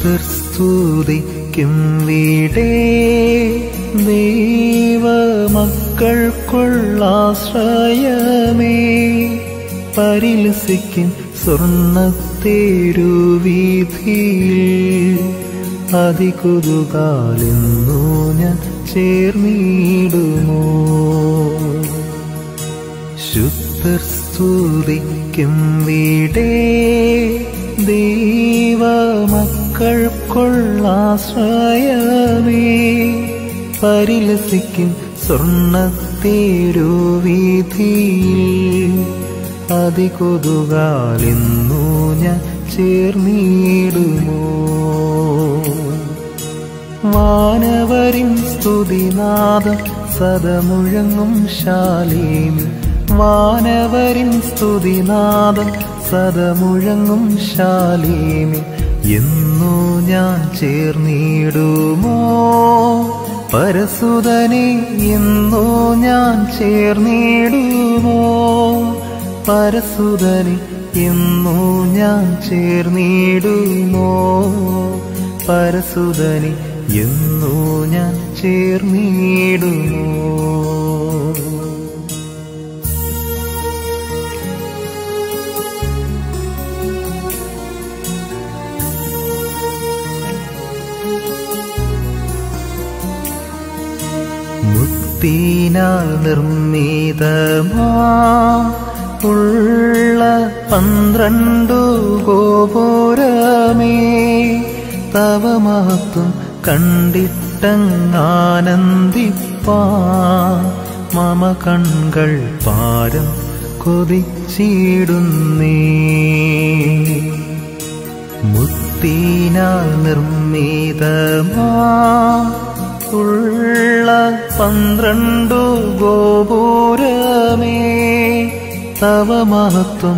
ശുദ്ധർ സ്തുതിക്കും വീടേ ദൈവ മക്കൾക്കുള്ളാശ്രയമേ പരിലസിക്കും സ്വർണ്ണത്തേരുവീതിയിൽ അതികുതുകാലെന്നു ഞാൻ ചേർന്നിടുമോ ശുദ്ധർ സ്തുതിക്കും വീടേ ദൈവ മക്കൾക്കുള്ളാശ്രയമേ പരിലസിക്കും സ്വർണ്ണത്തേരുവീതിയിൽ അതികൊതുകാലെന്നു ഞാൻ ചേർന്നിടുമോ വാനവരിൻ സ്തുതിനാദം സദമുഴങ്ങും ശാലേമി വാനവരിൻ സ്തുതിനാദം സദമുഴങ്ങും ശാലേമി എന്നു ഞാൻ ചേർന്നിടുമോ പരസുതനെ എന്നു ഞാൻ ചേർന്നിടുമോ പരസുതനെ എന്നു ഞാൻ ചേർന്നിടുമോ പരസുതനെ എന്നു ഞാൻ ചേർന്നിടുമോ മുത്തിനാൽ നിർമ്മിതമാ ഉള്ള പന്ത്രണ്ടു ഗോപുരമേ തവ മഹത്വം കണ്ടിട്ടങ്ങാനന്ദിപ്പാ മമ കൺകൾ പാരം കൊതിച്ചിടുന്നേ മുത്തിനാൽ നിർമ്മിതമാ ഉള്ള പന്ത്രണ്ടു ഗോപുരമേ തവ മഹത്വം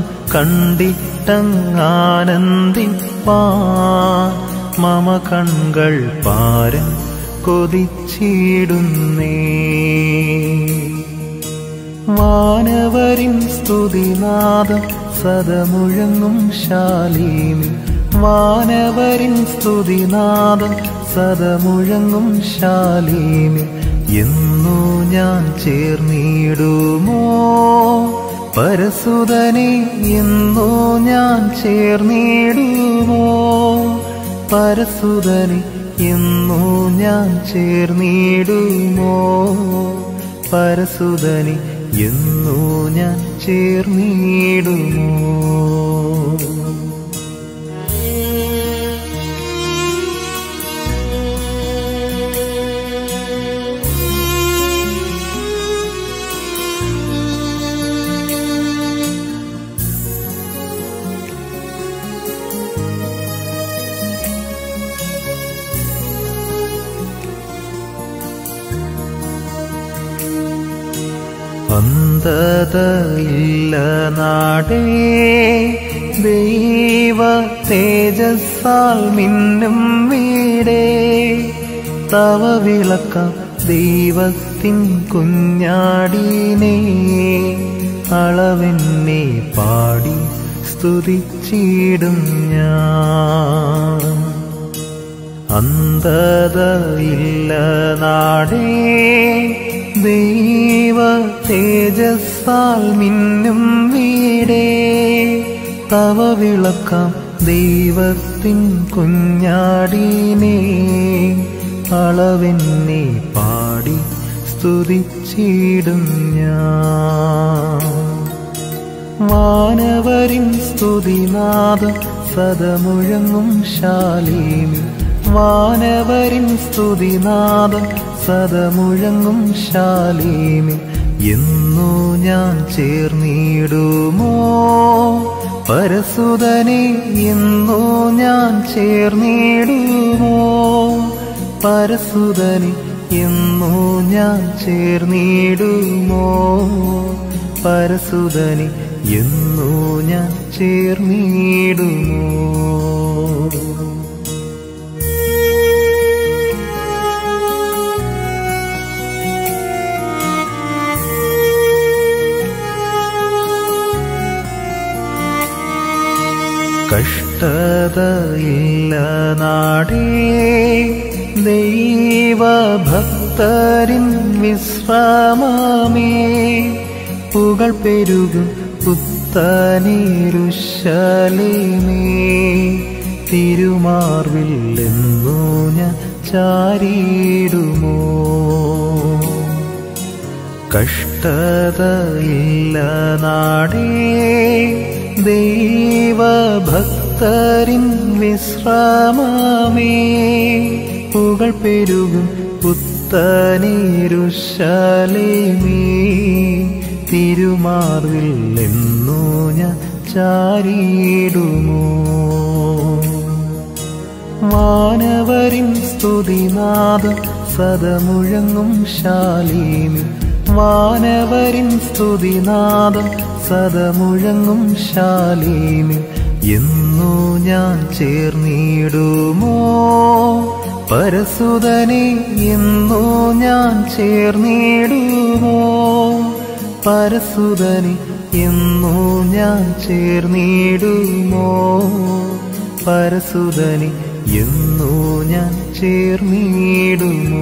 കണ്ടിട്ടങ്ങാനന്ദിപ്പാ മമ കൺകൾ പാരം കൊതിച്ചിടുന്നേ വാനവരിൻ സ്തുതിനാദം സദമുഴങ്ങും ശാലീമി വാനവരിൻ സ്തുതിനാദം സദമുഴങ്ങും ശാലീമി എന്നു ഞാൻ ചേർന്നിടുമോ പരസുതനെ എന്നു ഞാൻ ചേർന്നിടുമോ പരസുതനെ എന്നു ഞാൻ ചേർന്നിടുമോ പരസുതനെ എന്നു ഞാൻ ചേർന്നിടുമോ അന്ധതയില്ല നാടേ ദൈവ തേജസ്സാൽ മിന്നും വീടേ തവ വിളക്കാം ദൈവത്തിൻ കുഞ്ഞാടീനെ അളവെന്നെ പാടി സ്തുതിച്ചിടും ഞാൻ അന്ധതയില്ല നാടേ ദൈവ തേജസ്സാൽ മിന്നും വീടേ തവ വിളക്കാം ദൈവത്തിൻ കുഞ്ഞാടീനെ അളവെന്നെ പാടി സ്തുതിച്ചിടും ഞാൻ വാനവരിൻ സ്തുതിനാദം സദമുഴങ്ങും ശാലീമി വാനവരിൻ സ്തുതിനാദം സദമുഴങ്ങും ശാലീമി എന്നു ഞാൻ ചേർന്നിടുമോ പരസുതനെ എന്നു ഞാൻ ചേർന്നിടുമോ പരസുതനെ എന്നു ഞാൻ ചേർന്നിടുമോ പരസുതനെ എന്നു ഞാൻ ചേർന്നിടുമോ കഷ്ടതയില്ല നാടേ ദൈവഭക്തരിൻ വിശ്രാമമേ പുകൾ പെരുകും പുത്തനീരുശലേമേ തിരുമാർവിൽ എന്നു ഞാൻ ചാരിയിടുമോ കഷ്ടതയില്ല നാടേ ദൈവഭക്തരിൻ വിശ്രാമമേ പുകൾ പെരുകും പുത്തനീരുശലേമേ തിരുമാർവിൽ എന്നു ഞാൻ ചാരിയിടുമോ വാനവരിൻ സ്തുതിനാദം സദമുഴങ്ങും ശാലീമി വാനവരിൻ സ്തുതിനാദം സദമുഴങ്ങും ശാലീമി എന്നു ഞാൻ ചേർന്നിടുമോ പരസുതനെ എന്നു ഞാൻ ചേർന്നിടുമോ പരസുതനെ എന്നു ഞാൻ ചേർന്നിടുമോ പരസുതനെ എന്നു ഞാൻ ചേർന്നിടുമോ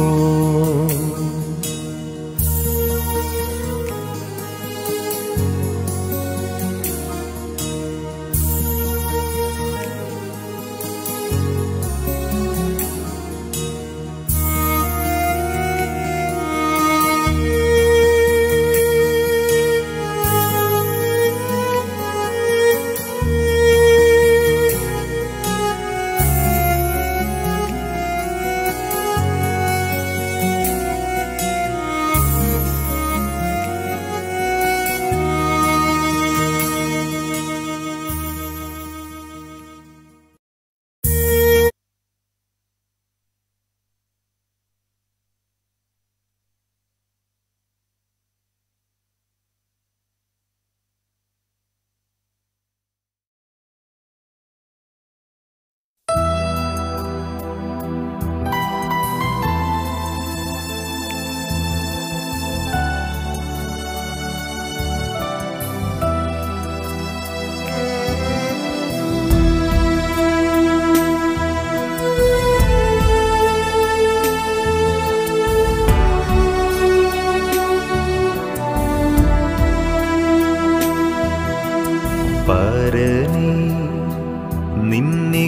പരനീ നിന്നെ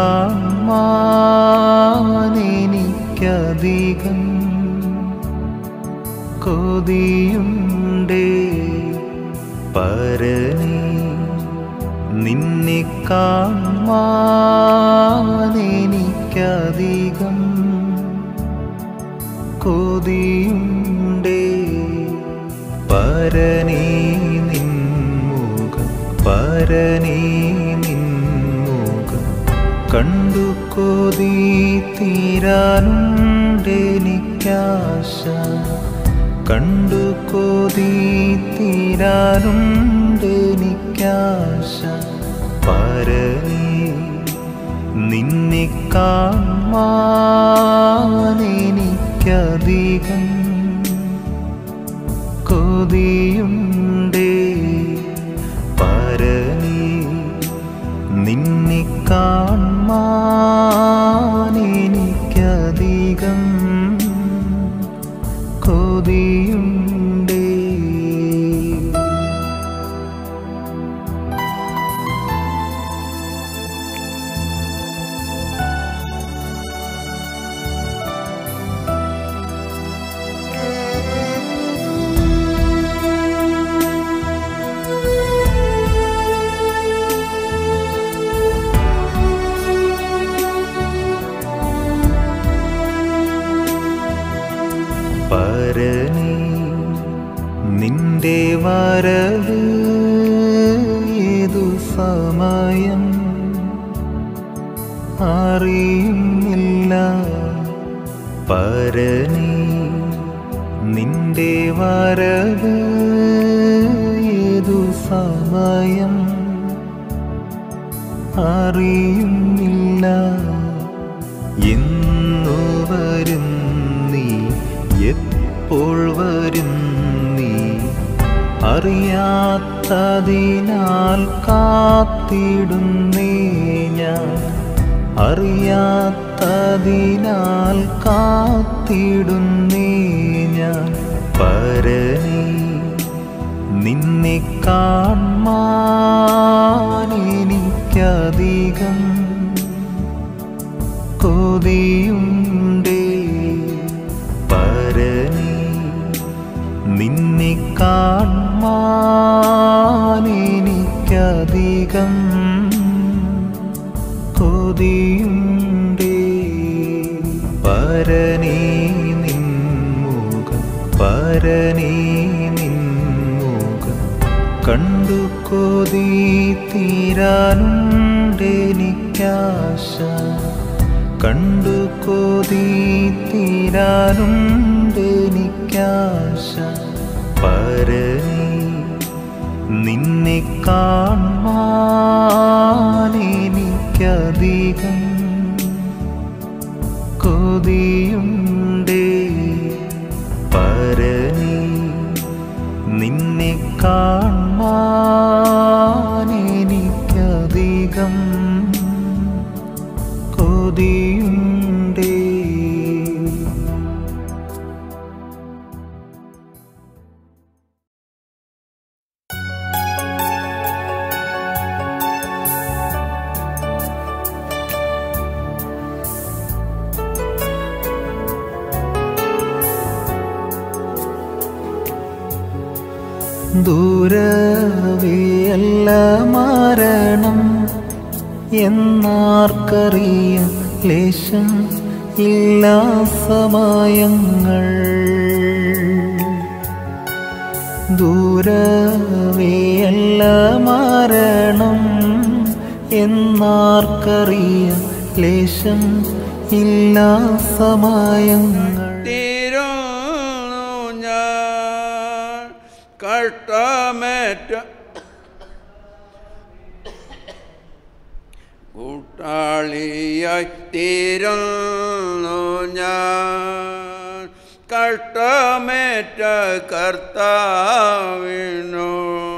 കാണാനെനിക്കധികം കൊതിയുണ്ടേ പരനീ നിന്നെ കാണാനെനിക്കധികം കൊതിയുണ്ടേ പരനീ നിൻമുഖം പരനീ നിൻമുഖം കണ്ടു കൊതി തീരാനുണ്ടെനിക്കാശ കണ്ടു കൊതി തീരാനുണ്ടെനിക്കാശ പരനീ നിന്നെ കാണാനെനിക്കധികം കൊതിയുണ്ടേ പരനീ നിന്നെ കാണാനെനിക്കധികം കൊതിയുണ്ടേ പരനീ നിന്റെ വരവ് ഏതു സമയം അറിയുന്നില്ല പരനീ നിന്റെ വരവ് ഏതു സമയം അറിയുന്നില്ല എന്നു വരും നീ എപ്പോൾ വരും നീ അറിയാത്തതിനാൽ കാത്തിടുന്നേ ഞാൻ അറിയാത്തതിനാൽ കാത്തിടുന്നേ ഞാൻ പരനേ നിന്നെ കാൺമാൻ എനിക്കധികം കൊതിയുണ്ടേ പരനേ നിന്നെ കാൺമാൻ എനിക്കധികം കൊതിയുണ്ടേ പരനേ നിൻമുഖം പരനേ നിൻമുഖം കണ്ടു കൊതി തീരാനുണ്ടെനിക്കാശ കണ്ടു കൊതി തീരാനുണ്ടെനിക്കാശ പരനേ നിന്നെ കാൺമാൻ എനിക്കധികം കൊതിയുണ്ടേ പരനേ നിന്നെ കാൺമാൻ എനിക്കധികം കൊതിയുണ്ടേ ദൂരവിയല്ല മരണം എന്നാർക്കറിയാം ലേശം ഇല്ലാ സമയങ്ങൾ ദൂരവിയല്ല മരണം എന്നാർക്കറിയാം ലേശം ഇല്ലാ സമയങ്ങൾ തീരുന്നു ഞാൻ കഷ്ടമേറ്റ കൂട്ടാളിയായി തീരുന്നു ഞാൻ കഷ്ടമേറ്റ കർത്താവിനു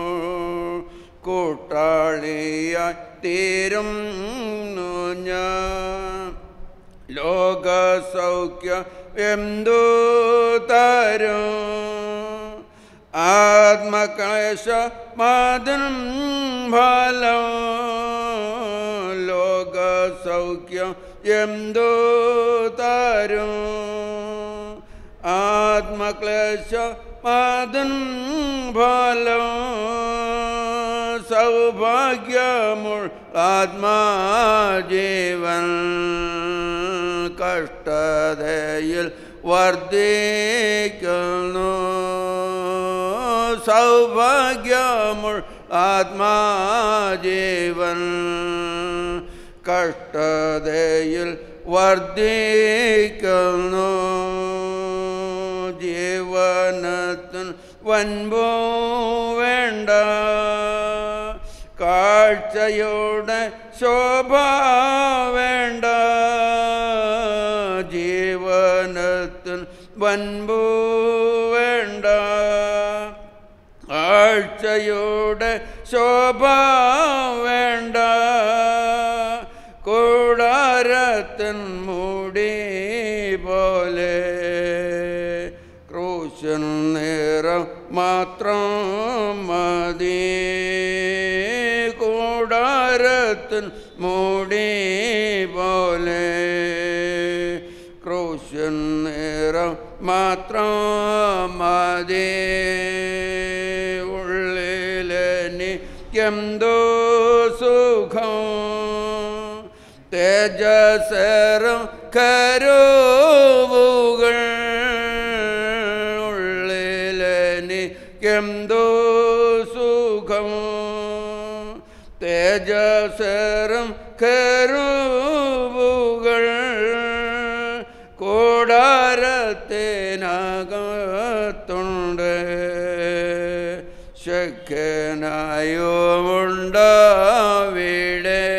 കൂട്ടാളിയായി തീരുന്നു ഞാൻ ലോകസൗഖ്യം എന്തു തരും ആത്മക്ലേശ മതം ഫലം ലോകസൗഖ്യം എന്തു തരും ആത്മക്ലേശ മതം ഫലം സൗഭാഗ്യമുൾ ആത്മാജീവൻ കഷ്ടതയിൽ വർദ്ധിക്കുന്നു സൗഭാഗ്യമുൾ ആത്മാജീവൻ കഷ്ടതയിൽ വർദ്ധിക്കുന്നു ജീവനത്തിന് വൻപോ വേണ്ട കാഴ്ചയുടെ ശോഭ വേണ്ട ജീവനത്തിന് വൻപു വേണ്ട കാഴ്ചയുടെ ശോഭ വേണ്ട കൂടാരത്തിൻ മൂടി പോലെ ക്രൂശൻ നിറം മാത്രം മതി കൂടാരത്തിൻ മൂടി പോലെ ക്രൂശൻ നിറം മാത്രം മതി ഉള്ളിലെനിക്കെന്തോ സുഖം തേജസരം കരുവുകൾ ഉള്ളിലെനിക്കെന്തോ സുഖം തേജസരം കരുവുകൾ കൂടാരത്തിനകത്തുണ്ട് ശക്കനായുമുണ്ടാവിടെ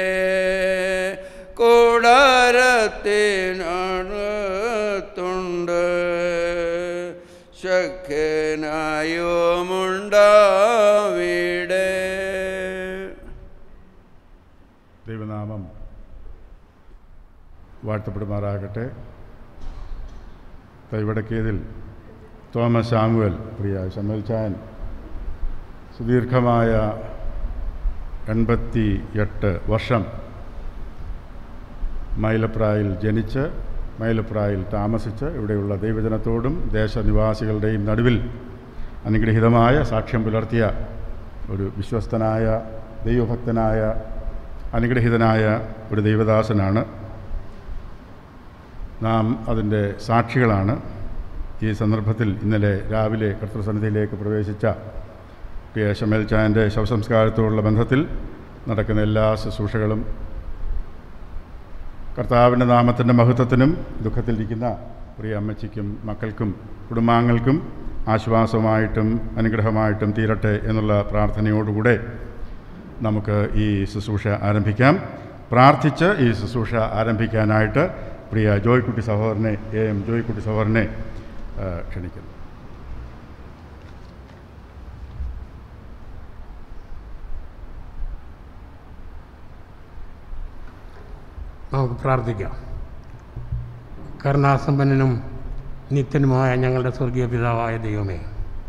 കൂടാരത്തിനകത്തുണ്ട് ശക്കനായുമുണ്ടാവിടെ വാഴ്ത്തപ്പെടുമാറാകട്ടെ കൈവടക്കിയതിൽ തോമസ് സാമുവൽ പ്രിയ ശമൽ ചാൻ സുദീർഘമായ എൺപത്തി എട്ട് വർഷം മൈലപ്രായിൽ ജനിച്ച് മൈലപ്രായിൽ താമസിച്ച് ഇവിടെയുള്ള ദൈവജനത്തോടും ദേശനിവാസികളുടെയും നടുവിൽ അനുഗ്രഹീതമായ സാക്ഷ്യം പുലർത്തിയ ഒരു വിശ്വസ്തനായ ദൈവഭക്തനായ അനുഗ്രഹീതനായ ഒരു ദൈവദാസനാണ് നാം അതിൻ്റെ സാക്ഷികളാണ് ഈ സന്ദർഭത്തിൽ ഇന്നലെ രാവിലെ കർത്തൃസന്നിധിയിലേക്ക് പ്രവേശിച്ച പി എ ഷമേൽ ചായൻ്റെ ശവസംസ്കാരത്തോടുള്ള ബന്ധത്തിൽ നടക്കുന്ന എല്ലാ ശുശ്രൂഷകളും കർത്താവിൻ്റെ നാമത്തിൻ്റെ മഹത്വത്തിനും ദുഃഖത്തിലിരിക്കുന്ന പ്രിയ അമ്മച്ചിക്കും മക്കൾക്കും കുടുംബാംഗങ്ങൾക്കും ആശ്വാസമായിട്ടും അനുഗ്രഹമായിട്ടും തീരട്ടെ എന്നുള്ള പ്രാർത്ഥനയോടുകൂടെ നമുക്ക് ഈ ശുശ്രൂഷ ആരംഭിക്കാം പ്രാർത്ഥിച്ച് ഈ ശുശ്രൂഷ ആരംഭിക്കാനായിട്ട് പ്രിയ ജോയ്ക്കുട്ടി സഹോദരനെ എ എം ജോയ്ക്കുട്ടി സഹോദരനെ ആ, ക്ഷണിക്കുന്നു നമുക്ക് പ്രാർത്ഥിക്കാം കരുണാസമ്പന്നനും നിത്യനുമായ ഞങ്ങളുടെ സ്വർഗീയ പിതാവായ ദൈവമേ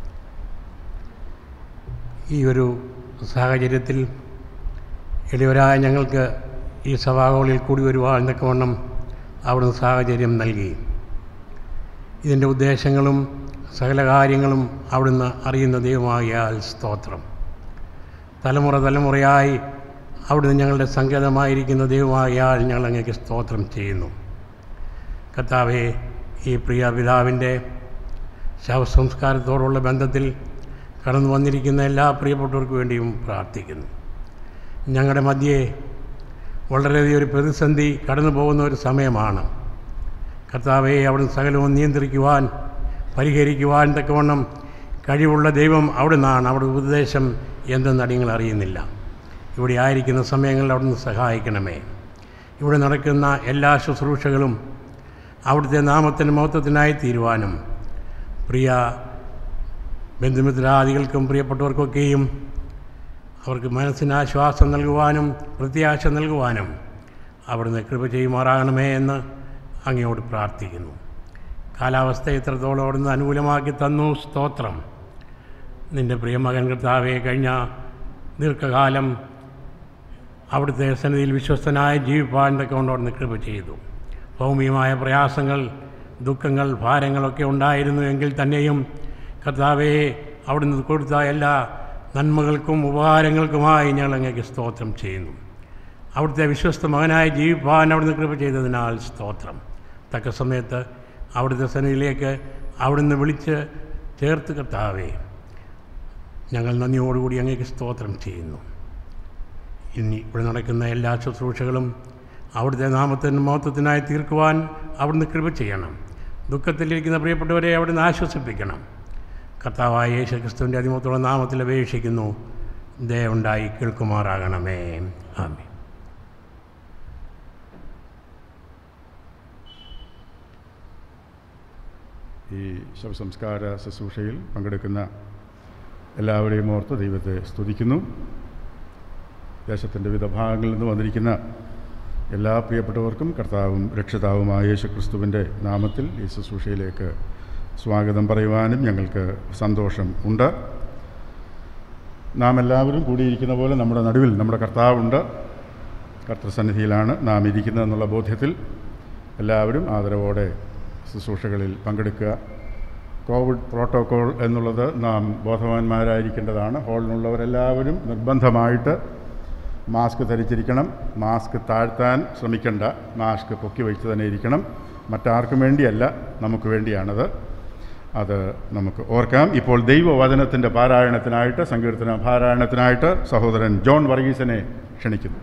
ഈ ഒരു സാഹചര്യത്തിൽ എളിയവരായ ഞങ്ങൾക്ക് ഈ സഭാകളിൽ കൂടി വരുവാൻ തക്കവണ്ണം അവിടുന്ന് സാഹചര്യം നൽകി ഇതിൻ്റെ ഉദ്ദേശങ്ങളും സകല കാര്യങ്ങളും അവിടുന്ന് അറിയുന്ന ദൈവമാകിയാൽ സ്തോത്രം തലമുറ തലമുറയായി അവിടുന്ന് ഞങ്ങളുടെ സങ്കേതമായിരിക്കുന്ന ദൈവമാകിയാൽ ഞങ്ങൾ അങ്ങേക്ക് സ്തോത്രം ചെയ്യുന്നു കർത്താവെ ഈ പ്രിയ പിതാവിൻ്റെ ശവസംസ്കാരത്തോടുള്ള ബന്ധത്തിൽ കടന്നു വന്നിരിക്കുന്ന എല്ലാ പ്രിയപ്പെട്ടവർക്ക് വേണ്ടിയും പ്രാർത്ഥിക്കുന്നു ഞങ്ങളുടെ മധ്യേ വളരെയധികം ഒരു പ്രതിസന്ധി കടന്നു പോകുന്ന ഒരു സമയമാണ് കർത്താവെ അവിടുന്ന് സകലവും നിയന്ത്രിക്കുവാൻ പരിഹരിക്കുവാൻ തക്കവണ്ണം കഴിവുള്ള ദൈവം അവിടുന്നാണ് അവിടെ ഉപദേശം എന്തെന്ന് അടിയങ്ങൾ അറിയുന്നില്ല ഇവിടെ ആയിരിക്കുന്ന സമയങ്ങളിൽ അവിടുന്ന് സഹായിക്കണമേ ഇവിടെ നടക്കുന്ന എല്ലാ ശുശ്രൂഷകളും അവിടുത്തെ നാമത്തിൻ്റെ മഹത്വത്തിനായി തീരുവാനും പ്രിയ ബന്ധുമിത്രാദികൾക്കും പ്രിയപ്പെട്ടവർക്കൊക്കെയും അവർക്ക് മനസ്സിന് ആശ്വാസം നൽകുവാനും പ്രത്യാശ നൽകുവാനും അവിടുന്ന് കൃപ ചെയ്യുമാറാകണമേ എന്ന് അങ്ങയോട് പ്രാർത്ഥിക്കുന്നു കാലാവസ്ഥ ഇത്രത്തോളം അവിടുന്ന് അനുകൂലമാക്കി തന്നു സ്തോത്രം നിൻ്റെ പ്രിയമകൻ കർത്താവെ കഴിഞ്ഞ ദീർഘകാലം അവിടുത്തെ സന്നിധിയിൽ വിശ്വസ്തനായ ജീവിപ്പാൻ ഇതൊക്കെ കൊണ്ട് അവിടുന്ന് കൃപ ചെയ്തു ഭൗമികമായ പ്രയാസങ്ങൾ ദുഃഖങ്ങൾ ഭാരങ്ങളൊക്കെ ഉണ്ടായിരുന്നു എങ്കിൽ തന്നെയും കർത്താവെ അവിടുന്ന് കൊടുത്ത എല്ലാ നന്മകൾക്കും ഉപകാരങ്ങൾക്കുമായി ഞങ്ങൾ അങ്ങേക്ക് സ്തോത്രം ചെയ്യുന്നു അവിടുത്തെ വിശ്വസ്ത മകനായി ജീവിപ്പാൻ അവിടുന്ന് കൃപ ചെയ്തതിനാൽ സ്തോത്രം തക്ക സമയത്ത് അവിടുത്തെ സന്നിധിയിലേക്ക് അവിടുന്ന് വിളിച്ച് ചേർത്ത് കർത്താവേ ഞങ്ങൾ നന്ദിയോടുകൂടി അങ്ങേക്ക് സ്തോത്രം ചെയ്യുന്നു ഇനി ഇവിടെ നടക്കുന്ന എല്ലാ ശുശ്രൂഷകളും അവിടുത്തെ നാമത്തിൻ്റെ മഹത്വത്തിനായി തീർക്കുവാൻ അവിടുന്ന് കൃപ ചെയ്യണം ദുഃഖത്തിലിരിക്കുന്ന പ്രിയപ്പെട്ടവരെ അവിടുന്ന് ആശ്വസിപ്പിക്കണം കർത്താവായ യേശു ക്രിസ്തുവിൻ്റെ അതിമത്തുള്ള നാമത്തിൽ അപേക്ഷിക്കുന്നു ദയുണ്ടായി കേൾക്കുമാറാകണമേ ആമേ ഈ ശവസംസ്കാര ശുശ്രൂഷയിൽ പങ്കെടുക്കുന്ന എല്ലാവരെയും ഓർത്ത് ദൈവത്തെ സ്തുതിക്കുന്നു ദേശത്തിൻ്റെ വിവിധ ഭാഗങ്ങളിൽ നിന്ന് വന്നിരിക്കുന്ന എല്ലാ പ്രിയപ്പെട്ടവർക്കും കർത്താവും രക്ഷിതാവുമായ യേശു ക്രിസ്തുവിൻ്റെ നാമത്തിൽ ഈ ശുശ്രൂഷയിലേക്ക് സ്വാഗതം പറയുവാനും ഞങ്ങൾക്ക് സന്തോഷം ഉണ്ട് നാം എല്ലാവരും കൂടിയിരിക്കുന്ന പോലെ നമ്മുടെ നടുവിൽ നമ്മുടെ കർത്താവുണ്ട് കർത്തൃസന്നിധിയിലാണ് നാം ഇരിക്കുന്നതെന്നുള്ള ബോധ്യത്തിൽ എല്ലാവരും ആദരവോടെ ശുശ്രൂഷകളിൽ പങ്കെടുക്കുക കോവിഡ് പ്രോട്ടോക്കോൾ എന്നുള്ളത് നാം ബോധവാന്മാരായിരിക്കേണ്ടതാണ് ഹാളിലുള്ളവരെല്ലാവരും നിർബന്ധമായിട്ട് മാസ്ക് ധരിച്ചിരിക്കണം മാസ്ക് താഴ്ത്താൻ ശ്രമിക്കേണ്ട മാസ്ക് പൊക്കി വെച്ച് തന്നെ ഇരിക്കണം മറ്റാർക്കും വേണ്ടിയല്ല നമുക്ക് വേണ്ടിയാണത് അത് നമുക്ക് ഓർക്കാം ഇപ്പോൾ ദൈവവചനത്തിൻ്റെ പാരായണത്തിനായിട്ട് സങ്കീർത്തന പാരായണത്തിനായിട്ട് സഹോദരൻ ജോൺ വർഗീസിനെ ക്ഷണിക്കുന്നു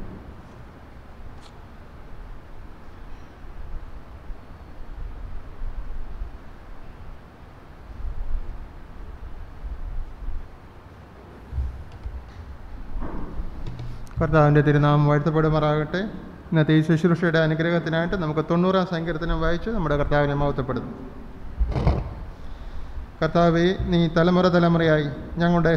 കർത്താവിൻ്റെ തിരുനാമം വാഴ്ത്തപ്പെടുമാറാകട്ടെ ഇന്നത്തെ ഈ ശുശ്രൂഷയുടെ അനുഗ്രഹത്തിനായിട്ട് നമുക്ക് തൊണ്ണൂറാം സങ്കീർത്തനം വായിച്ച് നമ്മുടെ കർത്താവിനെ മഹത്വപ്പെടുന്നു കർത്താവെ നീ തലമുറ തലമുറയായി ഞങ്ങളുടെ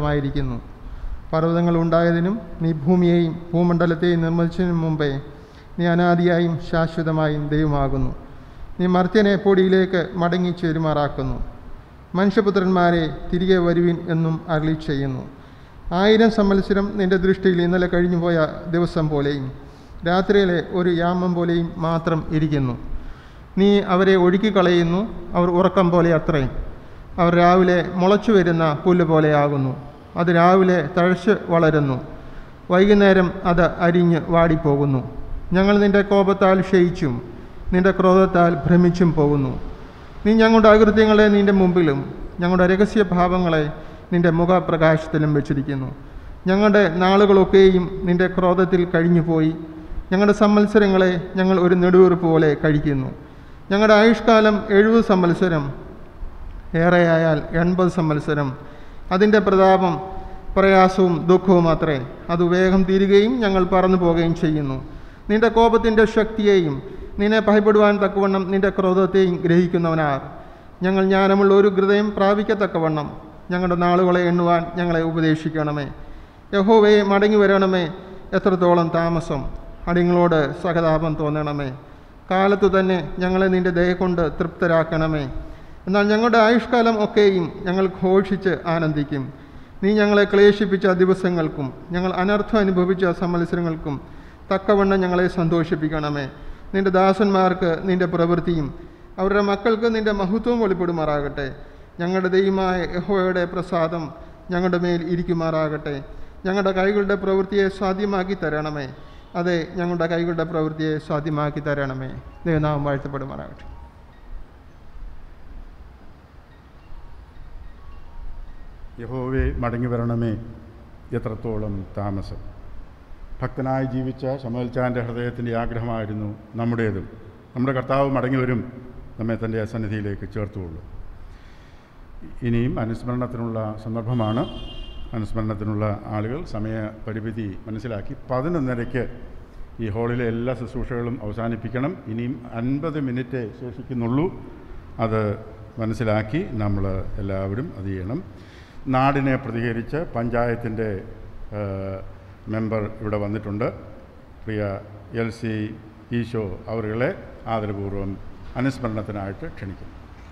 സങ്കേതമായിരിക്കുന്നു പർവ്വതങ്ങൾ ഉണ്ടായതിനും നീ ഭൂമിയെയും ഭൂമണ്ഡലത്തെയും നിർമ്മിച്ചതിനും മുമ്പേ നീ അനാദിയായും ശാശ്വതമായും ദൈവമാകുന്നു നീ മർത്യനെ പൊടിയിലേക്ക് മടങ്ങി ചേരുമാറാക്കുന്നു മനുഷ്യപുത്രന്മാരെ തിരികെ വരുവിൻ എന്നും അരളി ചെയ്യുന്നു ആയിരം സംവത്സരം നിന്റെ ദൃഷ്ടിയിൽ ഇന്നലെ കഴിഞ്ഞുപോയ ദിവസം പോലെയും രാത്രിയിലെ ഒരു യാമം പോലെയും മാത്രം ഇരിക്കുന്നു നീ അവരെ ഒഴുക്കിക്കളയുന്നു അവർ ഉറക്കം പോലെ അത്രയും അവർ രാവിലെ മുളച്ചു വരുന്ന പുല്ല് പോലെയാകുന്നു അത് രാവിലെ തഴച്ച് വളരുന്നു വൈകുന്നേരം അത് അരിഞ്ഞ് വാടിപ്പോകുന്നു ഞങ്ങൾ നിന്റെ കോപത്താൽ ക്ഷയിച്ചും നിന്റെ ക്രോധത്താൽ ഭ്രമിച്ചും പോകുന്നു നീ ഞങ്ങളുടെ അകൃത്യങ്ങളെ നിന്റെ മുമ്പിലും ഞങ്ങളുടെ രഹസ്യഭാവങ്ങളെ നിന്റെ മുഖപ്രകാശത്തിലും വെച്ചിരിക്കുന്നു ഞങ്ങളുടെ നാളുകളൊക്കെയും നിന്റെ ക്രോധത്തിൽ കഴിഞ്ഞുപോയി ഞങ്ങളുടെ സംവത്സരങ്ങളെ ഞങ്ങൾ ഒരു നെടുവീർപ്പ് പോലെ കഴിക്കുന്നു ഞങ്ങളുടെ ആയുഷ്കാലം എഴുപത് സംവത്സരം ഏറെയായാൽ എൺപത് സംവത്സരം അതിൻ്റെ പ്രതാപം പ്രയാസവും ദുഃഖവും അത്രേ അത് വേഗം തീരുകയും ഞങ്ങൾ പറന്നു പോവുകയും ചെയ്യുന്നു നിന്റെ കോപത്തിൻ്റെ ശക്തിയെയും നിന്നെ ഭയപ്പെടുവാൻ തക്കവണ്ണം നിന്റെ ക്രോധത്തെയും ഗ്രഹിക്കുന്നവനാർ ഞങ്ങൾ ജ്ഞാനമുള്ള ഒരു ഹൃദയം പ്രാപിക്കത്തക്കവണ്ണം ഞങ്ങളുടെ നാളുകളെ എണ്ണുവാൻ ഞങ്ങളെ ഉപദേശിക്കണമേ യഹോവയെ മടങ്ങി വരണമേ എത്രത്തോളം താമസം അടിങ്ങളോട് സഹതാപം തോന്നണമേ കാലത്തു തന്നെ ഞങ്ങളെ നിന്റെ ദയ കൊണ്ട് തൃപ്തരാക്കണമേ എന്നാൽ ഞങ്ങളുടെ ആയുഷ്കാലം ഒക്കെയും ഞങ്ങൾ ഘോഷിച്ച് ആനന്ദിക്കും നീ ഞങ്ങളെ ക്ലേശിപ്പിച്ച ദിവസങ്ങൾക്കും ഞങ്ങൾ അനർത്ഥം അനുഭവിച്ച സംവത്സരങ്ങൾക്കും തക്കവണ്ണം ഞങ്ങളെ സന്തോഷിപ്പിക്കണമേ നിന്റെ ദാസന്മാർക്ക് നിന്റെ പ്രവൃത്തിയും അവരുടെ മക്കൾക്ക് നിന്റെ മഹത്വവും വെളിപ്പെടുമാറാകട്ടെ ഞങ്ങളുടെ ദൈവമായ യഹോയുടെ പ്രസാദം ഞങ്ങളുടെ മേൽ ഇരിക്കുമാറാകട്ടെ ഞങ്ങളുടെ കൈകളുടെ പ്രവൃത്തിയെ സാധ്യമാക്കി തരണമേ അതെ ഞങ്ങളുടെ കൈകളുടെ പ്രവൃത്തിയെ സാധ്യമാക്കി തരണമേ ദൈവനാമം വാഴ്ത്തപ്പെടുമാറാകട്ടെ യഹോവേ മടങ്ങി വരണമേ എത്രത്തോളം താമസം ഭക്തനായി ജീവിച്ച ശമൽച്ചാൻ്റെ ഹൃദയത്തിൻ്റെ ആഗ്രഹമായിരുന്നു നമ്മുടേതും നമ്മുടെ കർത്താവ് മടങ്ങി വരും നമ്മെ തൻ്റെ സന്നിധിയിലേക്ക് ചേർത്തുകൊള്ളും ഇനിയും അനുസ്മരണത്തിനുള്ള സന്ദർഭമാണ് അനുസ്മരണത്തിനുള്ള ആളുകൾ സമയപരിമിതി മനസ്സിലാക്കി പതിനൊന്നരയ്ക്ക് ഈ ഹാളിലെ എല്ലാ ശുശ്രൂഷകളും അവസാനിപ്പിക്കണം ഇനിയും അൻപത് മിനിറ്റ് ശേഷിക്കുന്നുള്ളൂ അത് മനസ്സിലാക്കി നമ്മൾ എല്ലാവരും അത് ചെയ്യണം നാടിനെ പ്രതികരിച്ച് പഞ്ചായത്തിൻ്റെ മെമ്പർ ഇവിടെ വന്നിട്ടുണ്ട് പ്രിയ എൽ സി ഈശോ അവരുകളെ ആദരപൂർവ്വം അനുസ്മരണത്തിനായിട്ട് ക്ഷണിക്കുന്നു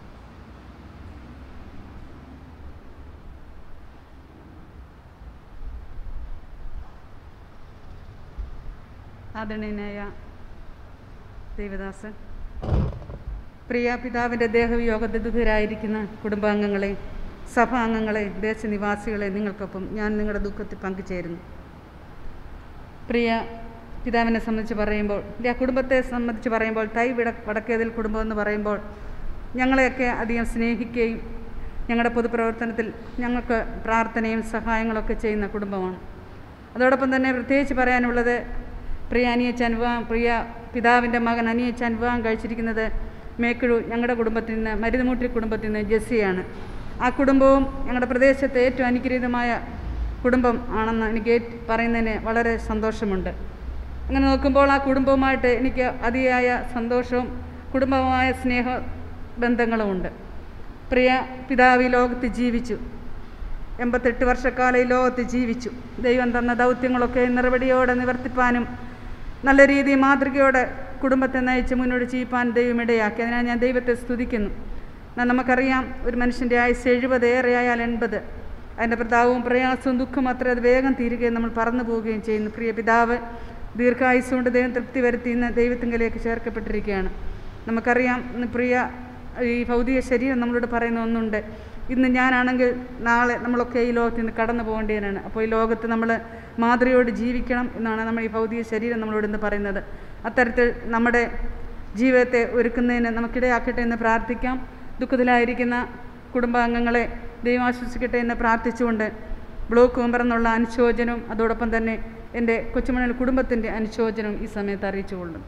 ആദരണീയനായ ദേവദാസൻ പ്രിയ പിതാവിൻ്റെ ദേഹവിയോഗദുഃഖരായിരിക്കുന്ന കുടുംബാംഗങ്ങളെ സഭാംഗങ്ങളെ ദേശനിവാസികളെ നിങ്ങൾക്കൊപ്പം ഞാൻ നിങ്ങളുടെ ദുഃഖത്തിൽ പങ്കുചേരുന്നു പ്രിയ പിതാവിനെ സംബന്ധിച്ച് പറയുമ്പോൾ ആ കുടുംബത്തെ സംബന്ധിച്ച് പറയുമ്പോൾ തൈ വിട വടക്കേതിൽ കുടുംബം എന്ന് പറയുമ്പോൾ ഞങ്ങളെയൊക്കെ അധികം സ്നേഹിക്കുകയും ഞങ്ങളുടെ പൊതുപ്രവർത്തനത്തിൽ ഞങ്ങൾക്ക് പ്രാർത്ഥനയും സഹായങ്ങളൊക്കെ ചെയ്യുന്ന കുടുംബമാണ് അതോടൊപ്പം തന്നെ പ്രത്യേകിച്ച് പറയാനുള്ളത് പ്രിയ അനിയച്ചാൻ വിവാഹം പ്രിയ പിതാവിൻ്റെ മകൻ അനിയച്ചാൻ വിവാഹം കഴിച്ചിരിക്കുന്നത് മേക്കിഴു ഞങ്ങളുടെ കുടുംബത്തിൽ നിന്ന് മരുതുമൂട്ടി കുടുംബത്തിൽ നിന്ന് ജെസ്സിയാണ് ആ കുടുംബവും ഞങ്ങളുടെ പ്രദേശത്തെ ഏറ്റവും അനുഗ്രഹീതമായ കുടുംബം ആണെന്ന് എനിക്ക് ഏറ്റ് പറയുന്നതിന് വളരെ സന്തോഷമുണ്ട് അങ്ങനെ നോക്കുമ്പോൾ ആ കുടുംബവുമായിട്ട് എനിക്ക് അതിയായ സന്തോഷവും കുടുംബമായ സ്നേഹ ബന്ധങ്ങളുമുണ്ട് പ്രിയ പിതാവ് ഈ ലോകത്ത് ജീവിച്ചു എൺപത്തെട്ട് വർഷക്കാലം ഈ ലോകത്ത് ജീവിച്ചു ദൈവം തന്ന ദൗത്യങ്ങളൊക്കെ നിറവടിയോടെ നിവർത്തിപ്പാനും നല്ല രീതിയിൽ മാതൃകയോടെ കുടുംബത്തെ നയിച്ച് മുന്നോട്ട് ചെയ്യിപ്പാൻ ദൈവം ഇടയാക്കി അതിനാൽ ഞാൻ ദൈവത്തെ സ്തുതിക്കുന്നു എന്നാൽ നമുക്കറിയാം ഒരു മനുഷ്യൻ്റെ ആയുസ് എഴുപത് ഏറെയായാൽ എൺപത് അതിൻ്റെ പ്രതാപവും പ്രയാസവും ദുഃഖം അത്ര അത് വേഗം തീരുകയും നമ്മൾ പറന്നു പോവുകയും ചെയ്യുന്നു പ്രിയ പിതാവ് ദീർഘായുസ് കൊണ്ട് ദൈവം തൃപ്തി വരുത്തി ഇന്ന് ദൈവത്തിങ്കലേക്ക് ചേർക്കപ്പെട്ടിരിക്കുകയാണ് നമുക്കറിയാം ഇന്ന് പ്രിയ ഈ ഭൗതിക ശരീരം നമ്മളോട് പറയുന്ന ഒന്നുണ്ട് ഇന്ന് ഞാനാണെങ്കിൽ നാളെ നമ്മളൊക്കെ ഈ ലോകത്ത് നിന്ന് കടന്നു പോകേണ്ടതിനാണ് അപ്പോൾ ഈ ലോകത്ത് നമ്മൾ മാതൃയോട് ജീവിക്കണം എന്നാണ് നമ്മൾ ഈ ഭൗതിക ശരീരം നമ്മളോട് ഇന്ന് പറയുന്നത് അത്തരത്തിൽ നമ്മുടെ ജീവിതത്തെ ഒരുക്കുന്നതിന് നമുക്കിടയാക്കട്ടെ എന്ന് പ്രാർത്ഥിക്കാം ദുഃഖത്തിലായിരിക്കുന്ന കുടുംബാംഗങ്ങളെ ദൈവം ആശ്വസിക്കട്ടെ എന്ന് പ്രാർത്ഥിച്ചുകൊണ്ട് ബ്ലോക്ക് മെമ്പറെന്നുള്ള അനുശോചനവും അതോടൊപ്പം തന്നെ എൻ്റെ കൊച്ചുമണൽ കുടുംബത്തിൻ്റെ അനുശോചനവും ഈ സമയത്ത് അറിയിച്ചുകൊള്ളും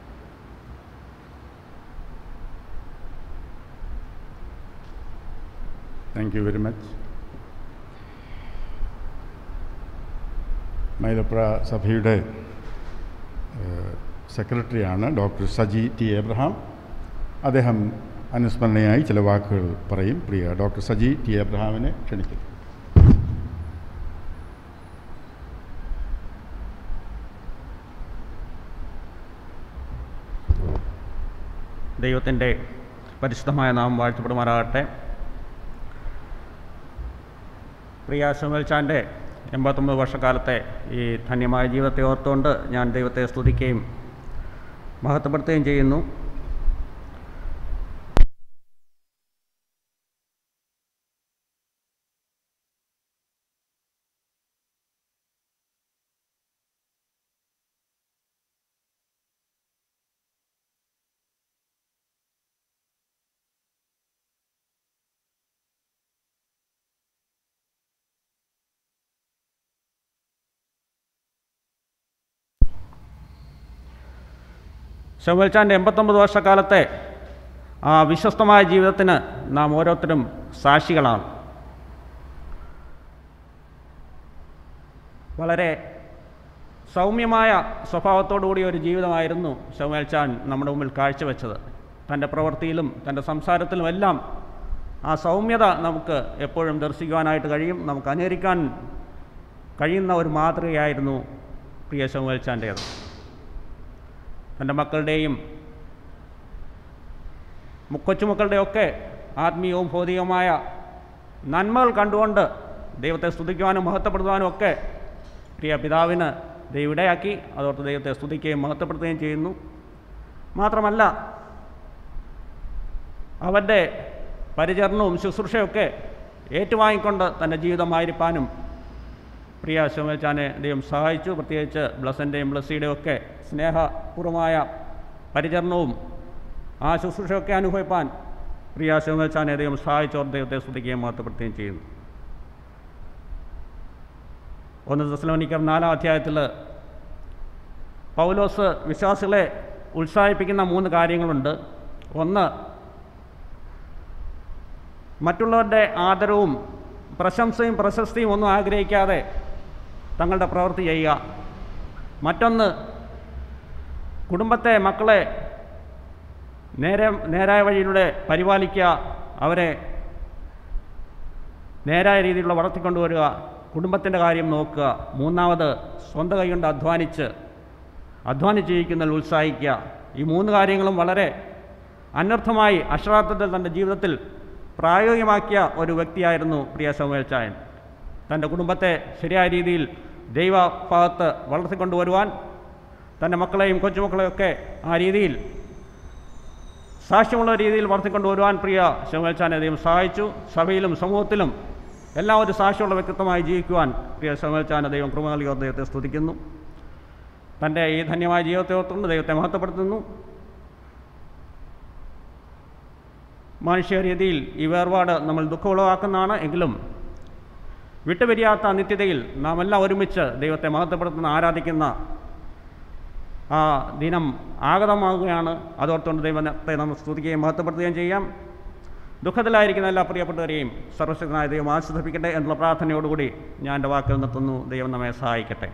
thank you very much Mylapra സഭയുടെ സെക്രട്ടറിയാണ് ഡോക്ടർ സജി ടി എബ്രഹാം അദ്ദേഹം അനുസ്മരണയായി ചില വാക്കുകൾ പറയും പ്രിയ ഡോക്ടർ സജി ടി എബ്രഹാമിനെ ക്ഷണിക്കുന്നു ദൈവത്തിൻ്റെ പരിശുദ്ധമായ നാമം വാഴ്ത്തപ്പെടുമാറാകട്ടെ പ്രിയ സുമൽച്ചാൻ്റെ എൺപത്തൊമ്പത് വർഷക്കാലത്തെ ഈ ധന്യമായ ജീവിതത്തെ ഓർത്തുകൊണ്ട് ഞാൻ ദൈവത്തെ സ്തുതിക്കുകയും മഹത്വപ്പെടുത്തുകയും ചെയ്യുന്നു ഷമുൽച്ചാൻ്റെ എൺപത്തൊമ്പത് വർഷക്കാലത്തെ ആ വിശ്വസ്തമായ ജീവിതത്തിന് നാം ഓരോരുത്തരും സാക്ഷികളാണ് വളരെ സൗമ്യമായ സ്വഭാവത്തോടുകൂടിയ ഒരു ജീവിതമായിരുന്നു ഷമുൽ ചാൻ നമ്മുടെ മുമ്പിൽ കാഴ്ചവെച്ചത് തൻ്റെ പ്രവൃത്തിയിലും തൻ്റെ സംസാരത്തിലും എല്ലാം ആ സൗമ്യത നമുക്ക് എപ്പോഴും ദർശിക്കുവാനായിട്ട് കഴിയും നമുക്ക് അനുകരിക്കാൻ കഴിയുന്ന ഒരു മാതൃകയായിരുന്നു പ്രിയ ഷമുൽ ചാൻ്റേത് തൻ്റെ മക്കളുടെയും കൊച്ചുമക്കളുടെയൊക്കെ ആത്മീയവും ഭൗതികവുമായ നന്മകൾ കണ്ടുകൊണ്ട് ദൈവത്തെ സ്തുതിക്കുവാനും മഹത്വപ്പെടുത്തുവാനും ഒക്കെ പ്രിയ പിതാവിന് ദൈവം ഇടയാക്കി അതോർത്ത് ദൈവത്തെ സ്തുതിക്കുകയും മഹത്വപ്പെടുത്തുകയും ചെയ്യുന്നു മാത്രമല്ല അവരുടെ പരിചരണവും ശുശ്രൂഷയൊക്കെ ഏറ്റുവാങ്ങിക്കൊണ്ട് തൻ്റെ ജീവിതമായിരിക്കാനും പ്രിയ ശോമേച്ചാനെ ദൈവം സഹായിച്ചു പ്രത്യേകിച്ച് ബ്ലസൻ്റെയും ബ്ലസ്സിയുടെയും ഒക്കെ സ്നേഹപൂർവമായ പരിചരണവും ആ ശുശ്രൂഷയൊക്കെ അനുഭവിപ്പാൻ പ്രിയ ശോമേച്ചാനെ ദൈവം സഹായിച്ചോർ ദൈവത്തെ സ്തുതിക്കുകയും മഹത്വപ്പെടുത്തുകയും ചെയ്യുന്നു ഒന്ന് ദസ്ലോനിക്കർ നാലാം അധ്യായത്തിൽ പൗലോസ് വിശ്വാസികളെ ഉത്സാഹിപ്പിക്കുന്ന മൂന്ന് കാര്യങ്ങളുണ്ട് ഒന്ന് മറ്റുള്ളവരുടെ ആദരവും പ്രശംസയും പ്രശസ്തിയും ഒന്നും ആഗ്രഹിക്കാതെ തങ്ങളുടെ പ്രവൃത്തി ചെയ്യുക മറ്റൊന്ന് കുടുംബത്തെ മക്കളെ നേരെ നേരായ വഴിയിലൂടെ പരിപാലിക്കുക അവരെ നേരായ രീതിയിലുള്ള വളർത്തിക്കൊണ്ടുവരിക കുടുംബത്തിൻ്റെ കാര്യം നോക്കുക മൂന്നാമത് സ്വന്തം കൈകൊണ്ട് അധ്വാനിച്ച് അധ്വാനിച്ച് ജീവിക്കുന്നതിൽ ഉത്സാഹിക്കുക ഈ മൂന്ന് കാര്യങ്ങളും വളരെ അനർത്ഥമായി അശ്രാർത്ഥത്തിൽ തൻ്റെ ജീവിതത്തിൽ പ്രായോഗികമാക്കിയ ഒരു വ്യക്തിയായിരുന്നു പ്രിയ സമുവേൽ ചായൻ തൻ്റെ കുടുംബത്തെ ശരിയായ രീതിയിൽ ദൈവഭാഗത്ത് വളർത്തിക്കൊണ്ടുവരുവാൻ തൻ്റെ മക്കളെയും കൊച്ചുമക്കളെയൊക്കെ ആ രീതിയിൽ സാക്ഷ്യമുള്ള രീതിയിൽ വളർത്തിക്കൊണ്ടുവരുവാൻ പ്രിയ ശമുവേൽ ചാനെ ദൈവം സഹായിച്ചു സഭയിലും സമൂഹത്തിലും എല്ലാം ഒരു സാക്ഷ്യമുള്ള വ്യക്തിത്വമായി ജീവിക്കുവാൻ പ്രിയ ശമുവേൽ ചാനെ ദൈവം കൃപ നൽകിയ ദൈവത്തെ സ്തുതിക്കുന്നു തൻ്റെ ഈ ധന്യമായ ജീവിതത്തെ ഓർത്തുകൊണ്ട് ദൈവത്തെ മഹത്വപ്പെടുത്തുന്നു മാനുഷിക രീതിയിൽ ഈ വേർപാട് നമ്മൾ ദുഃഖമുളവാക്കുന്നതാണ് എങ്കിലും വിട്ടുപിരിയാത്ത നിത്യതയിൽ നാം എല്ലാം ഒരുമിച്ച് ദൈവത്തെ മഹത്വപ്പെടുത്തുന്ന ആരാധിക്കുന്ന ആ ദിനം ആഗതമാകുകയാണ് അതോർത്തുകൊണ്ട് ദൈവത്തെ നമ്മൾ സ്തുതിക്കുകയും മഹത്വപ്പെടുത്തുകയും ചെയ്യാം ദുഃഖത്തിലായിരിക്കുന്ന എല്ലാ പ്രിയപ്പെട്ടവരെയും സർവശക്തനായ ദൈവം ആശ്വസിപ്പിക്കട്ടെ എന്നുള്ള പ്രാർത്ഥനയോടുകൂടി ഞാൻ എൻ്റെ വാക്കിൽ നിർത്തുന്നു ദൈവം നമ്മെ സഹായിക്കട്ടെ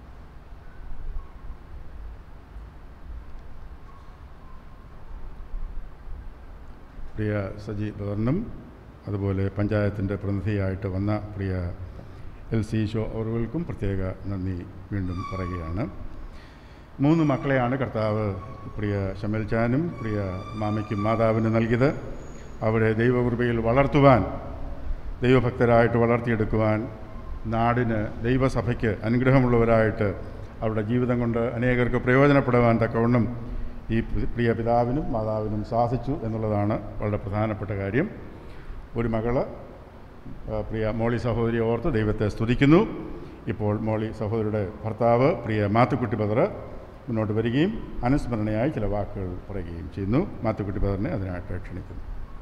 പ്രിയ സജി ബദറിനും അതുപോലെ പഞ്ചായത്തിൻ്റെ പ്രതിനിധിയായിട്ട് വന്ന പ്രിയ എൽ സി ഷോ അവറുകൾക്കും പ്രത്യേക നന്ദി വീണ്ടും പറയുകയാണ് മൂന്ന് മക്കളെയാണ് കർത്താവ് പ്രിയ ഷമൽചാനും പ്രിയ മാമയ്ക്കും മാതാവിന് നൽകിയത് അവരെ ദൈവകൃപയിൽ വളർത്തുവാൻ ദൈവഭക്തരായിട്ട് വളർത്തിയെടുക്കുവാൻ നാടിന് ദൈവസഭയ്ക്ക് അനുഗ്രഹമുള്ളവരായിട്ട് അവരുടെ ജീവിതം കൊണ്ട് അനേകർക്ക് പ്രയോജനപ്പെടുവാൻ തക്കവണ്ണം ഈ പ്രിയ പിതാവിനും മാതാവിനും സാധിച്ചു എന്നുള്ളതാണ് വളരെ പ്രധാനപ്പെട്ട കാര്യം ഒരു മകള് ആ, പ്രിയ മോളി സഹോദരിയെ ഓർത്ത് ദൈവത്തെ സ്തുതിക്കുന്നു ഇപ്പോൾ മോളി സഹോദരിയുടെ ഭർത്താവ് പ്രിയ മാത്തുക്കുട്ടി ബദർ മുന്നോട്ട് വരികയും അനുസ്മരണയായി ചില വാക്കുകൾ പറയുകയും ചെയ്യുന്നു മാത്തുക്കുട്ടി ബദറിനെ അതിനായിട്ട് ക്ഷണിക്കുന്നു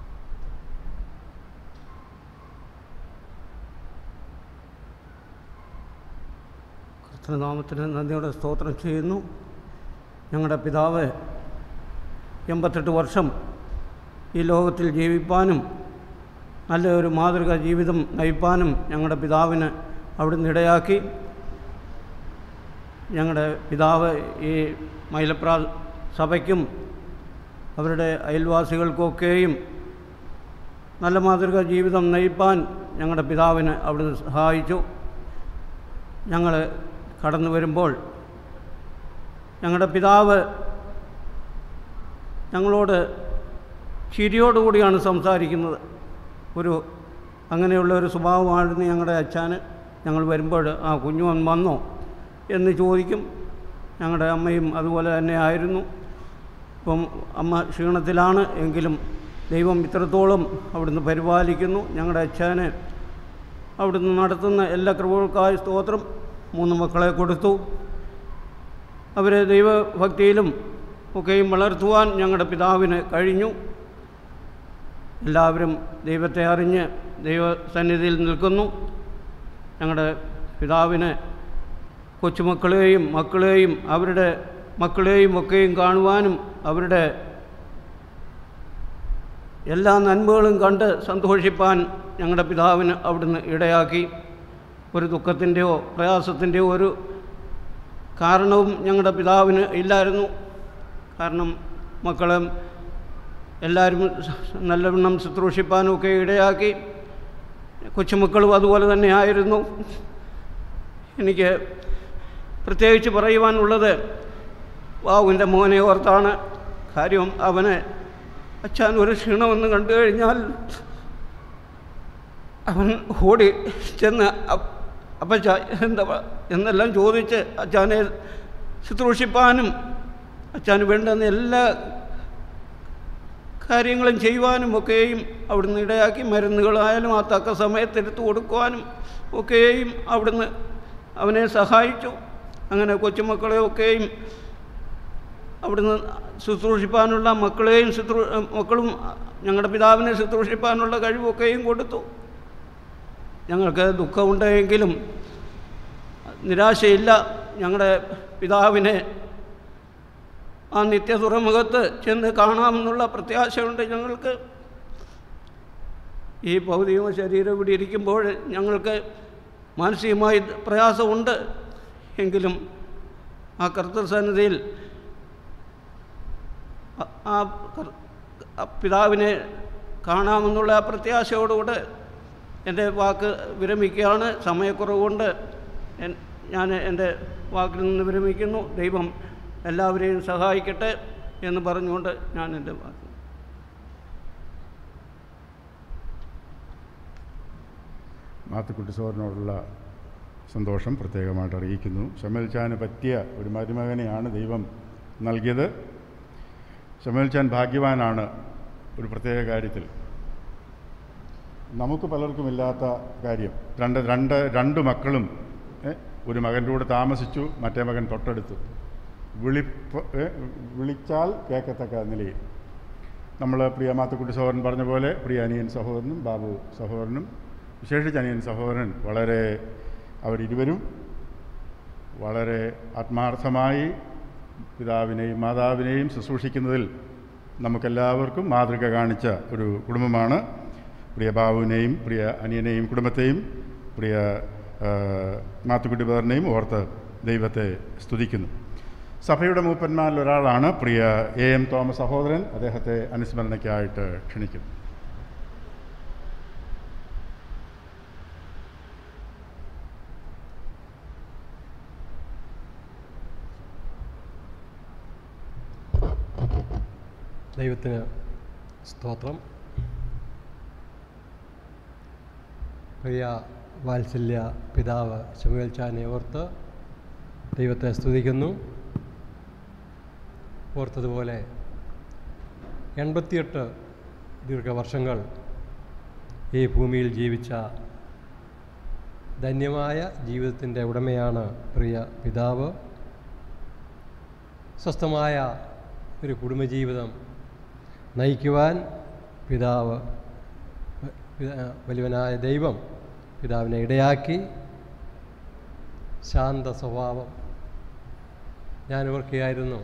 കർത്തൃനാമത്തിന് നന്ദിയോടെ സ്തോത്രം ചെയ്യുന്നു ഞങ്ങളുടെ പിതാവ് എൺപത്തെട്ട് വർഷം ഈ ലോകത്തിൽ ജീവിപ്പാനും നല്ല ഒരു മാതൃക ജീവിതം നയിപ്പാനും ഞങ്ങളുടെ പിതാവിന് അവിടുന്ന് ഇടയാക്കി ഞങ്ങളുടെ പിതാവ് ഈ മൈലപ്ര സഭയ്ക്കും അവരുടെ അയൽവാസികൾക്കൊക്കെയും നല്ല മാതൃക ജീവിതം നയിപ്പാൻ ഞങ്ങളുടെ പിതാവിന് അവിടുന്ന് സഹായിച്ചു ഞങ്ങൾ കടന്നു വരുമ്പോൾ ഞങ്ങളുടെ പിതാവ് ഞങ്ങളോട് ചിരിയോടുകൂടിയാണ് സംസാരിക്കുന്നത് ഒരു അങ്ങനെയുള്ള ഒരു സ്വഭാവമായിരുന്നു ഞങ്ങളുടെ അച്ഛന് ഞങ്ങൾ വരുമ്പോൾ ആ കുഞ്ഞുവൻ വന്നോ എന്ന് ചോദിക്കും ഞങ്ങളുടെ അമ്മയും അതുപോലെ തന്നെ ആയിരുന്നു ഇപ്പം അമ്മ ക്ഷീണത്തിലാണ് എങ്കിലും ദൈവം ഇത്രത്തോളം അവിടുന്ന് പരിപാലിക്കുന്നു ഞങ്ങളുടെ അച്ഛന് അവിടുന്ന് നടത്തുന്ന എല്ലാ കൃപകൾക്കായി സ്തോത്രം മൂന്ന് മക്കളെ കൊടുത്തു അവരെ ദൈവഭക്തിയിലും ഒക്കെയും വളർത്തുവാൻ ഞങ്ങളുടെ പിതാവിന് കഴിഞ്ഞു എല്ലാവരും ദൈവത്തെ അറിഞ്ഞ് ദൈവസന്നിധിയിൽ നിൽക്കുന്നു ഞങ്ങളുടെ പിതാവിന് കൊച്ചുമക്കളെയും മക്കളെയും അവരുടെ മക്കളെയും ഒക്കെയും കാണുവാനും അവരുടെ എല്ലാ നന്മകളും കണ്ട് സന്തോഷിപ്പാൻ ഞങ്ങളുടെ പിതാവിന് അവിടുന്ന് ഇടയാക്കി ഒരു ദുഃഖത്തിൻ്റെയോ പ്രയാസത്തിൻ്റെയോ ഒരു കാരണവും ഞങ്ങളുടെ പിതാവിന് ഇല്ലായിരുന്നു കാരണം മക്കളെ എല്ലാവരും നല്ലവണ്ണം ശുശ്രൂഷിപ്പാനും ഒക്കെ ഇടയാക്കി കൊച്ചുമക്കളും അതുപോലെ തന്നെ ആയിരുന്നു എനിക്ക് പ്രത്യേകിച്ച് പറയുവാനുള്ളത് വാവുവിൻ്റെ മോനെ ഓർത്താണ് കാര്യം അവന് അച്ഛൻ ഒരു ക്ഷീണമെന്ന് കണ്ടു കഴിഞ്ഞാൽ അവൻ ഓടി ചെന്ന് അപ്പ് അപ്പച്ച എന്താ പ- എന്നെല്ലാം ചോദിച്ച് അച്ഛനെ ശുശ്രൂഷിപ്പാനും അച്ഛന് വേണ്ടുന്ന എല്ലാ കാര്യങ്ങളും ചെയ്യുവാനും ഒക്കെയും അവിടുന്ന് ഇടയാക്കി മരുന്നുകളായാലും ആ തക്ക സമയത്ത് എടുത്തു കൊടുക്കുവാനും ഒക്കെയും അവിടുന്ന് അവനെ സഹായിച്ചു അങ്ങനെ കൊച്ചുമക്കളെ ഒക്കെയും അവിടുന്ന് ശുശ്രൂഷിപ്പാനുള്ള മക്കളെയും ശുശ്രൂ മക്കളും ഞങ്ങളുടെ പിതാവിനെ ശുശ്രൂഷിപ്പാനുള്ള കഴിവൊക്കെയും കൊടുത്തു ഞങ്ങൾക്ക് ദുഃഖമുണ്ടെങ്കിലും നിരാശയില്ല ഞങ്ങളുടെ പിതാവിനെ ആ നിത്യ തുറമുഖത്ത് ചെന്ന് കാണാമെന്നുള്ള പ്രത്യാശയുണ്ട് ഞങ്ങൾക്ക് ഈ ഭൗതിക ശരീരം ഇവിടെ ഇരിക്കുമ്പോൾ ഞങ്ങൾക്ക് മാനസികമായി പ്രയാസമുണ്ട് എങ്കിലും ആ കർത്തൃസന്നിധിയിൽ ആ- ആ കർ- ആ പിതാവിനെ കാണാമെന്നുള്ള ആ പ്രത്യാശയോടുകൂടെ എൻ്റെ വാക്ക് വിരമിക്കുകയാണ് സമയക്കുറവുകൊണ്ട് എൻ- ഞാൻ എൻ്റെ വാക്കിൽ നിന്ന് വിരമിക്കുന്നു ദൈവം എല്ലാവരെയും സഹായിക്കട്ടെ എന്ന് പറഞ്ഞുകൊണ്ട് ഞാൻ എൻ്റെ വാക്ക് മാത്തുക്കുട്ടി സോറിനോടുള്ള സന്തോഷം പ്രത്യേകമായിട്ട് അറിയിക്കുന്നു ഷമൽ ചാന് പറ്റിയ ഒരു മരുമകനെയാണ് ദൈവം നൽകിയത് ഷമൽ ചാൻ ഭാഗ്യവാനാണ് ഒരു പ്രത്യേക കാര്യത്തിൽ നമുക്ക് പലർക്കും ഇല്ലാത്ത കാര്യം രണ്ട് രണ്ട് രണ്ട് മക്കളും ഏ, ഒരു മകൻ്റെ കൂടെ താമസിച്ചു മറ്റേ മകൻ തൊട്ടടുത്ത് വിളിപ്പ് ഏ, വിളിച്ചാൽ കേൾക്കത്തക്ക നിലയിൽ നമ്മൾ പ്രിയ മാത്തുക്കുട്ടി സഹോദരൻ പറഞ്ഞ പോലെ പ്രിയ അനിയൻ സഹോദരനും ബാബു സഹോദരനും വിശേഷിച്ച് അനിയൻ സഹോദരൻ വളരെ അവരിരുവരും വളരെ ആത്മാർത്ഥമായി പിതാവിനെയും മാതാവിനെയും ശുശ്രൂഷിക്കുന്നതിൽ നമുക്കെല്ലാവർക്കും മാതൃക കാണിച്ച ഒരു കുടുംബമാണ് പ്രിയ ബാബുവിനെയും പ്രിയ അനിയനെയും കുടുംബത്തെയും പ്രിയ ആ, മാത്തുക്കുട്ടി ബദറിനെയും ഓർത്ത് ദൈവത്തെ സ്തുതിക്കുന്നു സഭയുടെ മൂപ്പന്മാരിൽ ഒരാളാണ് പ്രിയ എ എം തോമസ് സഹോദരൻ അദ്ദേഹത്തെ അനുസ്മരണയ്ക്കായിട്ട് ക്ഷണിക്കുന്നു ദൈവത്തിന് സ്തോത്രം പ്രിയ വാത്സല്യ പിതാവ് ശമുവേൽ ചാനെ ഓർത്ത് ദൈവത്തെ സ്തുതിക്കുന്നു ഓർത്തതുപോലെ എൺപത്തിയെട്ട് ദീർഘവർഷങ്ങൾ ഈ ഭൂമിയിൽ ജീവിച്ച ധന്യമായ ജീവിതത്തിൻ്റെ ഉടമയാണ് പ്രിയ പിതാവ് സ്വസ്ഥമായ ഒരു കുടുംബജീവിതം നയിക്കുവാൻ പിതാവ് പിതാ- വലിയവനായ ദൈവം പിതാവിനെ ഇടയാക്കി ശാന്ത സ്വഭാവം ഞാൻ ഓർക്കുകയായിരുന്നു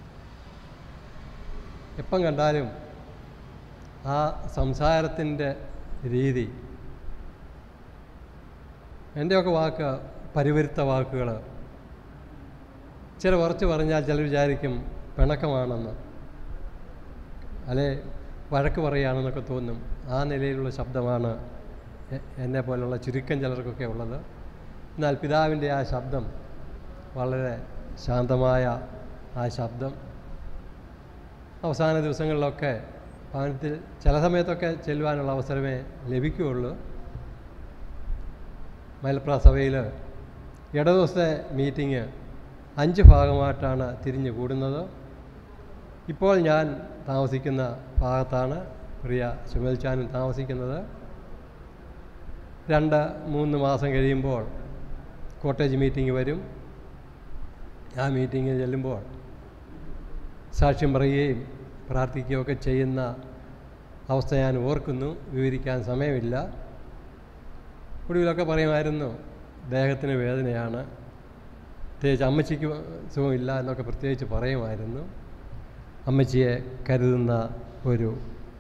എപ്പം കണ്ടാലും ആ സംസാരത്തിൻ്റെ രീതി എൻ്റെയൊക്കെ വാക്ക് പരിവരുത്ത വാക്കുകൾ ചില കുറച്ച് പറഞ്ഞാൽ ചിലർ വിചാരിക്കും പിണക്കമാണെന്ന് അല്ലെ വഴക്ക് പറയുകയാണെന്നൊക്കെ തോന്നും ആ നിലയിലുള്ള ശബ്ദമാണ് എ- എന്നെ പോലുള്ള ചുരുക്കം ചിലർക്കൊക്കെ ഉള്ളത് എന്നാൽ പിതാവിൻ്റെ ആ ശബ്ദം വളരെ ശാന്തമായ ആ ശബ്ദം അവസാന ദിവസങ്ങളിലൊക്കെ ഭവനത്തിൽ ചില സമയത്തൊക്കെ ചെല്ലുവാനുള്ള അവസരമേ ലഭിക്കുകയുള്ളൂ മലപ്ര സഭയിൽ ഇടദിവസത്തെ മീറ്റിംഗ് അഞ്ച് ഭാഗമായിട്ടാണ് തിരിഞ്ഞു കൂടുന്നത് ഇപ്പോൾ ഞാൻ താമസിക്കുന്ന ഭാഗത്താണ് പ്രിയ സുമൽ ചാനും താമസിക്കുന്നത് രണ്ട് മൂന്ന് മാസം കഴിയുമ്പോൾ കോട്ടേജ് മീറ്റിംഗ് വരും ആ മീറ്റിങ്ങിൽ ചെല്ലുമ്പോൾ സാക്ഷ്യം പറയുകയും പ്രാർത്ഥിക്കുകയൊക്കെ ചെയ്യുന്ന അവസ്ഥ ഞാൻ ഓർക്കുന്നു വിവരിക്കാൻ സമയമില്ല ഒടുവിലൊക്കെ പറയുമായിരുന്നു ദേഹത്തിന് വേദനയാണ് പ്രത്യേകിച്ച് അമ്മച്ചിക്ക് സുഖമില്ല എന്നൊക്കെ പ്രത്യേകിച്ച് പറയുമായിരുന്നു അമ്മച്ചിയെ കരുതുന്ന ഒരു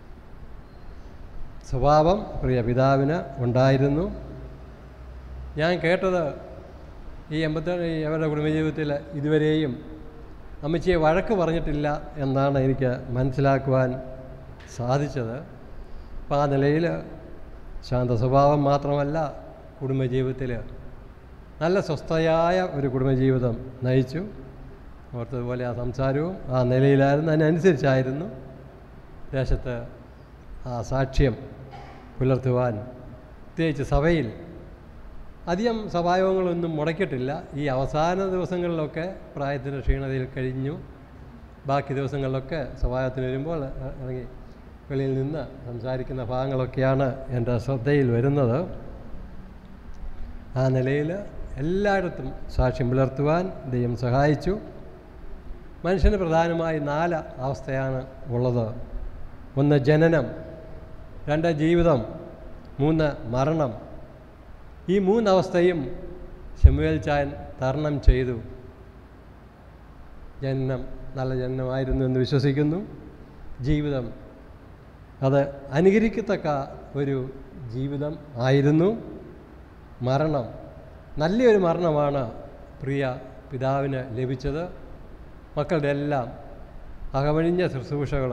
സ്വഭാവം പ്രിയ പിതാവിന് ഉണ്ടായിരുന്നു ഞാൻ കേട്ടത് ഈ എൺപത്തേഴ് അവരുടെ കുടുംബജീവിതത്തിൽ ഇതുവരെയും അമ്മച്ചിയെ വഴക്ക് പറഞ്ഞിട്ടില്ല എന്നാണ് എനിക്ക് മനസ്സിലാക്കുവാൻ സാധിച്ചത് അപ്പം ആ നിലയിൽ ശാന്ത സ്വഭാവം മാത്രമല്ല കുടുംബജീവിതത്തിൽ നല്ല സ്വസ്ഥയായ ഒരു കുടുംബജീവിതം നയിച്ചു ഓർത്തതുപോലെ ആ സംസാരവും ആ നിലയിലായിരുന്നു അതിനനുസരിച്ചായിരുന്നു ദേശത്ത് ആ സാക്ഷ്യം പുലർത്തുവാൻ പ്രത്യേകിച്ച് സഭയിൽ അധികം സഭായോഗങ്ങളൊന്നും മുടക്കിയിട്ടില്ല ഈ അവസാന ദിവസങ്ങളിലൊക്കെ പ്രായത്തിൻ്റെ ക്ഷീണതയിൽ കഴിഞ്ഞു ബാക്കി ദിവസങ്ങളിലൊക്കെ സഭായോഗത്തിന് വരുമ്പോൾ ഇ- ഇറങ്ങി വെളിയിൽ നിന്ന് സംസാരിക്കുന്ന ഭാഗങ്ങളൊക്കെയാണ് എൻ്റെ ശ്രദ്ധയിൽ വരുന്നത് ആ നിലയിൽ എല്ലായിടത്തും സാക്ഷ്യം പുലർത്തുവാൻ ദൈവം സഹായിച്ചു മനുഷ്യന് പ്രധാനമായി നാല് അവസ്ഥയാണ് ഉള്ളത് ഒന്ന് ജനനം രണ്ട് ജീവിതം മൂന്ന് മരണം ഈ മൂന്നവസ്ഥയും ശമുവേൽ ചാൻ തരണം ചെയ്തു ജനനം നല്ല ജനനമായിരുന്നു എന്ന് വിശ്വസിക്കുന്നു ജീവിതം അത് അനുകരിക്കത്തക്ക ഒരു ജീവിതം ആയിരുന്നു മരണം നല്ലൊരു മരണമാണ് പ്രിയ പിതാവിന് ലഭിച്ചത് മക്കളുടെ എല്ലാം അകമഴിഞ്ഞ ശുശ്രൂഷകൾ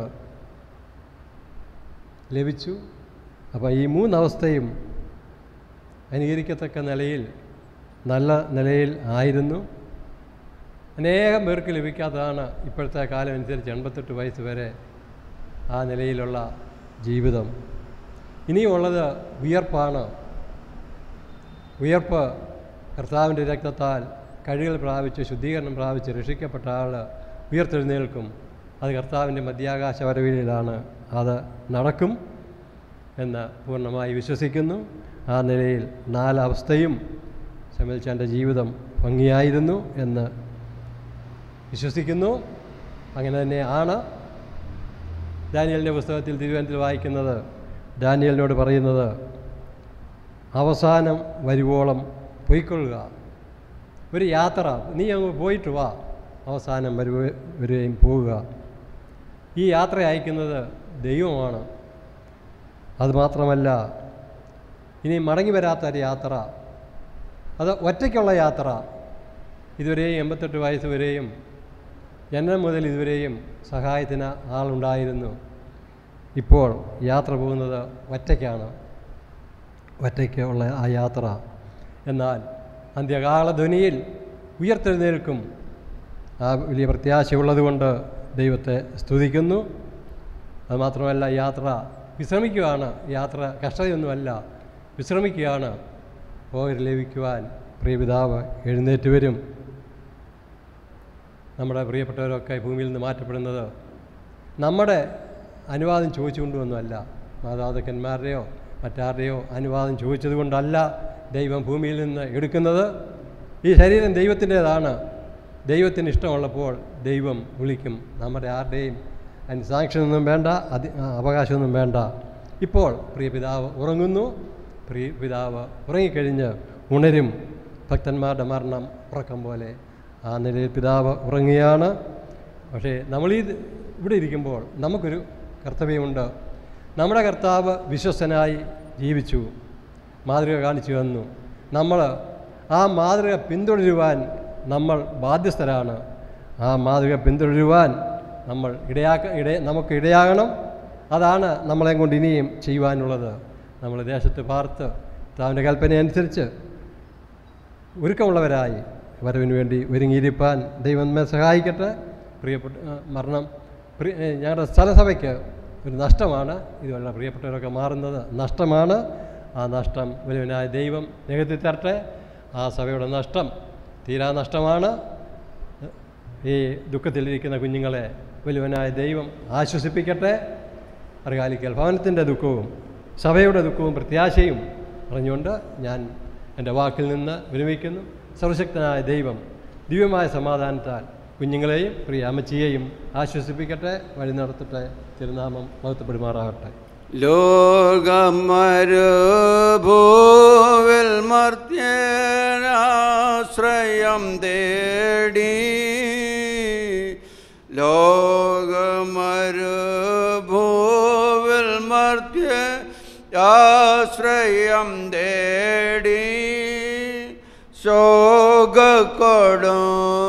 ലഭിച്ചു അപ്പോൾ ഈ മൂന്നവസ്ഥയും അനുകരിക്കത്തക്ക നിലയിൽ നല്ല നിലയിൽ ആയിരുന്നു അനേകം പേർക്ക് ലഭിക്കാത്തതാണ് ഇപ്പോഴത്തെ കാലം അനുസരിച്ച് എൺപത്തെട്ട് വയസ്സ് വരെ ആ നിലയിലുള്ള ജീവിതം ഇനിയുള്ളത് വിയർപ്പാണ് വിയർപ്പ് കർത്താവിൻ്റെ രക്തത്താൽ കഴികൾ പ്രാപിച്ച് ശുദ്ധീകരണം പ്രാപിച്ച് രക്ഷിക്കപ്പെട്ട ആൾ ഉയർത്തെഴുന്നേൽക്കും അത് കർത്താവിൻ്റെ മധ്യാകാശ വരവിലാണ് അത് നടക്കും എന്ന് പൂർണ്ണമായി വിശ്വസിക്കുന്നു ആ നിലയിൽ നാലവസ്ഥയും ശമിൽച്ചാൻ്റെ ജീവിതം ഭംഗിയായിരുന്നു എന്ന് വിശ്വസിക്കുന്നു അങ്ങനെ തന്നെ ആണ് ദാനിയലിൻ്റെ പുസ്തകത്തിൽ തിരുവനന്തപുരത്തിൽ വായിക്കുന്നത് ദാനിയലിനോട് പറയുന്നത് അവസാനം വരുവോളം പൊയ്ക്കൊള്ളുക ഒരു യാത്ര നീ അങ്ങ് പോയിട്ട് വാ അവസാനം വരുവ വരികയും പോവുക ഈ യാത്ര അയക്കുന്നത് ദൈവമാണ് അതുമാത്രമല്ല ഇനി മടങ്ങി വരാത്ത ഒരു യാത്ര അത് ഒറ്റയ്ക്കുള്ള യാത്ര ഇതുവരെയും എൺപത്തെട്ട് വയസ്സ് വരെയും ജനനം മുതൽ ഇതുവരെയും സഹായത്തിന് ആളുണ്ടായിരുന്നു ഇപ്പോൾ യാത്ര പോകുന്നത് ഒറ്റയ്ക്കാണ് ഒറ്റയ്ക്ക് ഉള്ള ആ യാത്ര എന്നാൽ അന്ത്യകാലധ്വനിയിൽ ഉയർത്തെഴുന്നേൽക്കും ആ വലിയ പ്രത്യാശയുള്ളതുകൊണ്ട് ദൈവത്തെ സ്തുതിക്കുന്നു അതുമാത്രമല്ല യാത്ര വിശ്രമിക്കുകയാണ് യാത്ര കഷ്ടതയൊന്നുമല്ല വിശ്രമിക്കുകയാണ് പോകർ ലഭിക്കുവാൻ പ്രിയപിതാവ് എഴുന്നേറ്റ് വരും നമ്മുടെ പ്രിയപ്പെട്ടവരൊക്കെ ഭൂമിയിൽ നിന്ന് മാറ്റപ്പെടുന്നത് നമ്മുടെ അനുവാദം ചോദിച്ചുകൊണ്ടൊന്നുമല്ല മാതാപിതാക്കന്മാരുടെയോ മറ്റാരുടെയോ അനുവാദം ചോദിച്ചതുകൊണ്ടല്ല ദൈവം ഭൂമിയിൽ നിന്ന് എടുക്കുന്നത് ഈ ശരീരം ദൈവത്തിൻ്റേതാണ് ദൈവത്തിന് ഇഷ്ടമുള്ളപ്പോൾ ദൈവം വിളിക്കും നമ്മുടെ ആരുടെയും അതിന് സാങ്ഷനൊന്നും വേണ്ട അതി അവകാശമൊന്നും വേണ്ട ഇപ്പോൾ പ്രിയ പിതാവ് ഉറങ്ങുന്നു പ്രിയ പിതാവ് ഉറങ്ങിക്കഴിഞ്ഞ് ഉണരും ഭക്തന്മാരുടെ മരണം ഉറക്കം പോലെ ആ നിലയിൽ പിതാവ് ഉറങ്ങിയാണ് പക്ഷേ നമ്മളീ ഇവിടെ ഇരിക്കുമ്പോൾ നമുക്കൊരു കർത്തവ്യമുണ്ട് നമ്മുടെ കർത്താവ് വിശ്വസ്തനായി ജീവിച്ചു മാതൃക കാണിച്ചു തന്നു നമ്മൾ ആ മാതൃക പിന്തുടരുവാൻ നമ്മൾ ബാധ്യസ്ഥരാണ് ആ മാതൃക പിന്തുടരുവാൻ നമ്മൾ ഇടയാക്ക ഇട നമുക്ക് ഇടയാകണം അതാണ് നമ്മളെ കൊണ്ട് ഇനിയും ചെയ്യുവാനുള്ളത് നമ്മൾ ദേശത്ത് പാർത്ത് താവിൻ്റെ കൽപ്പന അനുസരിച്ച് ഒരുക്കമുള്ളവരായി വരവിന് വേണ്ടി ഒരുങ്ങിയിരിപ്പാൻ ദൈവം നമ്മെ സഹായിക്കട്ടെ പ്രിയപ്പെട്ട ആ, മരണം പ്രിയ ഏ, ഞങ്ങളുടെ സ്ഥലസഭയ്ക്ക് ഒരു നഷ്ടമാണ് ഇതുവല്ല പ്രിയപ്പെട്ടവരൊക്കെ മാറുന്നത് നഷ്ടമാണ് ആ നഷ്ടം വലുവനായ ദൈവം നികത്തി തരട്ടെ ആ സഭയുടെ നഷ്ടം തീരാ നഷ്ടമാണ് ഈ ദുഃഖത്തിലിരിക്കുന്ന കുഞ്ഞുങ്ങളെ വലുവനായ ദൈവം ആശ്വസിപ്പിക്കട്ടെ അറിയാലിക്കൽ ഭവനത്തിൻ്റെ ദുഃഖവും സഭയുടെ ദുഃഖവും പ്രത്യാശയും പറഞ്ഞുകൊണ്ട് ഞാൻ എൻ്റെ വാക്കിൽ നിന്ന് വിരമിക്കുന്നു സർവശക്തനായ ദൈവം ദിവ്യമായ സമാധാനത്താൽ കുഞ്ഞുങ്ങളെയും പ്രിയ അമ്മച്ചിയെയും ആശ്വസിപ്പിക്കട്ടെ വഴി നടത്തട്ടെ തിരുനാമം മഹത്വപ്പെടുമാറാകട്ടെ ലോകമരുഭൂവിൽ മർത്യനാശ്രയം തേടി ലോകമരുഭൂവിൽ മർത്യ ആശ്രയം തേടി ശോകക്കൊടും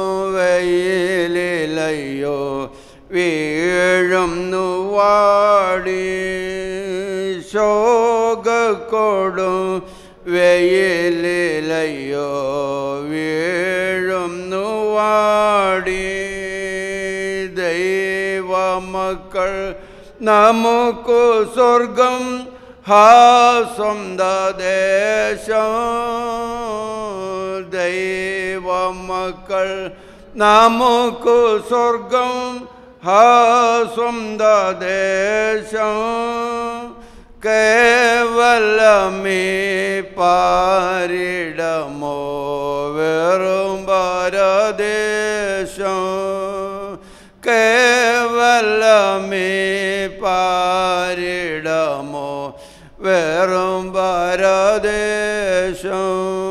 വെയിലയ്യോ വീഴുന്നു വാടി ശോകക്കൊടും വെയിലയ്യോ വീഴുന്നു വാടി ദൈവമക്കൾ നമുക്കു സ്വർഗം ഹാ സ്വന്ത ദേശം ദൈവമക്കൾ നമുക്കു സ്വർഗം ഹാ സ്വന്ത ദേശം കേവലമീ പാരിടമോ വെറും പരദേശം കേവലമീ പാരിടമോ വെറും പരദേശം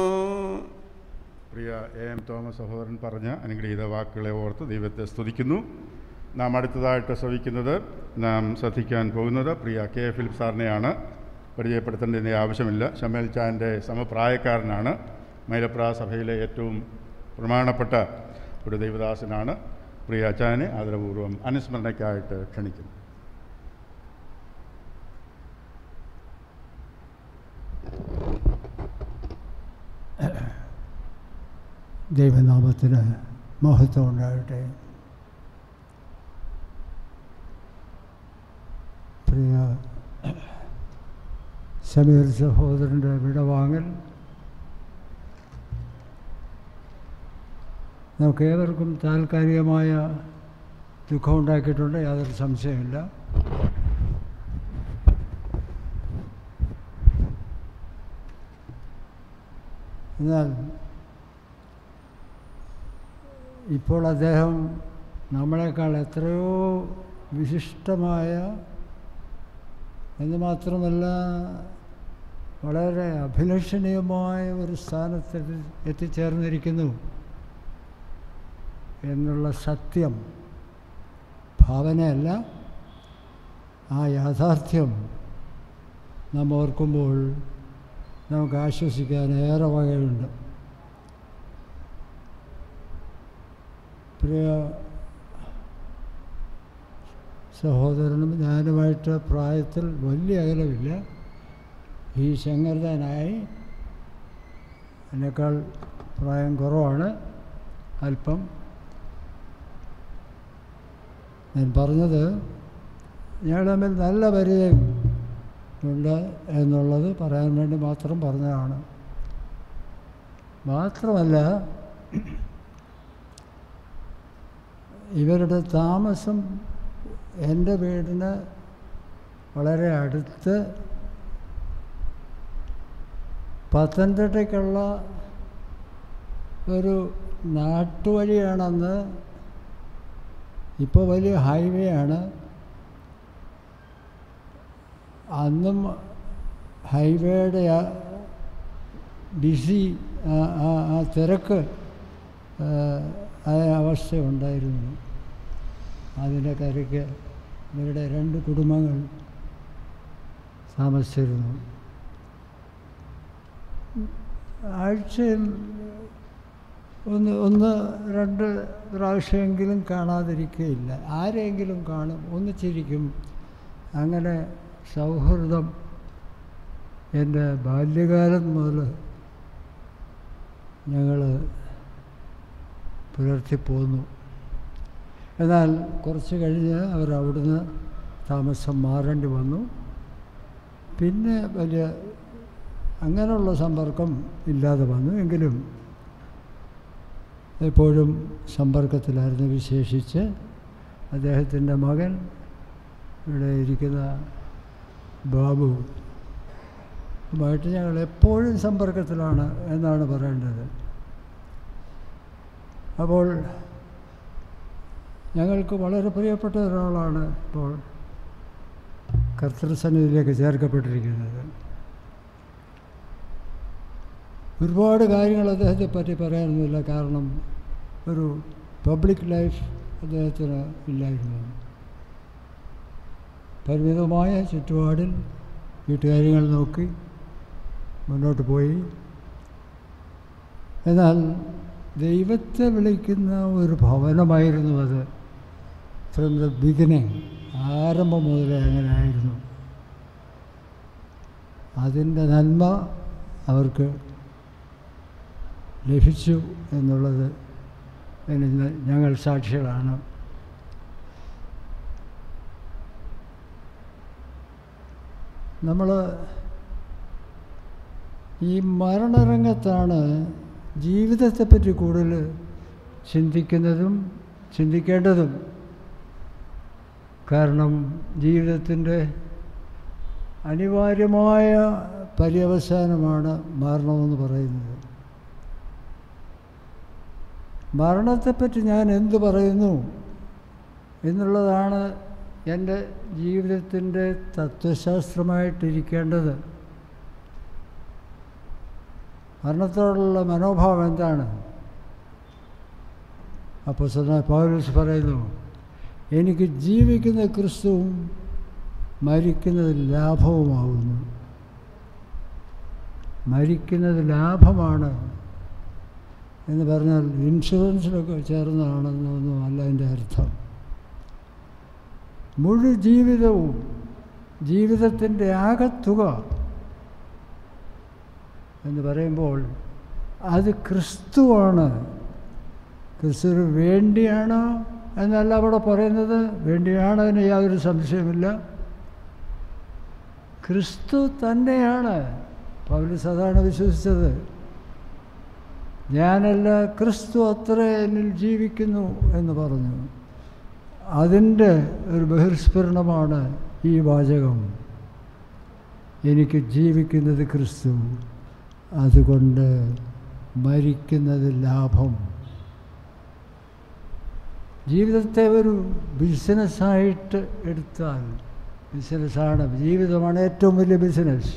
പ്രിയ എ എം തോമസ് സഹോദരൻ പറഞ്ഞ അനുഗ്രഹീത വാക്കുകളെ ഓർത്ത് ദൈവത്തെ സ്തുതിക്കുന്നു നാം അടുത്തതായിട്ട് ശ്രവിക്കുന്നത് നാം ശ്രദ്ധിക്കാൻ പോകുന്നത് പ്രിയ കെ എ ഫിലിപ്പ് സാറിനെയാണ് പരിചയപ്പെടുത്തേണ്ടതിൻ്റെ ആവശ്യമില്ല ഷമേൽ ചാൻ്റെ സമപ്രായക്കാരനാണ് മൈലപ്ര സഭയിലെ ഏറ്റവും പ്രമാണപ്പെട്ട ഒരു ദൈവദാസനാണ് പ്രിയ അച്ചാനെ ആദരപൂർവ്വം അനുസ്മരണയ്ക്കായിട്ട് ക്ഷണിക്കുന്നു ദൈവനാമത്തിന് മഹത്വം ഉണ്ടാകട്ടെ പ്രിയ സമീർ സഹോദരൻ്റെ വിടവാങ്ങൽ നമുക്ക് ഏവർക്കും താൽക്കാലികമായ ദുഃഖമുണ്ടാക്കിയിട്ടുണ്ട് യാതൊരു സംശയമില്ല എന്നാൽ ഇപ്പോൾ അദ്ദേഹം നമ്മളെക്കാൾ എത്രയോ വിശിഷ്ടമായ എന്ന് മാത്രമല്ല വളരെ അഭിലഷണീയമായ ഒരു സ്ഥാനത്ത് എത്തിച്ചേർന്നിരിക്കുന്നു എന്നുള്ള സത്യം ഭാവനയല്ല ആ യാഥാർത്ഥ്യം നാം ഓർക്കുമ്പോൾ നമുക്ക് ആശ്വസിക്കാൻ ഏറെ വകയുണ്ട് പ്രിയ സഹോദരനും ഞാനുമായിട്ട് പ്രായത്തിൽ വലിയ അകലമില്ല ഈ ശങ്കരനായി എന്നെക്കാൾ പ്രായം കുറവാണ് അല്പം ഞാൻ പറഞ്ഞത് ഞങ്ങൾ തമ്മിൽ നല്ല പരിചയം ഉണ്ട് എന്നുള്ളത് പറയാൻ വേണ്ടി മാത്രം പറഞ്ഞതാണ് മാത്രമല്ല ഇവരുടെ താമസം എൻ്റെ വീടിന് വളരെ അടുത്ത് പത്തനംതിട്ടയ്ക്കുള്ള ഒരു നാട്ടുവഴിയാണെന്ന് ഇപ്പോൾ വലിയ ഹൈവേ ആണ് അന്നും ഹൈവേയുടെ ആ ബിസി ആ- ആ- ആ തിരക്ക് ആ, ആയ അവസ്ഥ ഉണ്ടായിരുന്നു അതിൻ്റെ കരയ്ക്ക് ഇവരുടെ രണ്ട് കുടുംബങ്ങൾ താമസിച്ചിരുന്നു ആഴ്ചയിൽ ഒന്ന് ഒന്ന് രണ്ട് പ്രാവശ്യമെങ്കിലും കാണാതിരിക്കുകയില്ല ആരെങ്കിലും കാണും ഒന്നിച്ചിരിക്കും അങ്ങനെ സൗഹൃദം എൻ്റെ ബാല്യകാലം മുതൽ ഞങ്ങൾ പുലർത്തിപ്പോന്നു എന്നാൽ കുറച്ച് കഴിഞ്ഞ് അവർ അവിടുന്ന് താമസം മാറേണ്ടി വന്നു പിന്നെ വലിയ അങ്ങനെയുള്ള സമ്പർക്കം ഇല്ലാതെ വന്നു എങ്കിലും എപ്പോഴും സമ്പർക്കത്തിലായിരുന്നു വിശേഷിച്ച് അദ്ദേഹത്തിൻ്റെ മകൻ ഇവിടെ ഇരിക്കുന്ന ബാബു ുമായിട്ട് ഞങ്ങൾ എപ്പോഴും സമ്പർക്കത്തിലാണ് എന്നാണ് പറയേണ്ടത് അപ്പോൾ ഞങ്ങൾക്ക് വളരെ പ്രിയപ്പെട്ട ഒരാളാണ് ഇപ്പോൾ കർത്തൃസന്നിധിയിലേക്ക് ചേർക്കപ്പെട്ടിരിക്കുന്നത് ഒരുപാട് കാര്യങ്ങൾ അദ്ദേഹത്തെ പറ്റി പറയാനൊന്നുമില്ല കാരണം ഒരു പബ്ലിക് ലൈഫ് അദ്ദേഹത്തിന് ഇല്ലായിരുന്നു പരിമിതമായ ചുറ്റുപാടിൽ വീട്ടുകാര്യങ്ങൾ നോക്കി മുന്നോട്ട് പോയി എന്നാൽ ദൈവത്തെ വിളിക്കുന്ന ഒരു ഭവനമായിരുന്നു അത് ഫ്രം ദ ബിഗിനിങ് ആരംഭം മുതലേ അങ്ങനെ ആയിരുന്നു അതിൻ്റെ നന്മ അവർക്ക് ലഭിച്ചു എന്നുള്ളത് ഇന്ന് ഞങ്ങൾ സാക്ഷികളാണ് നമ്മൾ ഈ മരണരംഗത്താണ് ജീവിതത്തെപ്പറ്റി കൂടുതൽ ചിന്തിക്കുന്നതും ചിന്തിക്കേണ്ടതും കാരണം ജീവിതത്തിൻ്റെ അനിവാര്യമായ പര്യവസാനമാണ് മരണമെന്ന് പറയുന്നത് മരണത്തെപ്പറ്റി ഞാൻ എന്ത് പറയുന്നു എന്നുള്ളതാണ് എൻ്റെ ജീവിതത്തിൻ്റെ തത്വശാസ്ത്രമായിട്ടിരിക്കേണ്ടത് മരണത്തോടുള്ള മനോഭാവം എന്താണ് അപ്പോൾ സദാ പൗലോസ് പറയുന്നു എനിക്ക് ജീവിക്കുന്ന ക്രിസ്തുവും മരിക്കുന്നത് ലാഭവുമാകുന്നു മരിക്കുന്നത് ലാഭമാണ് എന്ന് പറഞ്ഞാൽ ഇൻഷുറൻസിലൊക്കെ ചേർന്നതാണെന്നൊന്നും അല്ല എൻ്റെ അർത്ഥം മുഴു ജീവിതവും ജീവിതത്തിൻ്റെ ആകത്തുക എന്ന് പറയുമ്പോൾ അത് ക്രിസ്തുവാണ് ക്രിസ്തുവിന് വേണ്ടിയാണ് എന്നല്ല അവിടെ പറയുന്നത് വേണ്ടിയാണ് അതിന് യാതൊരു സംശയമില്ല ക്രിസ്തു തന്നെയാണ് പൗലസ് അതാണ് വിശ്വസിച്ചത് ഞാനല്ല ക്രിസ്തു അത്ര എന്നിൽ ജീവിക്കുന്നു എന്ന് പറഞ്ഞു അതിൻ്റെ ഒരു ബഹിർസ്ഫുരണമാണ് ഈ വാചകം എനിക്ക് ജീവിക്കുന്നത് ക്രിസ്തു അതുകൊണ്ട് മരിക്കുന്നത് ലാഭം ജീവിതത്തെ ഒരു ബിസിനസ്സായിട്ട് എടുത്താൽ ബിസിനസ്സാണ് ജീവിതമാണ് ഏറ്റവും വലിയ ബിസിനസ്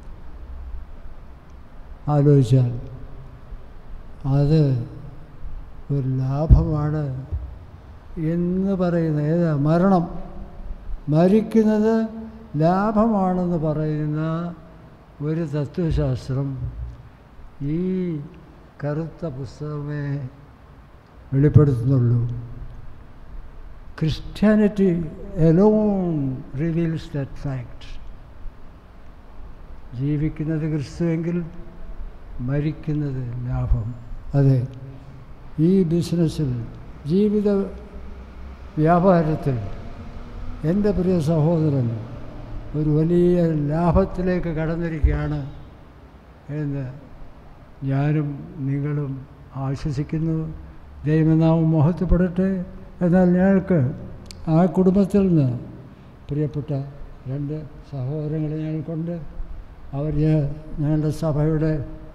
ആലോചിച്ചാൽ അത് ഒരു ലാഭമാണ് എന്ന് പറയുന്ന ഏതാ മരണം മരിക്കുന്നത് ലാഭമാണെന്ന് പറയുന്ന ഒരു തത്വശാസ്ത്രം ഈ കറുത്ത പുസ്തകമേ വെളിപ്പെടുത്തുന്നുള്ളൂ Christianity alone reveals that fact ജീവിക്കുന്നത് ക്രിസ്തുവെങ്കിൽ മരിക്കുന്നത് ലാഭം അതെ ഈ ബിസിനസ്സിൽ ജീവിത വ്യാപാരത്തിൽ എൻ്റെ പ്രിയ സഹോദരൻ ഒരു വലിയ ലാഭത്തിലേക്ക് കടന്നിരിക്കുകയാണ് എന്ന് ഞാനും നിങ്ങളും ആശ്വസിക്കുന്നു ദൈവനാമം മഹത്വപ്പെടട്ടെ എന്നാൽ ഞങ്ങൾക്ക് ആ കുടുംബത്തിൽ നിന്ന് പ്രിയപ്പെട്ട രണ്ട് സഹോദരങ്ങളെ ഞങ്ങൾക്കുണ്ട് അവർ ഞങ്ങളുടെ സഭയുടെ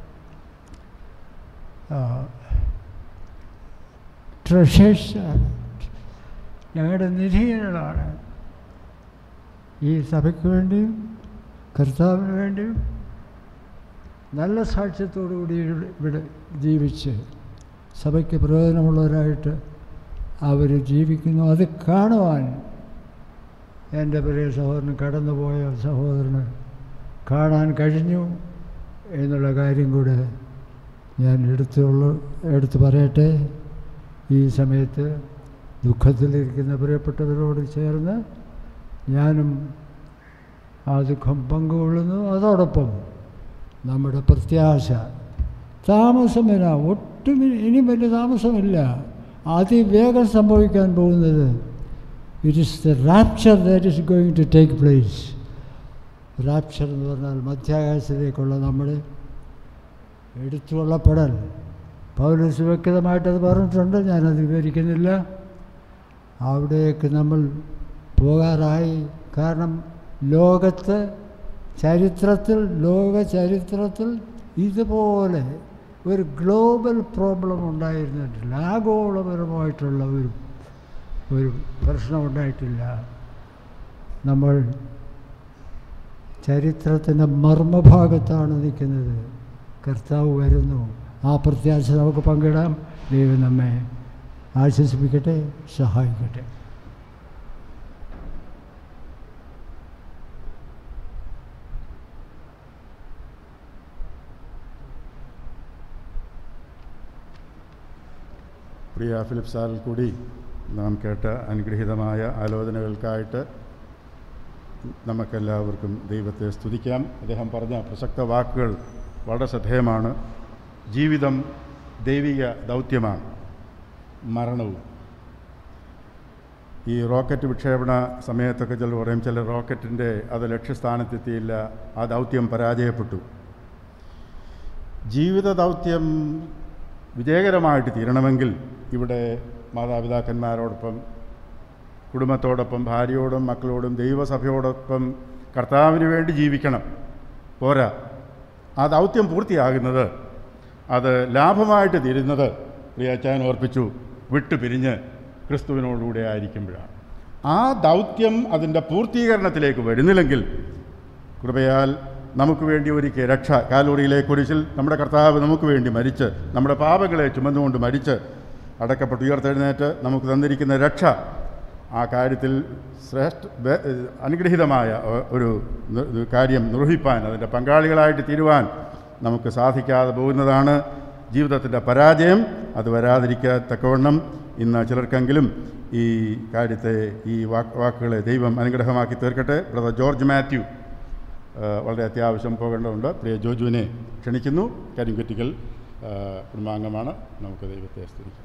ട്രഷേഴ്സാണ് ഞങ്ങളുടെ നിധികളാണ് ഈ സഭയ്ക്ക് വേണ്ടിയും കർത്താവിന് വേണ്ടിയും നല്ല സാക്ഷ്യത്തോടുകൂടി ഇവിടെ ജീവിച്ച് സഭയ്ക്ക് പ്രയോജനമുള്ളവരായിട്ട് അവർ ജീവിക്കുന്നു അത് കാണുവാൻ എൻ്റെ പ്രിയ സഹോദരൻ കടന്നുപോയ സഹോദരന് കാണാൻ കഴിഞ്ഞു എന്നുള്ള കാര്യം കൂടെ ഞാൻ എടുത്തുള്ളൂ എടുത്തു പറയട്ടെ ഈ സമയത്ത് ദുഃഖത്തിലിരിക്കുന്ന പ്രിയപ്പെട്ടവരോട് ചേർന്ന് ഞാനും ആ ദുഃഖം പങ്കുകൊള്ളുന്നു അതോടൊപ്പം നമ്മുടെ പ്രത്യാശ താമസമില്ല ഒട്ടും ഇനി വലിയ താമസമില്ല അതിവേഗം സംഭവിക്കാൻ പോകുന്നത് it is the rapture that is going to take place rapture എന്ന് പറഞ്ഞാൽ മധ്യാകാശത്തിലേക്കുള്ള നമ്മുടെ എടുത്തുകൊള്ളപ്പെടൽ പൗലോസ് വ്യക്തമായിട്ടത് പറഞ്ഞിട്ടുണ്ട് ഞാനത് വിവരിക്കുന്നില്ല അവിടേക്ക് നമ്മൾ പോകാറായി കാരണം ലോകത്ത് ചരിത്രത്തിൽ ലോക ചരിത്രത്തിൽ ഇതുപോലെ ഒരു ഗ്ലോബൽ പ്രോബ്ലം ഉണ്ടായിരുന്നിട്ടില്ല ആഗോളപരമായിട്ടുള്ള ഒരു ഒരു പ്രശ്നം ഉണ്ടായിട്ടില്ല നമ്മൾ ചരിത്രത്തിൻ്റെ മർമ്മഭാഗത്താണ് നിൽക്കുന്നത് കർത്താവ് വരുന്നു ആ പ്രത്യാശ നമുക്ക് പങ്കിടാം ദൈവം നമ്മെ ആശ്വസിപ്പിക്കട്ടെ സഹായിക്കട്ടെ പ്രിയ ഫിലിപ്പ് സാറിൽ കൂടി നാം കേട്ട അനുഗ്രഹീതമായ ആലോചനകൾക്കായിട്ട് നമുക്കെല്ലാവർക്കും ദൈവത്തെ സ്തുതിക്കാം അദ്ദേഹം പറഞ്ഞ പ്രസക്ത വാക്കുകൾ വളരെ ശ്രദ്ധേയമാണ് ജീവിതം ദൈവിക ദൗത്യമാണ് മരണവും ഈ റോക്കറ്റ് വിക്ഷേപണ സമയത്തൊക്കെ ചിലർ പറയും ചില റോക്കറ്റിൻ്റെ അത് ലക്ഷ്യസ്ഥാനത്തെത്തിയില്ല ആ ദൗത്യം പരാജയപ്പെട്ടു ജീവിത ദൗത്യം വിജയകരമായിട്ട് തീരണമെങ്കിൽ ഇവിടെ മാതാപിതാക്കന്മാരോടൊപ്പം കുടുംബത്തോടൊപ്പം ഭാര്യയോടും മക്കളോടും ദൈവസഭയോടൊപ്പം കർത്താവിന് വേണ്ടി ജീവിക്കണം പോരാ ആ ദൗത്യം പൂർത്തിയാകുന്നത് അത് ലാഭമായിട്ട് തീരുന്നത് പ്രിയാച്ചാൻ ഓർപ്പിച്ചു വിട്ടുപിരിഞ്ഞ് ക്രിസ്തുവിനോടുകൂടെ ആയിരിക്കുമ്പോഴാണ് ആ ദൗത്യം അതിൻ്റെ പൂർത്തീകരണത്തിലേക്ക് വരുന്നില്ലെങ്കിൽ കൃപയാൽ നമുക്ക് വേണ്ടി ഒരുക്കിയ രക്ഷ കാലൂറിയിലെ കുരിശിൽ നമ്മുടെ കർത്താവ് നമുക്ക് വേണ്ടി മരിച്ച് നമ്മുടെ പാപങ്ങളെ ചുമന്നുകൊണ്ട് മരിച്ച് അടക്കപ്പെട്ട് ഉയർത്തെഴുന്നേറ്റ് നമുക്ക് തന്നിരിക്കുന്ന രക്ഷ ആ കാര്യത്തിൽ ശ്രേഷ്ഠ ബെ- അനുഗ്രഹീതമായ ഒ- ഒരു നി- ഇത് കാര്യം നിർവഹിപ്പാൻ അതിൻ്റെ പങ്കാളികളായിട്ട് തീരുവാൻ നമുക്ക് സാധിക്കാതെ പോകുന്നതാണ് ജീവിതത്തിൻ്റെ പരാജയം അത് വരാതിരിക്കത്തക്കവണ്ണം ഇന്ന് ചിലർക്കെങ്കിലും ഈ കാര്യത്തെ ഈ വാക്ക് വാക്കുകളെ ദൈവം അനുഗ്രഹമാക്കി തീർക്കട്ടെ ബ്രദർ ജോർജ് മാത്യു ആ, വളരെ അത്യാവശ്യം പോകേണ്ടതുണ്ട് പ്രിയ ജോജുവിനെ ക്ഷണിക്കുന്നു കരിങ്കുറ്റിക്കൽ ആ, കുടുംബാംഗമാണ് നമുക്ക് ദൈവത്തെ സ്തുതിക്കാം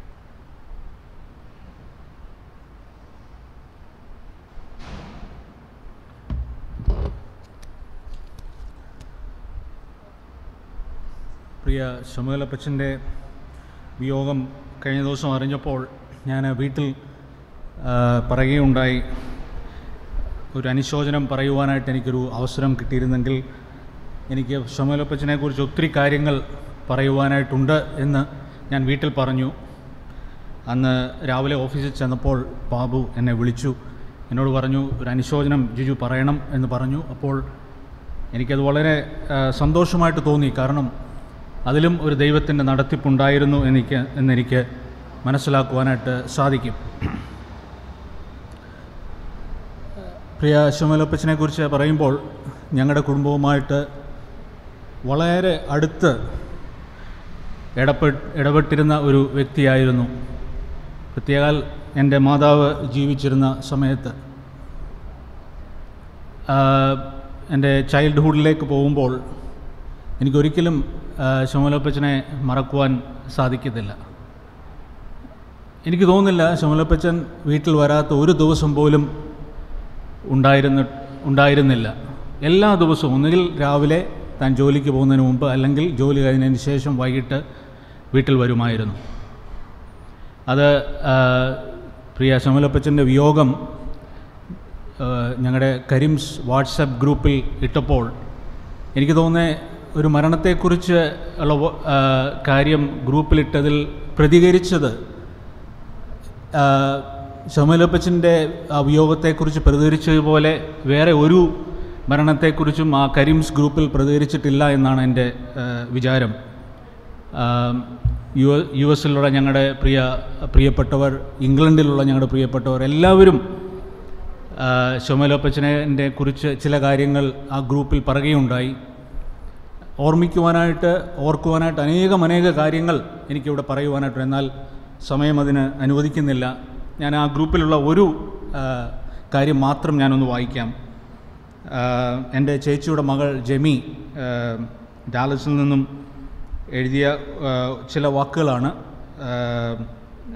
പ്രിയ ശമുകലപ്പച്ചൻ്റെ വിയോഗം കഴിഞ്ഞ ദിവസം അറിഞ്ഞപ്പോൾ ഞാൻ വീട്ടിൽ ആ, പറയുകയുണ്ടായി ഒരു അനുശോചനം പറയുവാനായിട്ട് എനിക്കൊരു അവസരം കിട്ടിയിരുന്നെങ്കിൽ എനിക്ക് ശമുകലപ്പച്ചനെ കുറിച്ച് ഒത്തിരി കാര്യങ്ങൾ പറയുവാനായിട്ടുണ്ട് എന്ന് ഞാൻ വീട്ടിൽ പറഞ്ഞു അന്ന് രാവിലെ ഓഫീസിൽ ചെന്നപ്പോൾ ബാബു എന്നെ വിളിച്ചു എന്നോട് പറഞ്ഞു ഒരു അനുശോചനം ജിജു പറയണം എന്ന് പറഞ്ഞു അപ്പോൾ എനിക്കത് വളരെ ആ, സന്തോഷമായിട്ട് തോന്നി കാരണം അതിലും ഒരു ദൈവത്തിൻ്റെ നടത്തിപ്പുണ്ടായിരുന്നു എനിക്ക് എന്നെനിക്ക് മനസ്സിലാക്കുവാനായിട്ട് സാധിക്കും പ്രിയ ശുമലപ്പച്ചനെ കുറിച്ച് പറയുമ്പോൾ ഞങ്ങളുടെ കുടുംബവുമായിട്ട് വളരെ അടുത്ത് ഇടപെ ഇടപെട്ടിരുന്ന ഒരു വ്യക്തിയായിരുന്നു പ്രത്യേകാൽ എൻ്റെ മാതാവ് ജീവിച്ചിരുന്ന സമയത്ത് ആ, എൻ്റെ ചൈൽഡ്ഹുഡിലേക്ക് പോകുമ്പോൾ എനിക്കൊരിക്കലും ആ, ശമുലപ്പച്ചനെ മറക്കുവാൻ സാധിക്കത്തില്ല എനിക്ക് തോന്നുന്നില്ല ശമുലപ്പച്ചൻ വീട്ടിൽ വരാത്ത ഒരു ദിവസം പോലും ഉണ്ടായിരുന്ന ഉണ്ടായിരുന്നില്ല എല്ലാ ദിവസവും ഒന്നുകിൽ രാവിലെ താൻ ജോലിക്ക് പോകുന്നതിന് മുമ്പ് അല്ലെങ്കിൽ ജോലി കഴിഞ്ഞതിന് ശേഷം വൈകിട്ട് വീട്ടിൽ വരുമായിരുന്നു അത് ആ, പ്രിയ ശമലപ്പച്ചൻ്റെ വിയോഗം ആ, ഞങ്ങളുടെ കരിംസ് വാട്സപ്പ് ഗ്രൂപ്പിൽ ഇട്ടപ്പോൾ എനിക്ക് തോന്നുന്നത് ഒരു മരണത്തെക്കുറിച്ച് ഉള്ള വ- ആ, കാര്യം ഗ്രൂപ്പിലിട്ടതിൽ പ്രതികരിച്ചത് ശമലപ്പച്ചൻ്റെ ആ വിയോഗത്തെക്കുറിച്ച് പ്രതികരിച്ചതുപോലെ വേറെ ഒരു മരണത്തെക്കുറിച്ചും ആ കരിംസ് ഗ്രൂപ്പിൽ പ്രതികരിച്ചിട്ടില്ല എന്നാണ് എൻ്റെ ആ, വിചാരം ആ, യു യു എസിലുള്ള ഞങ്ങളുടെ പ്രിയ പ്രിയപ്പെട്ടവർ ഇംഗ്ലണ്ടിലുള്ള ഞങ്ങളുടെ പ്രിയപ്പെട്ടവർ എല്ലാവരും ശോമലോപ്പച്ചനെ കുറിച്ച് ചില കാര്യങ്ങൾ ആ ഗ്രൂപ്പിൽ പറയുകയുണ്ടായി ഓർമ്മിക്കുവാനായിട്ട് ഓർക്കുവാനായിട്ട് അനേകം അനേക കാര്യങ്ങൾ എനിക്കിവിടെ പറയുവാനായിട്ട് എന്നാൽ സമയം അതിന് അനുവദിക്കുന്നില്ല ഞാൻ ആ ഗ്രൂപ്പിലുള്ള ഒരു ആ, കാര്യം മാത്രം ഞാനൊന്ന് വായിക്കാം ആ, എൻ്റെ ചേച്ചിയുടെ മകൾ ജെമി ആ, ഡാലസിൽ നിന്നും എഴുതിയ ആ, ചില വാക്കുകളാണ് ആ,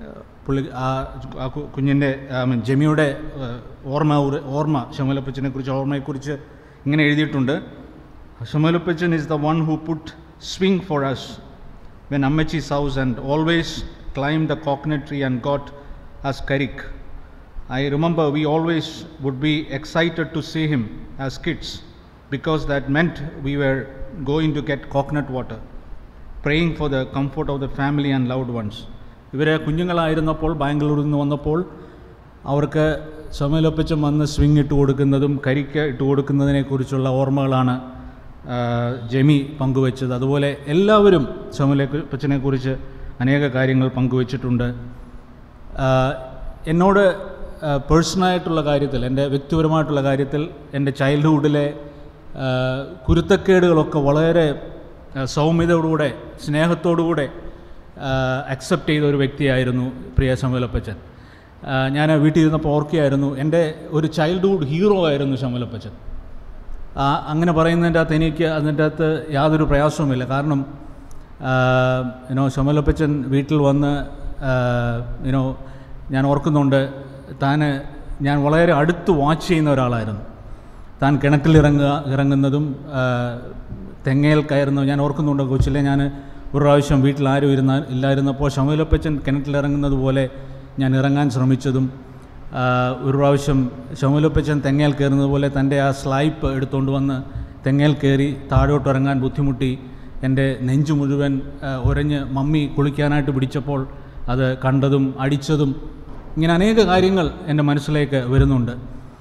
പുള്ളി ആ ആ കു- കുഞ്ഞിൻ്റെ ഐ മീൻ ജെമിയുടെ ഏഹ്, ഓർമ്മ ഉറ- ഓർമ്മ ഷമലപ്പച്ചനെ കുറിച്ച് ഓർമ്മയെക്കുറിച്ച് ഇങ്ങനെ എഴുതിയിട്ടുണ്ട് ഷമലപ്പച്ചൻ is the one who put swing for us when Ammachi's house and always climbed the coconut tree and got us karik. I remember we always would be excited to see him as kids because that meant we were going to get coconut water, praying for the comfort of the family and loved ones. ഇവരെ കുഞ്ഞുങ്ങളായിരുന്നപ്പോൾ ബാംഗ്ലൂരിൽ നിന്ന് വന്നപ്പോൾ അവർക്ക് സമയലൊപ്പിച്ചും വന്ന് swing ഇട്ട് കൊടുക്കുന്നതും കരിക്ക് ഇട്ട് കൊടുക്കുന്നതിനെക്കുറിച്ചുള്ള ഓർമ്മകളാണ് ആ, ജെമി പങ്കുവച്ചത് അതുപോലെ എല്ലാവരും സമലപ്പച്ചനെ കുറിച്ച് അനേക കാര്യങ്ങൾ പങ്കുവച്ചിട്ടുണ്ട് ആ, എന്നോട് പേഴ്സണലായിട്ടുള്ള കാര്യത്തിൽ എൻ്റെ വ്യക്തിപരമായിട്ടുള്ള കാര്യത്തിൽ എൻ്റെ ചൈൽഡ്ഹുഡിലെ ആ, കുരുത്തക്കേടുകളൊക്കെ വളരെ ആ, സൗമ്യതയോടുകൂടെ സ്നേഹത്തോടുകൂടെ അക്സെപ്റ്റ് ചെയ്ത ഒരു വ്യക്തിയായിരുന്നു പ്രിയ ശമലപ്പച്ചൻ ഞാൻ വീട്ടിൽ ഇരുന്നപ്പോൾ ഓർക്കുകയായിരുന്നു എൻ്റെ ഒരു ചൈൽഡ്ഹുഡ് ഹീറോ ആയിരുന്നു ശമലപ്പച്ചൻ ആ, അങ്ങനെ പറയുന്നതിൻ്റെ അകത്ത് എനിക്ക് അതിൻ്റെ അകത്ത് യാതൊരു പ്രയാസവുമില്ല കാരണം യുനോ ശമലപ്പച്ചൻ വീട്ടിൽ വന്ന് യുനോ ഞാൻ ഓർക്കുന്നുണ്ട് താൻ ഞാൻ വളരെ അടുത്ത് വാച്ച് ചെയ്യുന്ന ഒരാളായിരുന്നു താൻ കിണറ്റിലിറങ്ങുക ഇറങ്ങുന്നതും ആ, തെങ്ങയിൽ കയറുന്നതും ഞാൻ ഓർക്കുന്നുണ്ട് കൊച്ചിലെ ഞാൻ ഒരു പ്രാവശ്യം വീട്ടിൽ ആരും ഇരുന്ന ഇല്ലായിരുന്നപ്പോൾ ശമലപ്പച്ചൻ കിണറ്റിലിറങ്ങുന്നത് പോലെ ഞാൻ ഇറങ്ങാൻ ശ്രമിച്ചതും ആ, ഒരു പ്രാവശ്യം ശമലപ്പച്ചൻ തെങ്ങയിൽ കയറുന്നത് പോലെ തൻ്റെ ആ സ്ലൈപ്പ് എടുത്തുകൊണ്ട് വന്ന് തെങ്ങയിൽ കയറി താഴോട്ട് ഇറങ്ങാൻ ബുദ്ധിമുട്ടി എൻ്റെ നെഞ്ചു മുഴുവൻ ആ, ഉരഞ്ഞ് മമ്മി കുളിക്കാനായിട്ട് പിടിച്ചപ്പോൾ അത് കണ്ടതും അടിച്ചതും ഇങ്ങനെ അനേക കാര്യങ്ങൾ എൻ്റെ മനസ്സിലേക്ക് വരുന്നുണ്ട്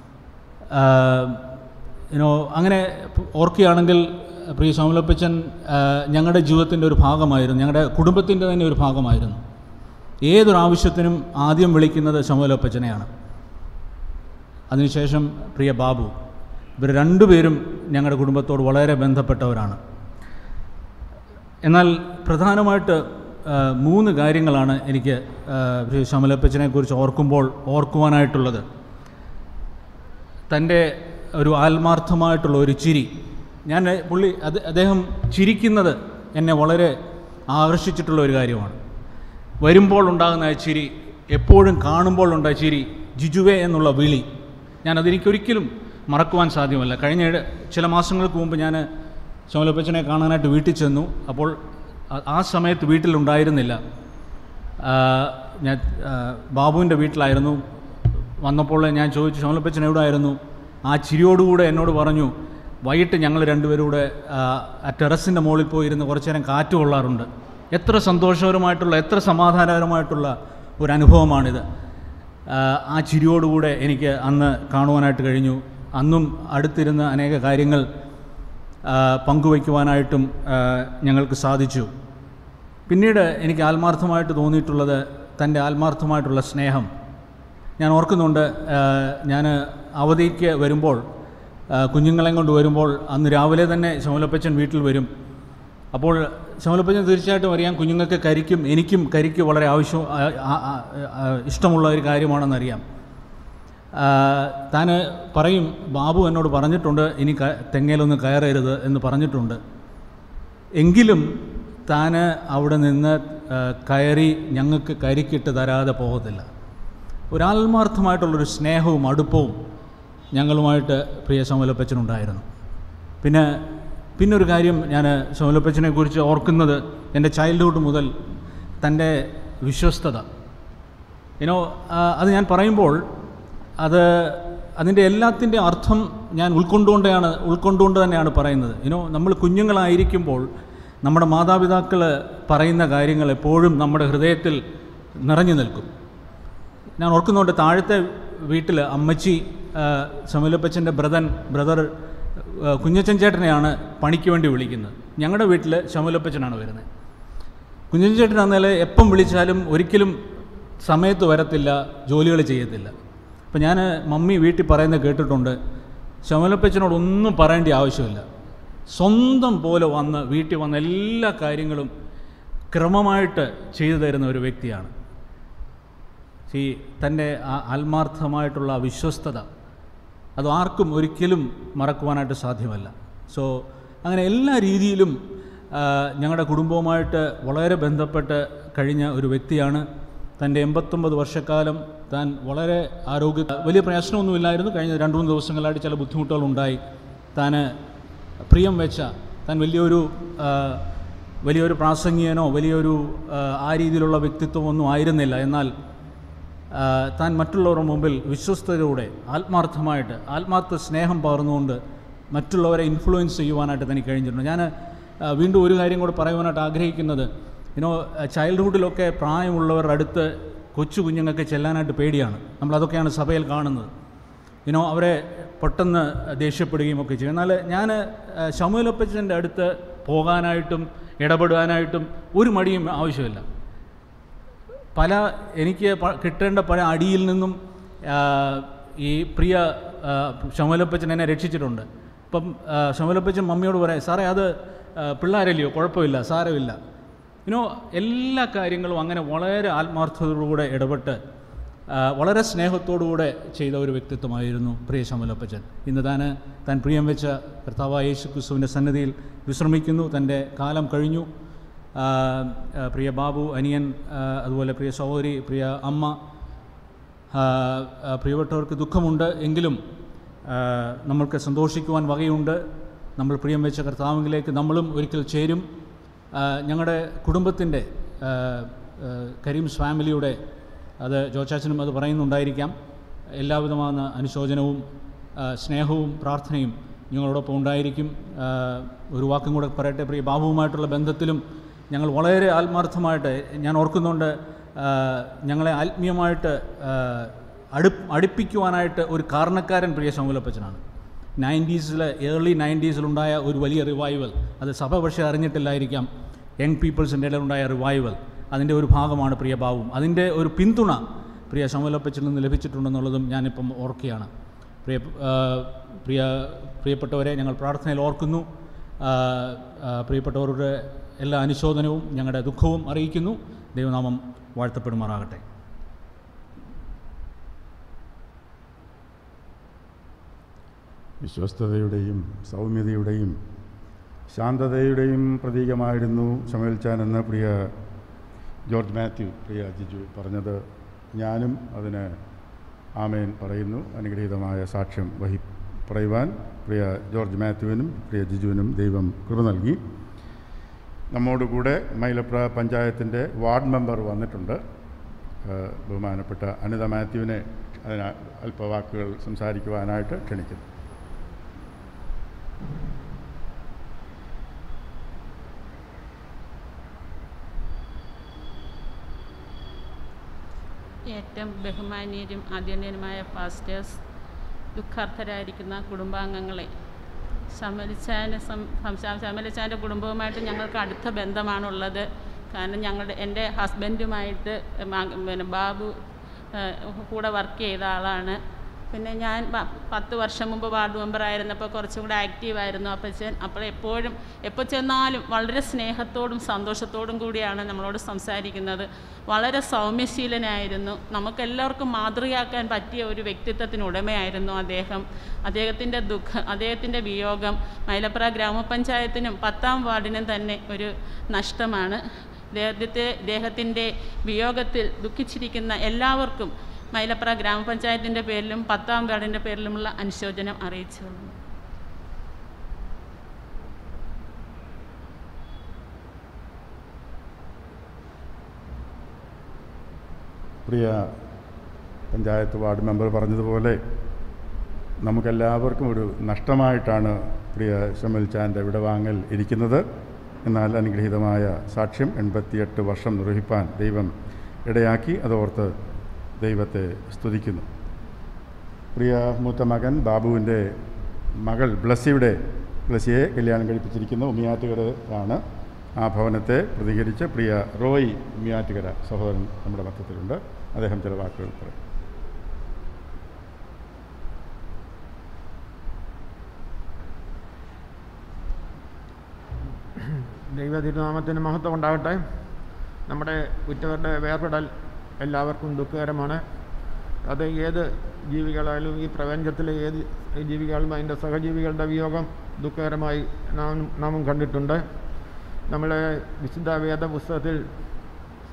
യുനോ അങ്ങനെ ഓർക്കുകയാണെങ്കിൽ പ്രിയ ശമലപ്പച്ചൻ ഞങ്ങളുടെ ജീവിതത്തിൻ്റെ ഒരു ഭാഗമായിരുന്നു ഞങ്ങളുടെ കുടുംബത്തിൻ്റെ തന്നെ ഒരു ഭാഗമായിരുന്നു ഏതൊരു ആവശ്യത്തിനും ആദ്യം വിളിക്കുന്നത് ശമലപ്പച്ചനെയാണ് അതിനുശേഷം പ്രിയ ബാബു ഇവർ രണ്ടുപേരും ഞങ്ങളുടെ കുടുംബത്തോട് വളരെ ബന്ധപ്പെട്ടവരാണ് എന്നാൽ പ്രധാനമായിട്ട് ആ, മൂന്ന് കാര്യങ്ങളാണ് എനിക്ക് ആ, ശ്രീ ശമലപ്പച്ചനെ കുറിച്ച് ഓർക്കുമ്പോൾ ഓർക്കുവാനായിട്ടുള്ളത് തൻ്റെ ഒരു ആത്മാർത്ഥമായിട്ടുള്ള ഒരു ചിരി ഞാൻ പുള്ളി അത് അദ്ദേഹം ചിരിക്കുന്നത് എന്നെ വളരെ ആകർഷിച്ചിട്ടുള്ള ഒരു കാര്യമാണ് വരുമ്പോൾ ഉണ്ടാകുന്ന ആ ചിരി എപ്പോഴും കാണുമ്പോൾ ഉണ്ടായ ചിരി ജിജുവേ എന്നുള്ള വിളി ഞാൻ അതെനിക്കൊരിക്കലും മറക്കുവാൻ സാധ്യമല്ല കഴിഞ്ഞ ഇട- ചില മാസങ്ങൾക്ക് മുമ്പ് ഞാൻ ശോലപ്പച്ചനെ കാണാനായിട്ട് വീട്ടിൽ ചെന്നു അപ്പോൾ ആ- ആ സമയത്ത് വീട്ടിലുണ്ടായിരുന്നില്ല ആ, ഞാൻ ആ, ബാബുവിൻ്റെ വീട്ടിലായിരുന്നു വന്നപ്പോൾ ഞാൻ ചോദിച്ചു ശോലപ്പച്ചൻ എവിടെ ആയിരുന്നു ആ ചിരിയോടുകൂടെ എന്നോട് പറഞ്ഞു വൈകിട്ട് ഞങ്ങൾ രണ്ടുപേരും കൂടെ ആ, ആ ടെറസിൻ്റെ മുകളിൽ പോയി ഇരുന്ന് കുറച്ച് നേരം കാറ്റ് കൊള്ളാറുണ്ട് എത്ര സന്തോഷകരമായിട്ടുള്ള എത്ര സമാധാനകരമായിട്ടുള്ള ഒരു അനുഭവമാണിത് ആ, ആ ചിരിയോടുകൂടെ എനിക്ക് അന്ന് കാണുവാനായിട്ട് കഴിഞ്ഞു അന്നും അടുത്തിരുന്ന് അനേക കാര്യങ്ങൾ ആ, പങ്കുവയ്ക്കുവാനായിട്ടും ആ, ഞങ്ങൾക്ക് സാധിച്ചു പിന്നീട് എനിക്ക് ആത്മാർത്ഥമായിട്ട് തോന്നിയിട്ടുള്ളത് തൻ്റെ ആത്മാർത്ഥമായിട്ടുള്ള സ്നേഹം ഞാൻ ഓർക്കുന്നുണ്ട് ഞാൻ അവധിക്ക് വരുമ്പോൾ ആ, കുഞ്ഞുങ്ങളെയും കൊണ്ട് വരുമ്പോൾ അന്ന് രാവിലെ തന്നെ ശമലപ്പച്ചൻ വീട്ടിൽ വരും അപ്പോൾ ശമലപ്പച്ചൻ തീർച്ചയായിട്ടും അറിയാം കുഞ്ഞുങ്ങൾക്ക് കരിക്കും എനിക്കും കരിക്ക് വളരെ ആവശ്യം ആ, ആ, ആ, ആ, ഇഷ്ടമുള്ള ഒരു കാര്യമാണെന്നറിയാം താൻ പറയും ബാബു എന്നോട് പറഞ്ഞിട്ടുണ്ട് ഇനി ക തെങ്ങയിലൊന്നും കയറരുത് എന്ന് പറഞ്ഞിട്ടുണ്ട് എങ്കിലും താൻ അവിടെ നിന്ന് ആ, കയറി ഞങ്ങൾക്ക് കരിക്കിട്ട് തരാതെ പോകത്തില്ല ഒരാത്മാർത്ഥമായിട്ടുള്ളൊരു സ്നേഹവും അടുപ്പവും ഞങ്ങളുമായിട്ട് പ്രിയ ശമലപ്പച്ചനുണ്ടായിരുന്നു പിന്നെ പിന്നെ ഒരു കാര്യം ഞാൻ ശമലപ്പച്ചനെ കുറിച്ച് ഓർക്കുന്നത് എൻ്റെ ചൈൽഡ്ഹുഡ് മുതൽ തൻ്റെ വിശ്വസ്തത യുനോ അത് ഞാൻ പറയുമ്പോൾ അത് അതിൻ്റെ എല്ലാത്തിൻ്റെ അർത്ഥം ഞാൻ ഉൾക്കൊണ്ടുകൊണ്ടാണ് ഉൾക്കൊണ്ടുകൊണ്ട് തന്നെയാണ് പറയുന്നത് യുനോ നമ്മൾ കുഞ്ഞുങ്ങളായിരിക്കുമ്പോൾ നമ്മുടെ മാതാപിതാക്കൾ പറയുന്ന കാര്യങ്ങൾ എപ്പോഴും നമ്മുടെ ഹൃദയത്തിൽ നിറഞ്ഞു നിൽക്കും ഞാൻ ഓർക്കുന്നുണ്ട് താഴത്തെ വീട്ടിൽ അമ്മച്ചി ശമലപ്പച്ചൻ്റെ ബ്രദൻ ബ്രദർ ആ, കുഞ്ഞച്ചൻ ചേട്ടനെയാണ് പണിക്ക് വേണ്ടി വിളിക്കുന്നത് ഞങ്ങളുടെ വീട്ടിൽ ശമലപ്പച്ചനാണ് വരുന്നത് കുഞ്ഞച്ചൻ ചേട്ടൻ എന്നാൽ എപ്പം വിളിച്ചാലും ഒരിക്കലും സമയത്ത് വരത്തില്ല ജോലികൾ ചെയ്യത്തില്ല അപ്പം ഞാൻ മമ്മി വീട്ടിൽ പറയുന്നത് കേട്ടിട്ടുണ്ട് ശമലപ്പച്ചനോട് ഒന്നും പറയേണ്ട ആവശ്യമില്ല സ്വന്തം പോലെ വന്ന് വീട്ടിൽ വന്ന എല്ലാ കാര്യങ്ങളും ക്രമമായിട്ട് ചെയ്തു തരുന്ന ഒരു വ്യക്തിയാണ് ഈ തൻ്റെ ആ ആത്മാർത്ഥമായിട്ടുള്ള ആ വിശ്വസ്തത അത് ആർക്കും ഒരിക്കലും മറക്കുവാനായിട്ട് സാധ്യമല്ല സോ അങ്ങനെ എല്ലാ രീതിയിലും ആ, ഞങ്ങളുടെ കുടുംബവുമായിട്ട് വളരെ ബന്ധപ്പെട്ട് കഴിഞ്ഞ ഒരു വ്യക്തിയാണ് തൻ്റെ എൺപത്തൊമ്പത് വർഷക്കാലം താൻ വളരെ ആരോഗ്യ വലിയ പ്രശ്നമൊന്നുമില്ലായിരുന്നു കഴിഞ്ഞ രണ്ട് മൂന്ന് ദിവസങ്ങളായിട്ട് ചില ബുദ്ധിമുട്ടുകളുണ്ടായി താൻ പ്രിയം വെച്ച താൻ വലിയൊരു ആ, വലിയൊരു പ്രാസംഗികനോ വലിയൊരു ആ, ആ രീതിയിലുള്ള വ്യക്തിത്വമൊന്നും ആയിരുന്നില്ല എന്നാൽ ആ, താൻ മറ്റുള്ളവരുടെ മുമ്പിൽ വിശ്വസ്തയോടെ ആത്മാർത്ഥമായിട്ട് ആത്മാർത്ഥ സ്നേഹം പകർന്നുകൊണ്ട് മറ്റുള്ളവരെ ഇൻഫ്ലുവൻസ് ചെയ്യുവാനായിട്ട് തനിക്ക് കഴിഞ്ഞിട്ടുണ്ട് ഞാൻ ആ, വീണ്ടും ഒരു കാര്യം കൂടെ പറയുവാനായിട്ട് ആഗ്രഹിക്കുന്നത് ഇനോ ചൈൽഡ്ഹുഡിലൊക്കെ പ്രായമുള്ളവരുടെ അടുത്ത് കൊച്ചു കുഞ്ഞുങ്ങൾക്ക് ചെല്ലാനായിട്ട് പേടിയാണ് നമ്മളതൊക്കെയാണ് സഭയിൽ കാണുന്നത് ഇനോ അവരെ പെട്ടെന്ന് ദേഷ്യപ്പെടുകയും ഒക്കെ ചെയ്യും എന്നാൽ ഞാൻ ശമുലപ്പച്ചൻ്റെ അടുത്ത് പോകാനായിട്ടും ഇടപെടാനായിട്ടും ഒരു മടിയും ആവശ്യമില്ല പല എനിക്ക് പ- കിട്ടേണ്ട പല അടിയിൽ നിന്നും ആ, ഈ പ്രിയ ആ, ശമലപ്പച്ചൻ എന്നെ രക്ഷിച്ചിട്ടുണ്ട് ഇപ്പം ആ, ശമലപ്പച്ചൻ മമ്മിയോട് പറയാം സാറേ അത് ആ, പിള്ളേരല്ലയോ കുഴപ്പമില്ല സാരമില്ല ഇനോ എല്ലാ കാര്യങ്ങളും അങ്ങനെ വളരെ ആത്മാർത്ഥതയോടുകൂടെ ഇടപെട്ട് ആ, വളരെ സ്നേഹത്തോടുകൂടെ ചെയ്ത ഒരു വ്യക്തിത്വമായിരുന്നു പ്രിയ ശമലപ്പച്ചൻ ഇന്ന് താൻ താൻ പ്രിയം വെച്ച കർത്താവായ യേശു ക്രിസ്തുവിൻ്റെ സന്നിധിയിൽ വിശ്രമിക്കുന്നു തൻ്റെ കാലം കഴിഞ്ഞു ആ, ആ, പ്രിയ ബാബു അനിയൻ ആ, അതുപോലെ പ്രിയ സഹോദരി പ്രിയ അമ്മ ആ, ആ, പ്രിയപ്പെട്ടവർക്ക് ദുഃഖമുണ്ട് എങ്കിലും ആ, നമ്മൾക്ക് സന്തോഷിക്കുവാൻ വകയുണ്ട് നമ്മൾ പ്രിയം വെച്ച കർത്താവിലേക്ക് നമ്മളും ഒരിക്കൽ ചേരും ആ, ഞങ്ങളുടെ കുടുംബത്തിൻ്റെ ആ, ആ, കരീംസ് ഫാമിലിയുടെ അത് ജോച്ചാച്ചനും അത് പറയുന്നുണ്ടായിരിക്കാം എല്ലാവിധമായ അനുശോചനവും ആ, സ്നേഹവും പ്രാർത്ഥനയും ഞങ്ങളോടൊപ്പം ഉണ്ടായിരിക്കും ആ, ഒരു വാക്കും കൂടെ പറയട്ടെ പ്രിയ ബാബുവുമായിട്ടുള്ള ബന്ധത്തിലും ഞങ്ങൾ വളരെ ആത്മാർത്ഥമായിട്ട് ഞാൻ ഓർക്കുന്നുണ്ട് ആ, ഞങ്ങളെ ആത്മീയമായിട്ട് ആ, അടു അടുപ്പിക്കുവാനായിട്ട് ഒരു കാരണക്കാരൻ പ്രിയ ശമുലപ്പച്ചനാണ് നയൻറ്റീസിൽ ഏർലി നയൻറ്റീസിലുണ്ടായ ഒരു വലിയ റിവൈവൽ അത് സഭ പക്ഷേ അറിഞ്ഞിട്ടില്ലായിരിക്കാം യങ് പീപ്പിൾസിൻ്റെ ഇടയിലുണ്ടായ റിവൈവൽ അതിൻ്റെ ഒരു ഭാഗമാണ് പ്രിയ ബാബുവും അതിൻ്റെ ഒരു പിന്തുണ പ്രിയ ശമുലപ്പച്ചിൽ നിന്ന് ലഭിച്ചിട്ടുണ്ടെന്നുള്ളതും ഞാനിപ്പം ഓർക്കുകയാണ് പ്രിയ ആ, പ്രിയ പ്രിയപ്പെട്ടവരെ ഞങ്ങൾ പ്രാർത്ഥനയിൽ ഓർക്കുന്നു ആ, ആ, പ്രിയപ്പെട്ടവരുടെ എല്ലാ അനുശോചനവും ഞങ്ങളുടെ ദുഃഖവും അറിയിക്കുന്നു ദൈവനാമം വാഴ്ത്തപ്പെടുമാറാകട്ടെ വിശ്വസ്തതയുടെയും സൗമ്യതയുടെയും ശാന്തതയുടെയും പ്രതീകമായിരുന്നു ഷമേൽ ചാൻ എന്ന പ്രിയ ജോർജ് മാത്യു പ്രിയ ജിജു പറഞ്ഞത് ഞാനും അതിന് ആമേൻ പറയുന്നു അനുഗ്രഹീതമായ സാക്ഷ്യം വഹി പറയുവാൻ പ്രിയ ജോർജ് മാത്യുവിനും പ്രിയ ജിജുവിനും ദൈവം കൃപ നൽകി നമ്മോടുകൂടെ മൈലപ്ര പഞ്ചായത്തിൻ്റെ വാർഡ് മെമ്പർ വന്നിട്ടുണ്ട് ഏഹ് ബഹുമാനപ്പെട്ട അനിത മാത്യുവിനെ അതിന് അല്പവാക്കുകൾ സംസാരിക്കുവാനായിട്ട് ക്ഷണിക്കുന്നു ഏറ്റവും ബഹുമാനീയരും ആദ്യന്യനുമായ പാസ്റ്റേഴ്സ് ദുഃഖാർത്ഥരായിരിക്കുന്ന കുടുംബാംഗങ്ങളെ ശമലിച്ചാൻ്റെ ശമലിച്ചാൻ്റെ കുടുംബവുമായിട്ട് ഞങ്ങൾക്ക് അടുത്ത ബന്ധമാണുള്ളത് കാരണം ഞങ്ങളുടെ എൻ്റെ ഹസ്ബൻഡുമായിട്ട് മ- പിന്നെ ബാബു ഏഹ്, കൂടെ വർക്ക് ചെയ്ത ആളാണ് പിന്നെ ഞാൻ പ- പത്ത് വർഷം മുമ്പ് വാർഡ് മെമ്പർ ആയിരുന്നപ്പോൾ കുറച്ചും കൂടെ ആക്റ്റീവായിരുന്നു അപ്പച്ചൻ അപ്പോൾ എപ്പോഴും എപ്പോൾ ചെന്നാലും വളരെ സ്നേഹത്തോടും സന്തോഷത്തോടും കൂടിയാണ് നമ്മളോട് സംസാരിക്കുന്നത് വളരെ സൗമ്യശീലനായിരുന്നു നമുക്കെല്ലാവർക്കും മാതൃകയാക്കാൻ പറ്റിയ ഒരു വ്യക്തിത്വത്തിന് ഉടമയായിരുന്നു അദ്ദേഹം അദ്ദേഹത്തിൻ്റെ ദുഃഖം അദ്ദേഹത്തിൻ്റെ വിയോഗം മൈലപ്ര ഗ്രാമപഞ്ചായത്തിനും പത്താം വാർഡിനും തന്നെ ഒരു നഷ്ടമാണ് അദ്ദേഹത്തെ അദ്ദേഹത്തിൻ്റെ വിയോഗത്തിൽ ദുഃഖിച്ചിരിക്കുന്ന എല്ലാവർക്കും മൈലപ്ര ഗ്രാമപഞ്ചായത്തിൻ്റെ പേരിലും പത്താം വാർഡിൻ്റെ പേരിലുമുള്ള അനുശോചനം അറിയിച്ചുകൊള്ളുന്നു പ്രിയ പഞ്ചായത്ത് വാർഡ് മെമ്പർ പറഞ്ഞതുപോലെ നമുക്കെല്ലാവർക്കും ഒരു നഷ്ടമായിട്ടാണ് പ്രിയ ഷമൽ ചാൻ്റെ വിടവാങ്ങൽ ഇരിക്കുന്നത് എന്നാൽ അനുഗ്രഹീതമായ സാക്ഷ്യം എൺപത്തിയെട്ട് വർഷം നിർവഹിപ്പാൻ ദൈവം ഇടയാക്കി അതോർത്ത് ദൈവത്തെ സ്തുതിക്കുന്നു പ്രിയ മൂത്ത മകൻ ബാബുവിൻ്റെ മകൾ ബ്ലസ്സിയുടെ ബ്ലസ്സിയെ കല്യാണം കഴിപ്പിച്ചിരിക്കുന്ന ഉമിയാറ്റുകര ആണ് ആ ഭവനത്തെ പ്രതികരിച്ച് പ്രിയ റോയ് ഉമിയാറ്റുകര സഹോദരൻ നമ്മുടെ മധ്യത്തിലുണ്ട് അദ്ദേഹം ചില വാക്കുകൾ പറയും ദൈവ തിരുനാമത്തിന് മഹത്വം ഉണ്ടാകട്ടെ നമ്മുടെ ഉറ്റവരുടെ വേർപെടൽ എല്ലാവർക്കും ദുഃഖകരമാണ് അത് ഏത് ജീവികളായാലും ഈ പ്രപഞ്ചത്തിലെ ഏത് ജീവികളും അതിൻ്റെ സഹജീവികളുടെ വിയോഗം ദുഃഖകരമായി നാം നാമും കണ്ടിട്ടുണ്ട് നമ്മളെ വിശുദ്ധ വേദ പുസ്തകത്തിൽ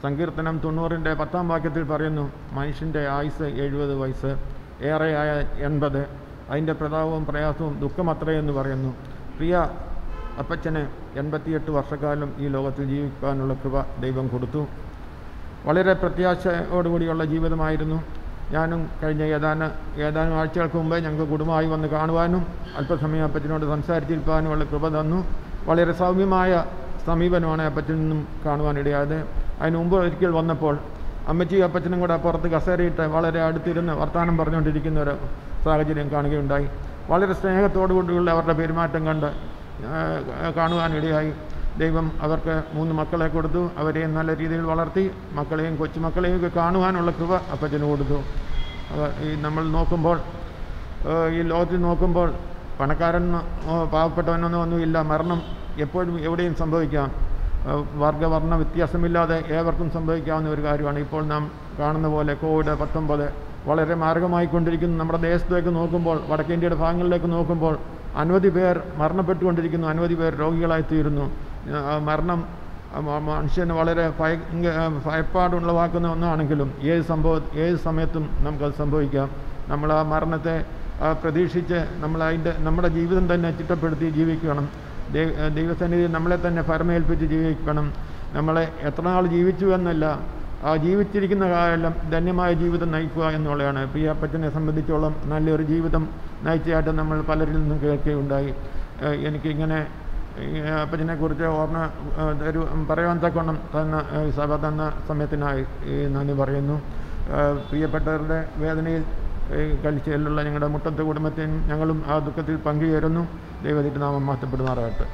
സങ്കീർത്തനം തൊണ്ണൂറിൻ്റെ പത്താം വാക്യത്തിൽ പറയുന്നു മനുഷ്യൻ്റെ ആയുസ് എഴുപത് വയസ്സ് ഏറെയായ എൺപത് അതിൻ്റെ പ്രതാപവും പ്രയാസവും ദുഃഖമത്രേ എന്ന് പറയുന്നു പ്രിയ അപ്പച്ചന് എൺപത്തിയെട്ട് വർഷക്കാലം ഈ ലോകത്തിൽ ജീവിക്കാനുള്ള കൃപ ദൈവം കൊടുത്തു വളരെ പ്രത്യാശയോടുകൂടിയുള്ള ജീവിതമായിരുന്നു ഞാനും കഴിഞ്ഞ ഏതാനും ഏതാനും ആഴ്ചകൾക്ക് മുമ്പേ ഞങ്ങൾക്ക് കുടുംബമായി വന്ന് കാണുവാനും അല്പസമയം അപ്പച്ചനോട് സംസാരിച്ചിരിക്കാനുമുള്ള കൃപ തന്നു വളരെ സൗമ്യമായ സമീപനമാണ് അപ്പച്ചനിൽ നിന്നും കാണുവാനിടയായത് അതിന് മുമ്പ് ഒരിക്കൽ വന്നപ്പോൾ അമ്മച്ചി അപ്പച്ചനും കൂടെ പുറത്ത് കസേരയിട്ട് വളരെ അടുത്തിരുന്ന് വർത്തമാനം പറഞ്ഞുകൊണ്ടിരിക്കുന്ന ഒരു സാഹചര്യം കാണുകയുണ്ടായി വളരെ സ്നേഹത്തോടുകൂടിയുള്ള അവരുടെ പെരുമാറ്റം കണ്ട് ആ, കാണുവാനിടയായി ദൈവം അവർക്ക് മൂന്ന് മക്കളെ കൊടുത്തു അവരെയും നല്ല രീതിയിൽ വളർത്തി മക്കളെയും കൊച്ചുമക്കളെയും ഒക്കെ കാണുവാനുള്ള കൃപ അപ്പച്ചന് കൊടുത്തു അവ- ഈ നമ്മൾ നോക്കുമ്പോൾ ഏഹ് ഈ ലോകത്തിൽ നോക്കുമ്പോൾ പണക്കാരൻ പാവപ്പെട്ടവനൊന്നും ഒന്നുമില്ല മരണം എപ്പോഴും എവിടെയും സംഭവിക്കാം ഏഹ് വർഗ്ഗവർണ്ണ വ്യത്യാസമില്ലാതെ ഏവർക്കും സംഭവിക്കാവുന്ന ഒരു കാര്യമാണ് ഇപ്പോൾ നാം കാണുന്ന പോലെ കോവിഡ് പത്തൊമ്പത് വളരെ മാരകമായിക്കൊണ്ടിരിക്കുന്നു നമ്മുടെ ദേശത്തേക്ക് നോക്കുമ്പോൾ വടക്കേന്ത്യയുടെ ഭാഗങ്ങളിലേക്ക് നോക്കുമ്പോൾ അനവധി പേർ മരണപ്പെട്ടുകൊണ്ടിരിക്കുന്നു അനവധി പേർ രോഗികളായിത്തീരുന്നു ആ മരണം ആ മ- മനുഷ്യന് വളരെ ഭയ ഭയപ്പാടുളവാക്കുന്ന ഒന്നാണെങ്കിലും ഏത് സംഭവ ഏത് സമയത്തും നമുക്കത് സംഭവിക്കാം നമ്മൾ ആ മരണത്തെ ആ, പ്രതീക്ഷിച്ച് നമ്മൾ അതിൻ്റെ നമ്മുടെ ജീവിതം തന്നെ ചിട്ടപ്പെടുത്തി ജീവിക്കണം ദൈവ ദൈവസന്നിധി നമ്മളെ തന്നെ പരമേൽപ്പിച്ച് ജീവിക്കണം നമ്മളെ എത്ര നാൾ ജീവിച്ചു എന്നല്ല ആ ജീവിച്ചിരിക്കുന്ന കാലം ധന്യമായ ജീവിതം നയിക്കുക എന്നുള്ളതാണ് പ്രിയ അപ്പച്ചനെ സംബന്ധിച്ചോളം നല്ലൊരു ജീവിതം നയിച്ചതായിട്ട് നമ്മൾ പലരിൽ നിന്നും കേൾക്കുകയുണ്ടായി ഏഹ് എനിക്കിങ്ങനെ ഈ അപ്പച്ചനെക്കുറിച്ച് ഓർമ്മ ഏഹ് ഒരു പറയുവാൻ തക്കവണ്ണം തന്ന ഏഹ് സഭ തന്ന സമയത്തിനായി ഈ നന്ദി പറയുന്നു ഏഹ് പ്രിയപ്പെട്ടവരുടെ വേദനയിൽ കഴിച്ചയിലുള്ള ഞങ്ങളുടെ മുട്ടത്തെ കുടുംബത്തെയും ഞങ്ങളും ആ ദുഃഖത്തിൽ പങ്കുചേരുന്നു ദൈവത്തിൻ്റെ നാമം മാറ്റപ്പെടുമാറാകട്ടെ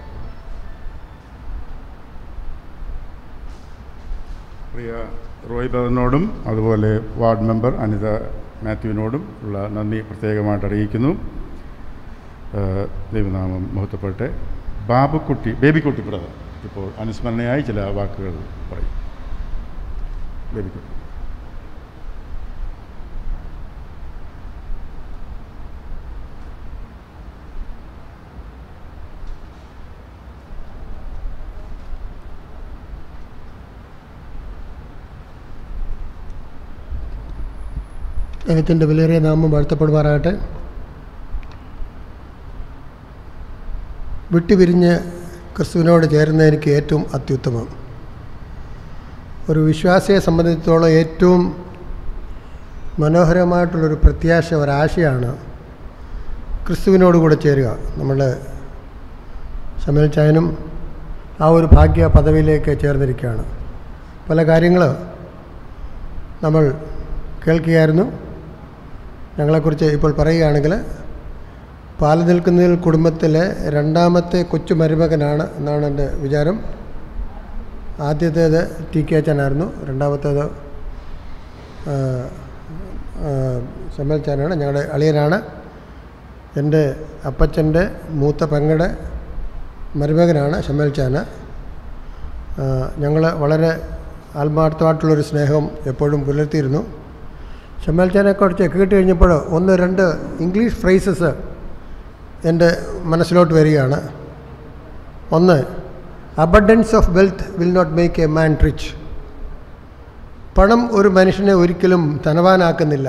പ്രിയ റോയ് ഭവനോടും അതുപോലെ വാർഡ് മെമ്പർ അനിത മാത്യുവിനോടും ഉള്ള നന്ദി പ്രത്യേകമായിട്ട് അറിയിക്കുന്നു ഏഹ് ദൈവനാമം മഹത്വപ്പെടട്ടെ ബാബുക്കുട്ടി ബേബിക്കുട്ടി ബ്രദർ ഇപ്പോൾ അനുസ്മരണയായി ചില വാക്കുകൾ പറയും ബേബിക്കുട്ടി ദൈവത്തിൻ്റെ വിലയേറിയ നാമം വാഴ്ത്തപ്പെടുമാറാകട്ടെ വിട്ടുപിരിഞ്ഞ് ക്രിസ്തുവിനോട് ചേരുന്ന എനിക്ക് ഏറ്റവും അത്യുത്തമം ഒരു വിശ്വാസിയെ സംബന്ധിച്ചിടത്തോളം ഏറ്റവും മനോഹരമായിട്ടുള്ളൊരു പ്രത്യാശ ഒരാശയാണ് ക്രിസ്തുവിനോട് കൂടെ ചേരുക നമ്മുടെ ശമൽ ചായനും ആ ഒരു ഭാഗ്യ പദവിയിലേക്ക് ചേർന്നിരിക്കുകയാണ് പല കാര്യങ്ങൾ നമ്മൾ കേൾക്കുകയായിരുന്നു ഞങ്ങളെക്കുറിച്ച് ഇപ്പോൾ പറയുകയാണെങ്കിൽ പാല് നിൽക്കുന്നതിൽ കുടുംബത്തിലെ രണ്ടാമത്തെ കൊച്ചു മരുമകനാണ് എന്നാണ് എൻ്റെ വിചാരം ആദ്യത്തേത് ടി കെ അച്ഛനായിരുന്നു രണ്ടാമത്തേത് ആ, ആ, സമൽ ചാനാണ് ഞങ്ങളുടെ അളിയനാണ് എൻ്റെ അപ്പച്ചൻ്റെ മൂത്ത പെങ്ങളുടെ മരുമകനാണ് ഷമൽ ചാന ഞങ്ങൾ വളരെ ആത്മാർത്ഥമായിട്ടുള്ളൊരു സ്നേഹം എപ്പോഴും പുലർത്തിയിരുന്നു ഷമൽ ചാനെക്കുറിച്ച് കേട്ട് കഴിഞ്ഞപ്പോൾ ഒന്ന് രണ്ട് ഇംഗ്ലീഷ് ഫ്രേസസ് എൻ്റെ മനസ്സിലോട്ട് വരികയാണ് ഒന്ന് abundance of wealth will not make a man rich പണം ഒരു മനുഷ്യനെ ഒരിക്കലും ധനവാനാക്കുന്നില്ല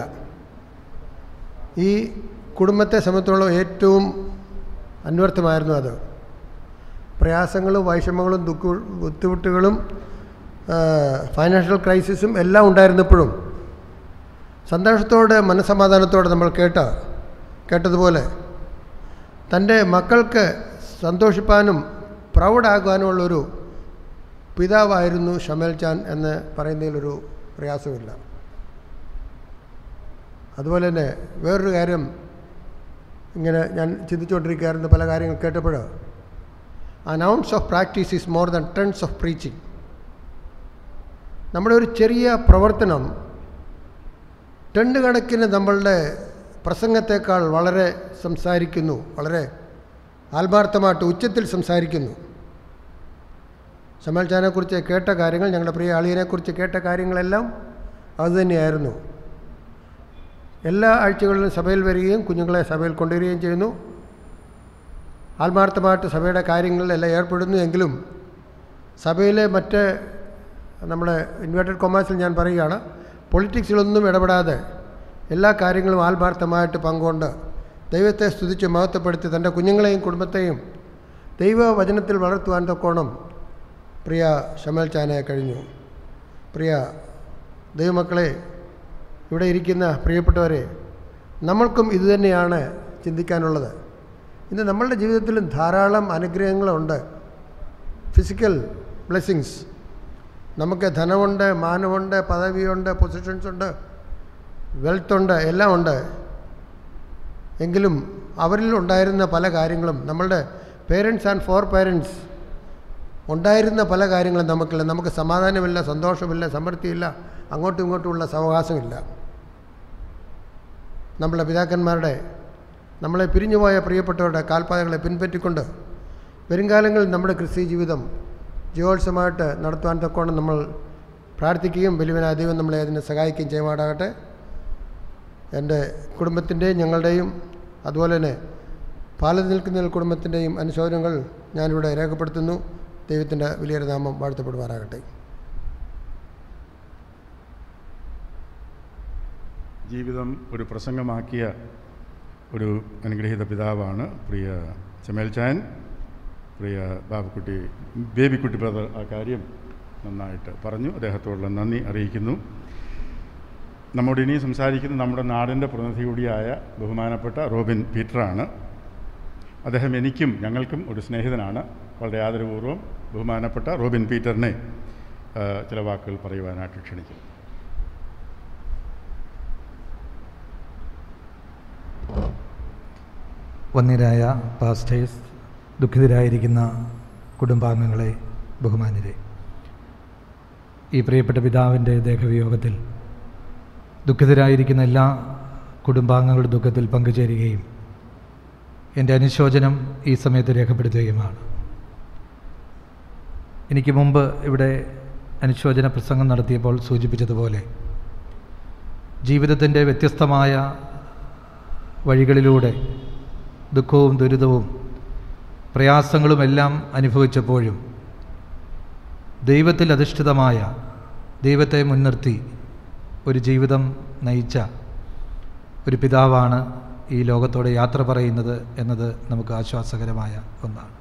ഈ കുടുംബത്തെ സംബന്ധിച്ചോളം ഏറ്റവും അന്വർത്ഥമായിരുന്നു അത് പ്രയാസങ്ങളും വൈഷമ്യങ്ങളും ദുഃഖ ബുദ്ധിമുട്ടുകളും ഫൈനാൻഷ്യൽ ക്രൈസിസും എല്ലാം ഉണ്ടായിരുന്നപ്പോഴും സന്തോഷത്തോടെ മനസ്സമാധാനത്തോടെ നമ്മൾ കേട്ട കേട്ടതുപോലെ തൻ്റെ മക്കൾക്ക് സന്തോഷിപ്പാനും പ്രൗഡാകാനുമുള്ളൊരു പിതാവായിരുന്നു ഷമൽ ചാൻ എന്ന് പറയുന്നതിലൊരു പ്രയാസമില്ല അതുപോലെ തന്നെ വേറൊരു കാര്യം ഇങ്ങനെ ഞാൻ ചിന്തിച്ചുകൊണ്ടിരിക്കുകയായിരുന്നു പല കാര്യങ്ങൾ കേട്ടപ്പോൾ an ounce of practice is more than tons of preaching നമ്മുടെ ഒരു ചെറിയ പ്രവർത്തനം ടണ്ണ് കണക്കിന് നമ്മളുടെ പ്രസംഗത്തേക്കാൾ വളരെ സംസാരിക്കുന്നു വളരെ ആത്മാർത്ഥമായിട്ട് ഉച്ചത്തിൽ സംസാരിക്കുന്നു ശമൽ ചാനെക്കുറിച്ച് കേട്ട കാര്യങ്ങൾ ഞങ്ങളുടെ പ്രിയ അളിയനെക്കുറിച്ച് കേട്ട കാര്യങ്ങളെല്ലാം അതുതന്നെയായിരുന്നു എല്ലാ ആഴ്ചകളിലും സഭയിൽ വരികയും കുഞ്ഞുങ്ങളെ സഭയിൽ കൊണ്ടുവരികയും ചെയ്യുന്നു ആത്മാർത്ഥമായിട്ട് സഭയുടെ കാര്യങ്ങളിലെല്ലാം ഏർപ്പെടുന്നു എങ്കിലും സഭയിലെ മറ്റ് നമ്മുടെ ഇൻവേർട്ടഡ് കൊമേഴ്സിൽ ഞാൻ പറയുകയാണ് പൊളിറ്റിക്സിലൊന്നും ഇടപെടാതെ എല്ലാ കാര്യങ്ങളും ആത്മാർത്ഥമായിട്ട് പങ്കുകൊണ്ട് ദൈവത്തെ സ്തുതിച്ച് മഹത്വപ്പെടുത്തി തൻ്റെ കുഞ്ഞുങ്ങളെയും കുടുംബത്തെയും ദൈവവചനത്തിൽ വളർത്തുവാൻ തൊക്കോണം പ്രിയ ഷമൽ ചാനയെ കഴിഞ്ഞു പ്രിയ ദൈവമക്കളെ ഇവിടെ ഇരിക്കുന്ന പ്രിയപ്പെട്ടവരെ നമ്മൾക്കും ഇതുതന്നെയാണ് ചിന്തിക്കാനുള്ളത് ഇന്ന് നമ്മളുടെ ജീവിതത്തിലും ധാരാളം അനുഗ്രഹങ്ങളുണ്ട് ഫിസിക്കൽ ബ്ലെസ്സിങ്സ് നമുക്ക് ധനമുണ്ട് മാനമുണ്ട് പദവിയുണ്ട് പൊസിഷൻസ് ഉണ്ട് വെൽത്ത് ഉണ്ട് എല്ലാം ഉണ്ട് എങ്കിലും അവരിൽ ഉണ്ടായിരുന്ന പല കാര്യങ്ങളും നമ്മളുടെ പേരൻസ് ആൻഡ് ഫോർ പേരൻസ് ഉണ്ടായിരുന്ന പല കാര്യങ്ങളും നമുക്കില്ല നമുക്ക് സമാധാനമില്ല സന്തോഷമില്ല സമൃദ്ധിയില്ല അങ്ങോട്ടും ഇങ്ങോട്ടുമുള്ള സാവകാശമില്ല നമ്മളെ പിതാക്കന്മാരുടെ നമ്മളെ പിരിഞ്ഞുപോയ പ്രിയപ്പെട്ടവരുടെ കാൽപാതകളെ പിൻപറ്റിക്കൊണ്ട് വരുംകാലങ്ങളിൽ നമ്മുടെ ക്രിസ്തീയ ജീവിതം ജീവോത്സവമായിട്ട് നടത്തുവാൻ തക്കോണം നമ്മൾ പ്രാർത്ഥിക്കുകയും വലിയവനായ ദൈവം നമ്മളെ അതിനെ സഹായിക്കുകയും ചെയ്യുമാറാകട്ടെ എൻ്റെ കുടുംബത്തിൻ്റെയും ഞങ്ങളുടെയും അതുപോലെ തന്നെ പാലത്ത് നിൽക്കുന്ന കുടുംബത്തിൻ്റെയും അനുശോചനങ്ങൾ ഞാനിവിടെ രേഖപ്പെടുത്തുന്നു ദൈവത്തിൻ്റെ വലിയൊരു നാമം വാഴ്ത്തപ്പെടുമാറാകട്ടെ ജീവിതം ഒരു പ്രസംഗമാക്കിയ ഒരു അനുഗ്രഹീത പിതാവാണ് പ്രിയ ചമേൽ ചാൻ പ്രിയ ബാബുക്കുട്ടി ബേബിക്കുട്ടി ബ്രദർ ആ കാര്യം നന്നായിട്ട് പറഞ്ഞു അദ്ദേഹത്തോടുള്ള നന്ദി അറിയിക്കുന്നു നമ്മോട് ഇനി സംസാരിക്കുന്ന നമ്മുടെ നാടിൻ്റെ പ്രതിനിധി കൂടിയായ ബഹുമാനപ്പെട്ട റോബിൻ പീറ്ററാണ് അദ്ദേഹം എനിക്കും ഞങ്ങൾക്കും ഒരു സ്നേഹിതനാണ് വളരെ ആദരപൂർവ്വം ബഹുമാനപ്പെട്ട റോബിൻ പീറ്ററിനെ ആ, ചില വാക്കുകൾ പറയുവാനായിട്ട് ക്ഷണിക്കുന്നു വന്യരായ പാസ്റ്റേഴ്സ് ദുഃഖിതരായിരിക്കുന്ന കുടുംബാംഗങ്ങളെ ബഹുമാന്യരെ ഈ പ്രിയപ്പെട്ട പിതാവിൻ്റെ ദേഹവിയോഗത്തിൽ ദുഃഖിതരായിരിക്കുന്ന എല്ലാ കുടുംബാംഗങ്ങളുടെ ദുഃഖത്തിൽ പങ്കുചേരുകയും എൻ്റെ അനുശോചനം ഈ സമയത്ത് രേഖപ്പെടുത്തുകയുമാണ് എനിക്ക് മുമ്പ് ഇവിടെ അനുശോചന പ്രസംഗം നടത്തിയപ്പോൾ സൂചിപ്പിച്ചതുപോലെ ജീവിതത്തിൻ്റെ വ്യത്യസ്തമായ വഴികളിലൂടെ ദുഃഖവും ദുരിതവും പ്രയാസങ്ങളുമെല്ലാം അനുഭവിച്ചപ്പോഴും ദൈവത്തിൽ അധിഷ്ഠിതമായ ദൈവത്തെ മുൻനിർത്തി ഒരു ജീവിതം നയിച്ച ഒരു പിതാവാണ് ഈ ലോകത്തോടെ യാത്ര പറയുന്നത് എന്നത് നമുക്ക് ആശ്വാസകരമായ ഒന്നാണ്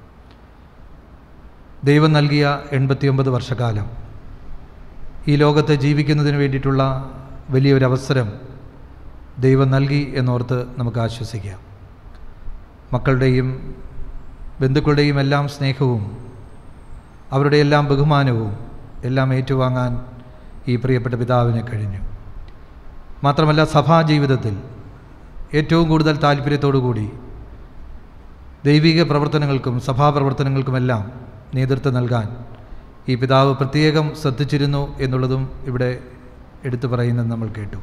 ദൈവം നൽകിയ എൺപത്തിയൊമ്പത് വർഷക്കാലം ഈ ലോകത്ത് ജീവിക്കുന്നതിന് വേണ്ടിയിട്ടുള്ള വലിയൊരവസരം ദൈവം നൽകി എന്നോർത്ത് നമുക്ക് ആശ്വസിക്കാം മക്കളുടെയും ബന്ധുക്കളുടെയും എല്ലാം സ്നേഹവും അവരുടെ എല്ലാം ബഹുമാനവും എല്ലാം ഏറ്റുവാങ്ങാൻ ഈ പ്രിയപ്പെട്ട പിതാവിന് കഴിഞ്ഞു മാത്രമല്ല സഭാ ജീവിതത്തിൽ ഏറ്റവും കൂടുതൽ താല്പര്യത്തോടുകൂടി ദൈവിക പ്രവർത്തനങ്ങൾക്കും സഭാപ്രവർത്തനങ്ങൾക്കുമെല്ലാം നേതൃത്വം നൽകാൻ ഈ പിതാവ് പ്രത്യേകം ശ്രദ്ധിച്ചിരുന്നു എന്നുള്ളതും ഇവിടെ എടുത്തു പറയുന്നത് നമ്മൾ കേട്ടു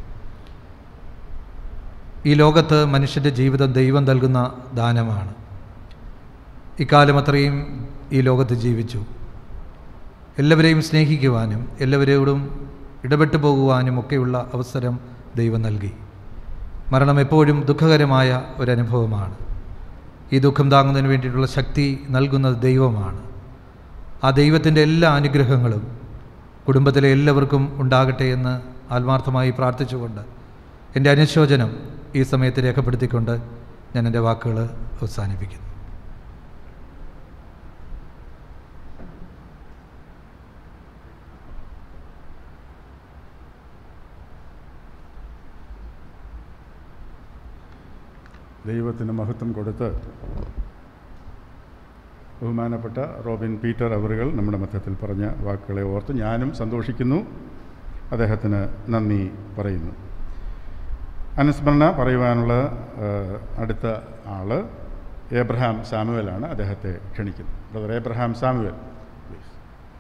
ഈ ലോകത്ത് മനുഷ്യൻ്റെ ജീവിതം ദൈവം നൽകുന്ന ദാനമാണ് ഇക്കാലം അത്രയും ഈ ലോകത്ത് ജീവിച്ചു എല്ലാവരെയും സ്നേഹിക്കുവാനും എല്ലാവരോടും ഇടപെട്ടു പോകുവാനും ഒക്കെയുള്ള അവസരം ദൈവം നൽകി മരണം എപ്പോഴും ദുഃഖകരമായ ഒരനുഭവമാണ് ഈ ദുഃഖം താങ്ങുന്നതിന് വേണ്ടിയിട്ടുള്ള ശക്തി നൽകുന്നത് ദൈവമാണ് ആ ദൈവത്തിൻ്റെ എല്ലാ അനുഗ്രഹങ്ങളും കുടുംബത്തിലെ എല്ലാവർക്കും ഉണ്ടാകട്ടെ എന്ന് ആത്മാർത്ഥമായി പ്രാർത്ഥിച്ചുകൊണ്ട് എൻ്റെ അനുശോചനം ഈ സമയത്ത് രേഖപ്പെടുത്തിക്കൊണ്ട് ഞാൻ എൻ്റെ വാക്കുകൾ അവസാനിപ്പിക്കുന്നു ദൈവത്തിന് മഹത്വം കൊടുത്ത് ബഹുമാനപ്പെട്ട റോബിൻ പീറ്റർ അവറുകൾ നമ്മുടെ മധ്യത്തിൽ പറഞ്ഞ വാക്കുകളെ ഓർത്ത് ഞാനും സന്തോഷിക്കുന്നു അദ്ദേഹത്തിന് നന്ദി പറയുന്നു അനുസ്മരണ പറയുവാനുള്ള ആ, അടുത്ത ആൾ ഏബ്രഹാം സാമുവലാണ് അദ്ദേഹത്തെ ക്ഷണിക്കുന്നു ബ്രദർ ഏബ്രഹാം സാമുവൽ പ്ലീസ്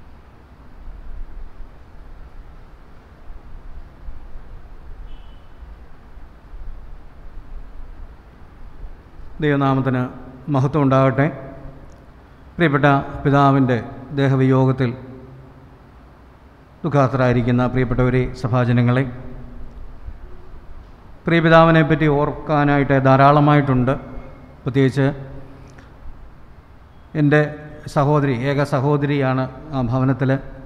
ദൈവനാമത്തിന് മഹത്വം ഉണ്ടാകട്ടെ പ്രിയപ്പെട്ട പിതാവിൻ്റെ ദേഹവിയോഗത്തിൽ ദുഃഖാത്തരായിരിക്കുന്ന പ്രിയപ്പെട്ടവരെ സഭാജനങ്ങളെ പ്രിയപിതാവിനെ പറ്റി ഓർക്കാനായിട്ട് ധാരാളമായിട്ടുണ്ട് പ്രത്യേകിച്ച് എൻ്റെ സഹോദരി ഏക സഹോദരിയാണ് ആ ഭവനത്തിൽ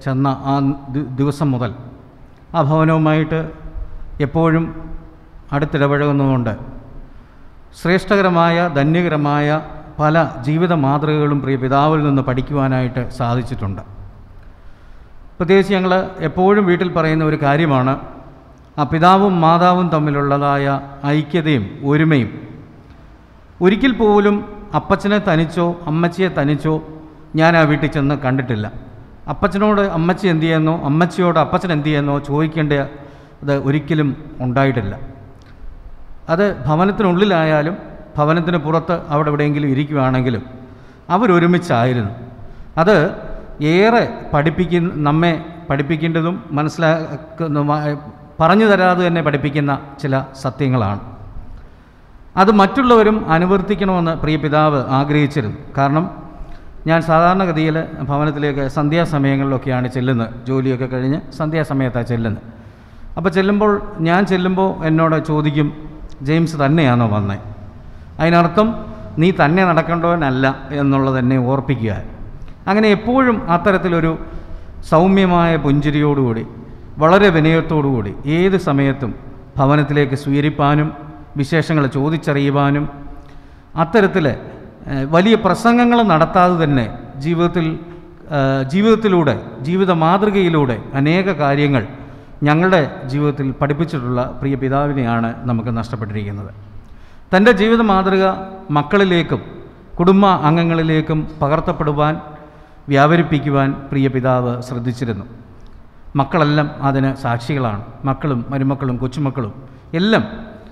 ചെന്ന ആ ദി- ദിവസം മുതൽ ആ ഭവനവുമായിട്ട് എപ്പോഴും അടുത്തിടപഴകുന്നതുകൊണ്ട് ശ്രേഷ്ഠകരമായ ധന്യകരമായ പല ജീവിത മാതൃകകളും പ്രിയ പിതാവിൽ നിന്ന് പഠിക്കുവാനായിട്ട് സാധിച്ചിട്ടുണ്ട് പ്രത്യേകിച്ച് ഞങ്ങൾ എപ്പോഴും വീട്ടിൽ പറയുന്ന ഒരു കാര്യമാണ് ആ പിതാവും മാതാവും തമ്മിലുള്ളതായ ഐക്യതയും ഒരുമയും ഒരിക്കൽ പോലും അപ്പച്ചനെ തനിച്ചോ അമ്മച്ചിയെ തനിച്ചോ ഞാൻ ആ വീട്ടിൽ ചെന്ന് കണ്ടിട്ടില്ല അപ്പച്ചനോട് അമ്മച്ചി എന്ത് ചെയ്യുന്നോ അമ്മച്ചിയോട് അപ്പച്ചൻ എന്ത് ചെയ്യുന്നോ ചോദിക്കേണ്ട അത് ഒരിക്കലും ഉണ്ടായിട്ടില്ല അത് ഭവനത്തിനുള്ളിലായാലും ഭവനത്തിന് പുറത്ത് അവിടെ എവിടെയെങ്കിലും ഇരിക്കുകയാണെങ്കിലും അവരൊരുമിച്ചായിരുന്നു അത് ഏറെ പഠിപ്പിക്കുന്ന നമ്മെ പഠിപ്പിക്കേണ്ടതും മനസ്സിലാക്കുന്ന പറഞ്ഞു തരാതെ തന്നെ പഠിപ്പിക്കുന്ന ചില സത്യങ്ങളാണ് അത് മറ്റുള്ളവരും അനുവർത്തിക്കണമെന്ന് പ്രിയ പിതാവ് ആഗ്രഹിച്ചിരുന്നു കാരണം ഞാൻ സാധാരണഗതിയിൽ ഭവനത്തിലേക്ക് സന്ധ്യാസമയങ്ങളിലൊക്കെയാണ് ചെല്ലുന്നത് ജോലിയൊക്കെ കഴിഞ്ഞ് സന്ധ്യാസമയത്താണ് ചെല്ലുന്നത് അപ്പോൾ ചെല്ലുമ്പോൾ ഞാൻ ചെല്ലുമ്പോൾ എന്നോട് ചോദിക്കും ജെയിംസ് തന്നെയാണോ വന്നേ അതിനർത്ഥം നീ തന്നെ നടക്കേണ്ടവനല്ല എന്നുള്ളത് എന്നെ ഓർപ്പിക്കുക അങ്ങനെ എപ്പോഴും അത്തരത്തിലൊരു സൗമ്യമായ പുഞ്ചിരിയോടുകൂടി വളരെ വിനയത്തോടുകൂടി ഏത് സമയത്തും ഭവനത്തിലേക്ക് സ്വീകരിപ്പാനും വിശേഷങ്ങൾ ചോദിച്ചറിയുവാനും അത്തരത്തിൽ ഏഹ്, വലിയ പ്രസംഗങ്ങൾ നടത്താതെ തന്നെ ജീവിതത്തിൽ ഏഹ്, ജീവിതത്തിലൂടെ ജീവിത മാതൃകയിലൂടെ അനേക കാര്യങ്ങൾ ഞങ്ങളുടെ ജീവിതത്തിൽ പഠിപ്പിച്ചിട്ടുള്ള പ്രിയ പിതാവിനെയാണ് നമുക്ക് നഷ്ടപ്പെട്ടിരിക്കുന്നത് തൻ്റെ ജീവിത മാതൃക മക്കളിലേക്കും കുടുംബ അംഗങ്ങളിലേക്കും പകർത്തപ്പെടുവാൻ വ്യാപരിപ്പിക്കുവാൻ പ്രിയ പിതാവ് ശ്രദ്ധിച്ചിരുന്നു മക്കളെല്ലാം അതിന് സാക്ഷികളാണ് മക്കളും മരുമക്കളും കൊച്ചുമക്കളും എല്ലാം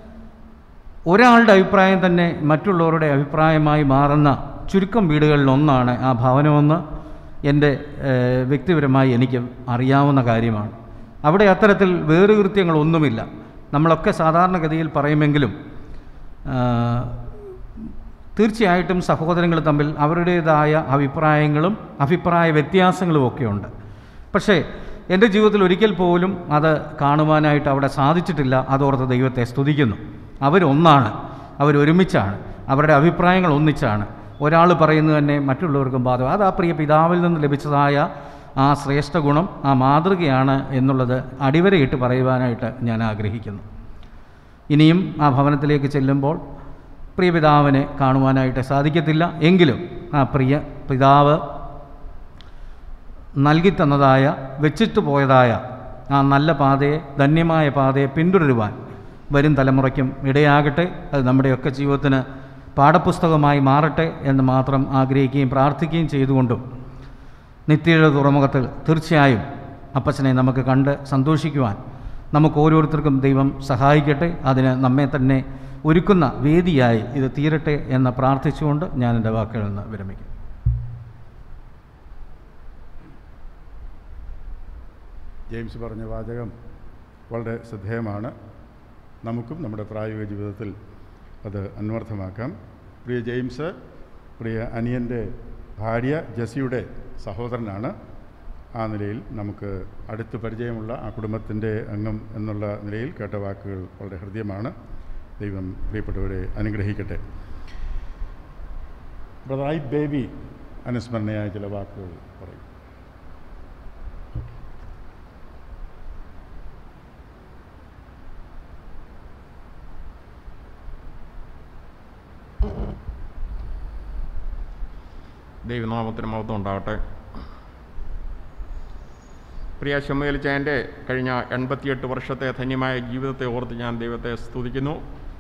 ഒരാളുടെ അഭിപ്രായം തന്നെ മറ്റുള്ളവരുടെ അഭിപ്രായമായി മാറുന്ന ചുരുക്കം വീടുകളിൽ ഒന്നാണ് ആ ഭവനമെന്ന് എൻ്റെ ഏഹ്, വ്യക്തിപരമായി എനിക്ക് അറിയാവുന്ന കാര്യമാണ് അവിടെ അത്തരത്തിൽ വേറുകൃത്യങ്ങളൊന്നുമില്ല നമ്മളൊക്കെ സാധാരണഗതിയിൽ പറയുമെങ്കിലും ആ, തീർച്ചയായിട്ടും സഹോദരങ്ങൾ തമ്മിൽ അവരുടേതായ അഭിപ്രായങ്ങളും അഭിപ്രായ വ്യത്യാസങ്ങളും ഒക്കെയുണ്ട് പക്ഷേ എൻ്റെ ജീവിതത്തിൽ ഒരിക്കൽ പോലും അത് കാണുവാനായിട്ട് അവിടെ സാധിച്ചിട്ടില്ല അതോർത്ത് ദൈവത്തെ സ്തുതിക്കുന്നു അവരൊന്നാണ് അവരൊരുമിച്ചാണ് അവരുടെ അഭിപ്രായങ്ങൾ ഒന്നിച്ചാണ് ഒരാൾ പറയുന്നത് തന്നെ മറ്റുള്ളവർക്കും ബാധകം അത് ആ പ്രിയ പിതാവിൽ നിന്ന് ലഭിച്ചതായ ആ ശ്രേഷ്ഠ ഗുണം ആ മാതൃകയാണ് എന്നുള്ളത് അടിവരയിട്ട് പറയുവാനായിട്ട് ഞാൻ ആഗ്രഹിക്കുന്നു ഇനിയും ആ ഭവനത്തിലേക്ക് ചെല്ലുമ്പോൾ പ്രിയ പിതാവിനെ കാണുവാനായിട്ട് സാധിക്കത്തില്ല എങ്കിലും ആ പ്രിയ പിതാവ് നൽകിത്തന്നതായ വെച്ചിട്ട് പോയതായ ആ നല്ല പാതയെ ധന്യമായ പാതയെ പിന്തുടരുവാൻ വരും തലമുറയ്ക്കും ഇടയാകട്ടെ അത് നമ്മുടെയൊക്കെ ജീവിതത്തിന് പാഠപുസ്തകമായി മാറട്ടെ എന്ന് മാത്രം ആഗ്രഹിക്കുകയും പ്രാർത്ഥിക്കുകയും ചെയ്തുകൊണ്ടും നിത്യയുടെ തുറമുഖത്തിൽ തീർച്ചയായും അപ്പച്ചനെ നമുക്ക് കണ്ട് സന്തോഷിക്കുവാൻ നമുക്ക് ഓരോരുത്തർക്കും ദൈവം സഹായിക്കട്ടെ അതിന് നമ്മെ തന്നെ ഒരുക്കുന്ന വേദിയായി ഇത് തീരട്ടെ എന്ന് പ്രാർത്ഥിച്ചുകൊണ്ട് ഞാൻ എൻ്റെ വാക്കുകളിൽ നിന്ന് വിരമിക്കും ജെയിംസ് പറഞ്ഞ വാചകം വളരെ ശ്രദ്ധേയമാണ് നമുക്കും നമ്മുടെ പ്രായോഗിക ജീവിതത്തിൽ അത് അന്വർത്ഥമാക്കാം പ്രിയ ജെയിംസ് പ്രിയ അനിയൻ്റെ ഭാര്യ ജസിയുടെ സഹോദരനാണ് ആ നിലയിൽ നമുക്ക് അടുത്ത് പരിചയമുള്ള ആ കുടുംബത്തിൻ്റെ അംഗം എന്നുള്ള നിലയിൽ കേട്ട വാക്കുകൾ വളരെ ഹൃദ്യമാണ് ദൈവം പ്രിയപ്പെട്ടവരെ അനുഗ്രഹിക്കട്ടെ ബ്രദർ ഐ ബേബി അനുസ്മരണയായ ചില വാക്കുകൾ പറയും ദൈവനാമത്തിന് മഹത്വം ഉണ്ടാകട്ടെ പ്രിയ ശമ്മേലിച്ചായൻ്റെ കഴിഞ്ഞ എൺപത്തിയെട്ട് വർഷത്തെ ധന്യമായ ജീവിതത്തെ ഓർത്ത് ഞാൻ ദൈവത്തെ സ്തുതിക്കുന്നു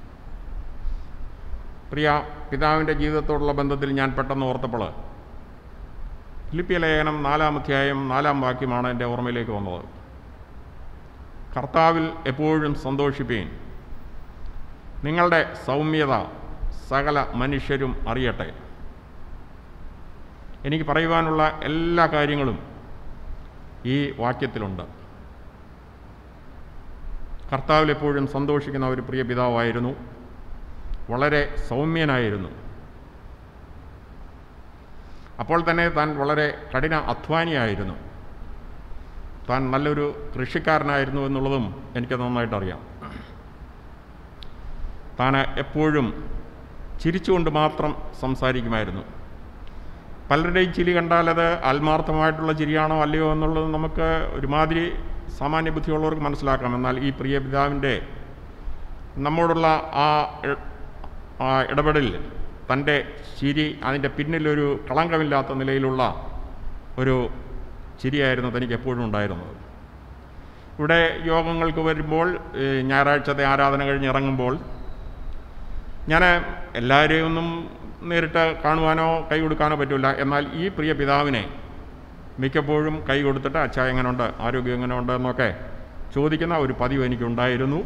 പ്രിയ പിതാവിൻ്റെ ജീവിതത്തോടുള്ള ബന്ധത്തിൽ ഞാൻ പെട്ടെന്ന് ഓർത്തപ്പോൾ ഫിലിപ്പിയ ലേഖനം നാലാം അധ്യായം നാലാം വാക്യമാണ് എൻ്റെ ഓർമ്മയിലേക്ക് വന്നത് കർത്താവിൽ എപ്പോഴും സന്തോഷിപ്പീൻ നിങ്ങളുടെ സൗമ്യത സകല മനുഷ്യരും അറിയട്ടെ എനിക്ക് പറയുവാനുള്ള എല്ലാ കാര്യങ്ങളും ഈ വാക്യത്തിലുണ്ട് കർത്താവിൽ എപ്പോഴും സന്തോഷിക്കുന്ന ഒരു പ്രിയ പിതാവായിരുന്നു വളരെ സൗമ്യനായിരുന്നു അപ്പോൾ തന്നെ താൻ വളരെ കഠിന അധ്വാനിയായിരുന്നു താൻ നല്ലൊരു കൃഷിക്കാരനായിരുന്നു എന്നുള്ളതും എനിക്ക് നന്നായിട്ട് അറിയാം താൻ എപ്പോഴും ചിരിച്ചുകൊണ്ട് മാത്രം സംസാരിക്കുമായിരുന്നു പലരുടെയും ചിരി കണ്ടാൽ അത് ആത്മാർത്ഥമായിട്ടുള്ള ചിരിയാണോ അല്ലയോ എന്നുള്ളത് നമുക്ക് ഒരുമാതിരി സാമാന്യ ബുദ്ധിയുള്ളവർക്ക് മനസ്സിലാക്കാം എന്നാൽ ഈ പ്രിയ പിതാവിൻ്റെ നമ്മോടുള്ള ആ ഇ- ആ ഇടപെടൽ തൻ്റെ ചിരി അതിൻ്റെ പിന്നിലൊരു കളങ്കമില്ലാത്ത നിലയിലുള്ള ഒരു ചിരിയായിരുന്നു തനിക്ക് എപ്പോഴും ഉണ്ടായിരുന്നത് ഇവിടെ യോഗങ്ങൾക്ക് വരുമ്പോൾ ഈ ഞായറാഴ്ചത്തെ ആരാധന കഴിഞ്ഞ് ഇറങ്ങുമ്പോൾ ഞാൻ എല്ലാവരെയും ഒന്നും നേരിട്ട് കാണുവാനോ കൈ കൊടുക്കാനോ പറ്റില്ല എന്നാൽ ഈ പ്രിയ പിതാവിനെ മിക്കപ്പോഴും കൈ കൊടുത്തിട്ട് അച്ഛ എങ്ങനെയുണ്ട് ആരോഗ്യം എങ്ങനെയുണ്ട് എന്നൊക്കെ ചോദിക്കുന്ന ഒരു പതിവ് എനിക്കുണ്ടായിരുന്നു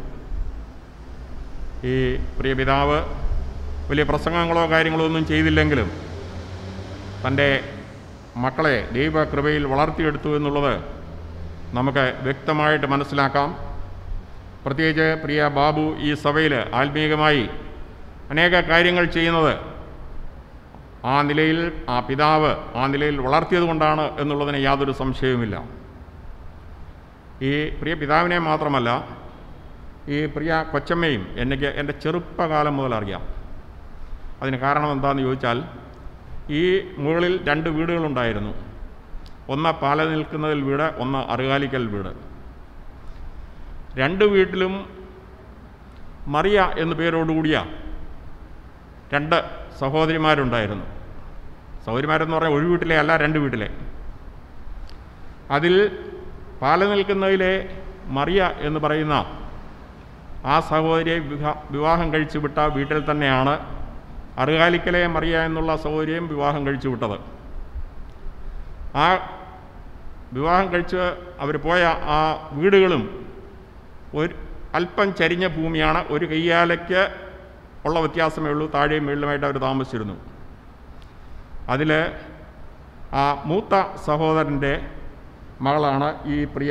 ഈ പ്രിയ പിതാവ് വലിയ പ്രസംഗങ്ങളോ കാര്യങ്ങളോ ഒന്നും ചെയ്തില്ലെങ്കിലും തൻ്റെ മക്കളെ ദൈവകൃപയിൽ വളർത്തിയെടുത്തു എന്നുള്ളത് നമുക്ക് വ്യക്തമായിട്ട് മനസ്സിലാക്കാം പ്രത്യേകിച്ച് പ്രിയ ബാബു ഈ സഭയിൽ ആത്മീയമായി അനേക കാര്യങ്ങൾ ചെയ്യുന്നത് ആ നിലയിൽ ആ പിതാവ് ആ നിലയിൽ വളർത്തിയത് കൊണ്ടാണ് എന്നുള്ളതിന് യാതൊരു സംശയവുമില്ല ഈ പ്രിയ പിതാവിനെ മാത്രമല്ല ഈ പ്രിയ കൊച്ചമ്മയും എനിക്ക് എൻ്റെ ചെറുപ്പകാലം മുതൽ അറിയാം അതിന് കാരണം എന്താണെന്ന് ചോദിച്ചാൽ ഈ മുകളിൽ രണ്ട് വീടുകളുണ്ടായിരുന്നു ഒന്ന് പാല നിൽക്കുന്നതിൽ വീട് ഒന്ന് അറുകാലിക്കൽ വീട് രണ്ട് വീട്ടിലും മറിയ എന്നു പേരോടുകൂടിയ രണ്ട് സഹോദരിമാരുണ്ടായിരുന്നു സഹോദരിമാരെന്ന് പറഞ്ഞാൽ ഒരു വീട്ടിലെ അല്ല രണ്ട് വീട്ടിലെ അതിൽ പാല നിൽക്കുന്നതിലെ മറിയ എന്ന് പറയുന്ന ആ സഹോദരിയെ വിവാ- വിവാഹം കഴിച്ചു വിട്ട വീട്ടിൽ തന്നെയാണ് അറുകാലിക്കലെ മറിയ എന്നുള്ള സഹോദരിയും വിവാഹം കഴിച്ചു വിട്ടത് ആ വിവാഹം കഴിച്ച് അവർ പോയ ആ വീടുകളും ഒരു അല്പം ചരിഞ്ഞ ഭൂമിയാണ് ഒരു കയ്യാലയ്ക്ക് ഉള്ള വ്യത്യാസമേ ഉള്ളൂ താഴെയും മേളിലുമായിട്ട് അവർ താമസിച്ചിരുന്നു അതിൽ ആ മൂത്ത സഹോദരൻ്റെ മകളാണ് ഈ പ്രിയ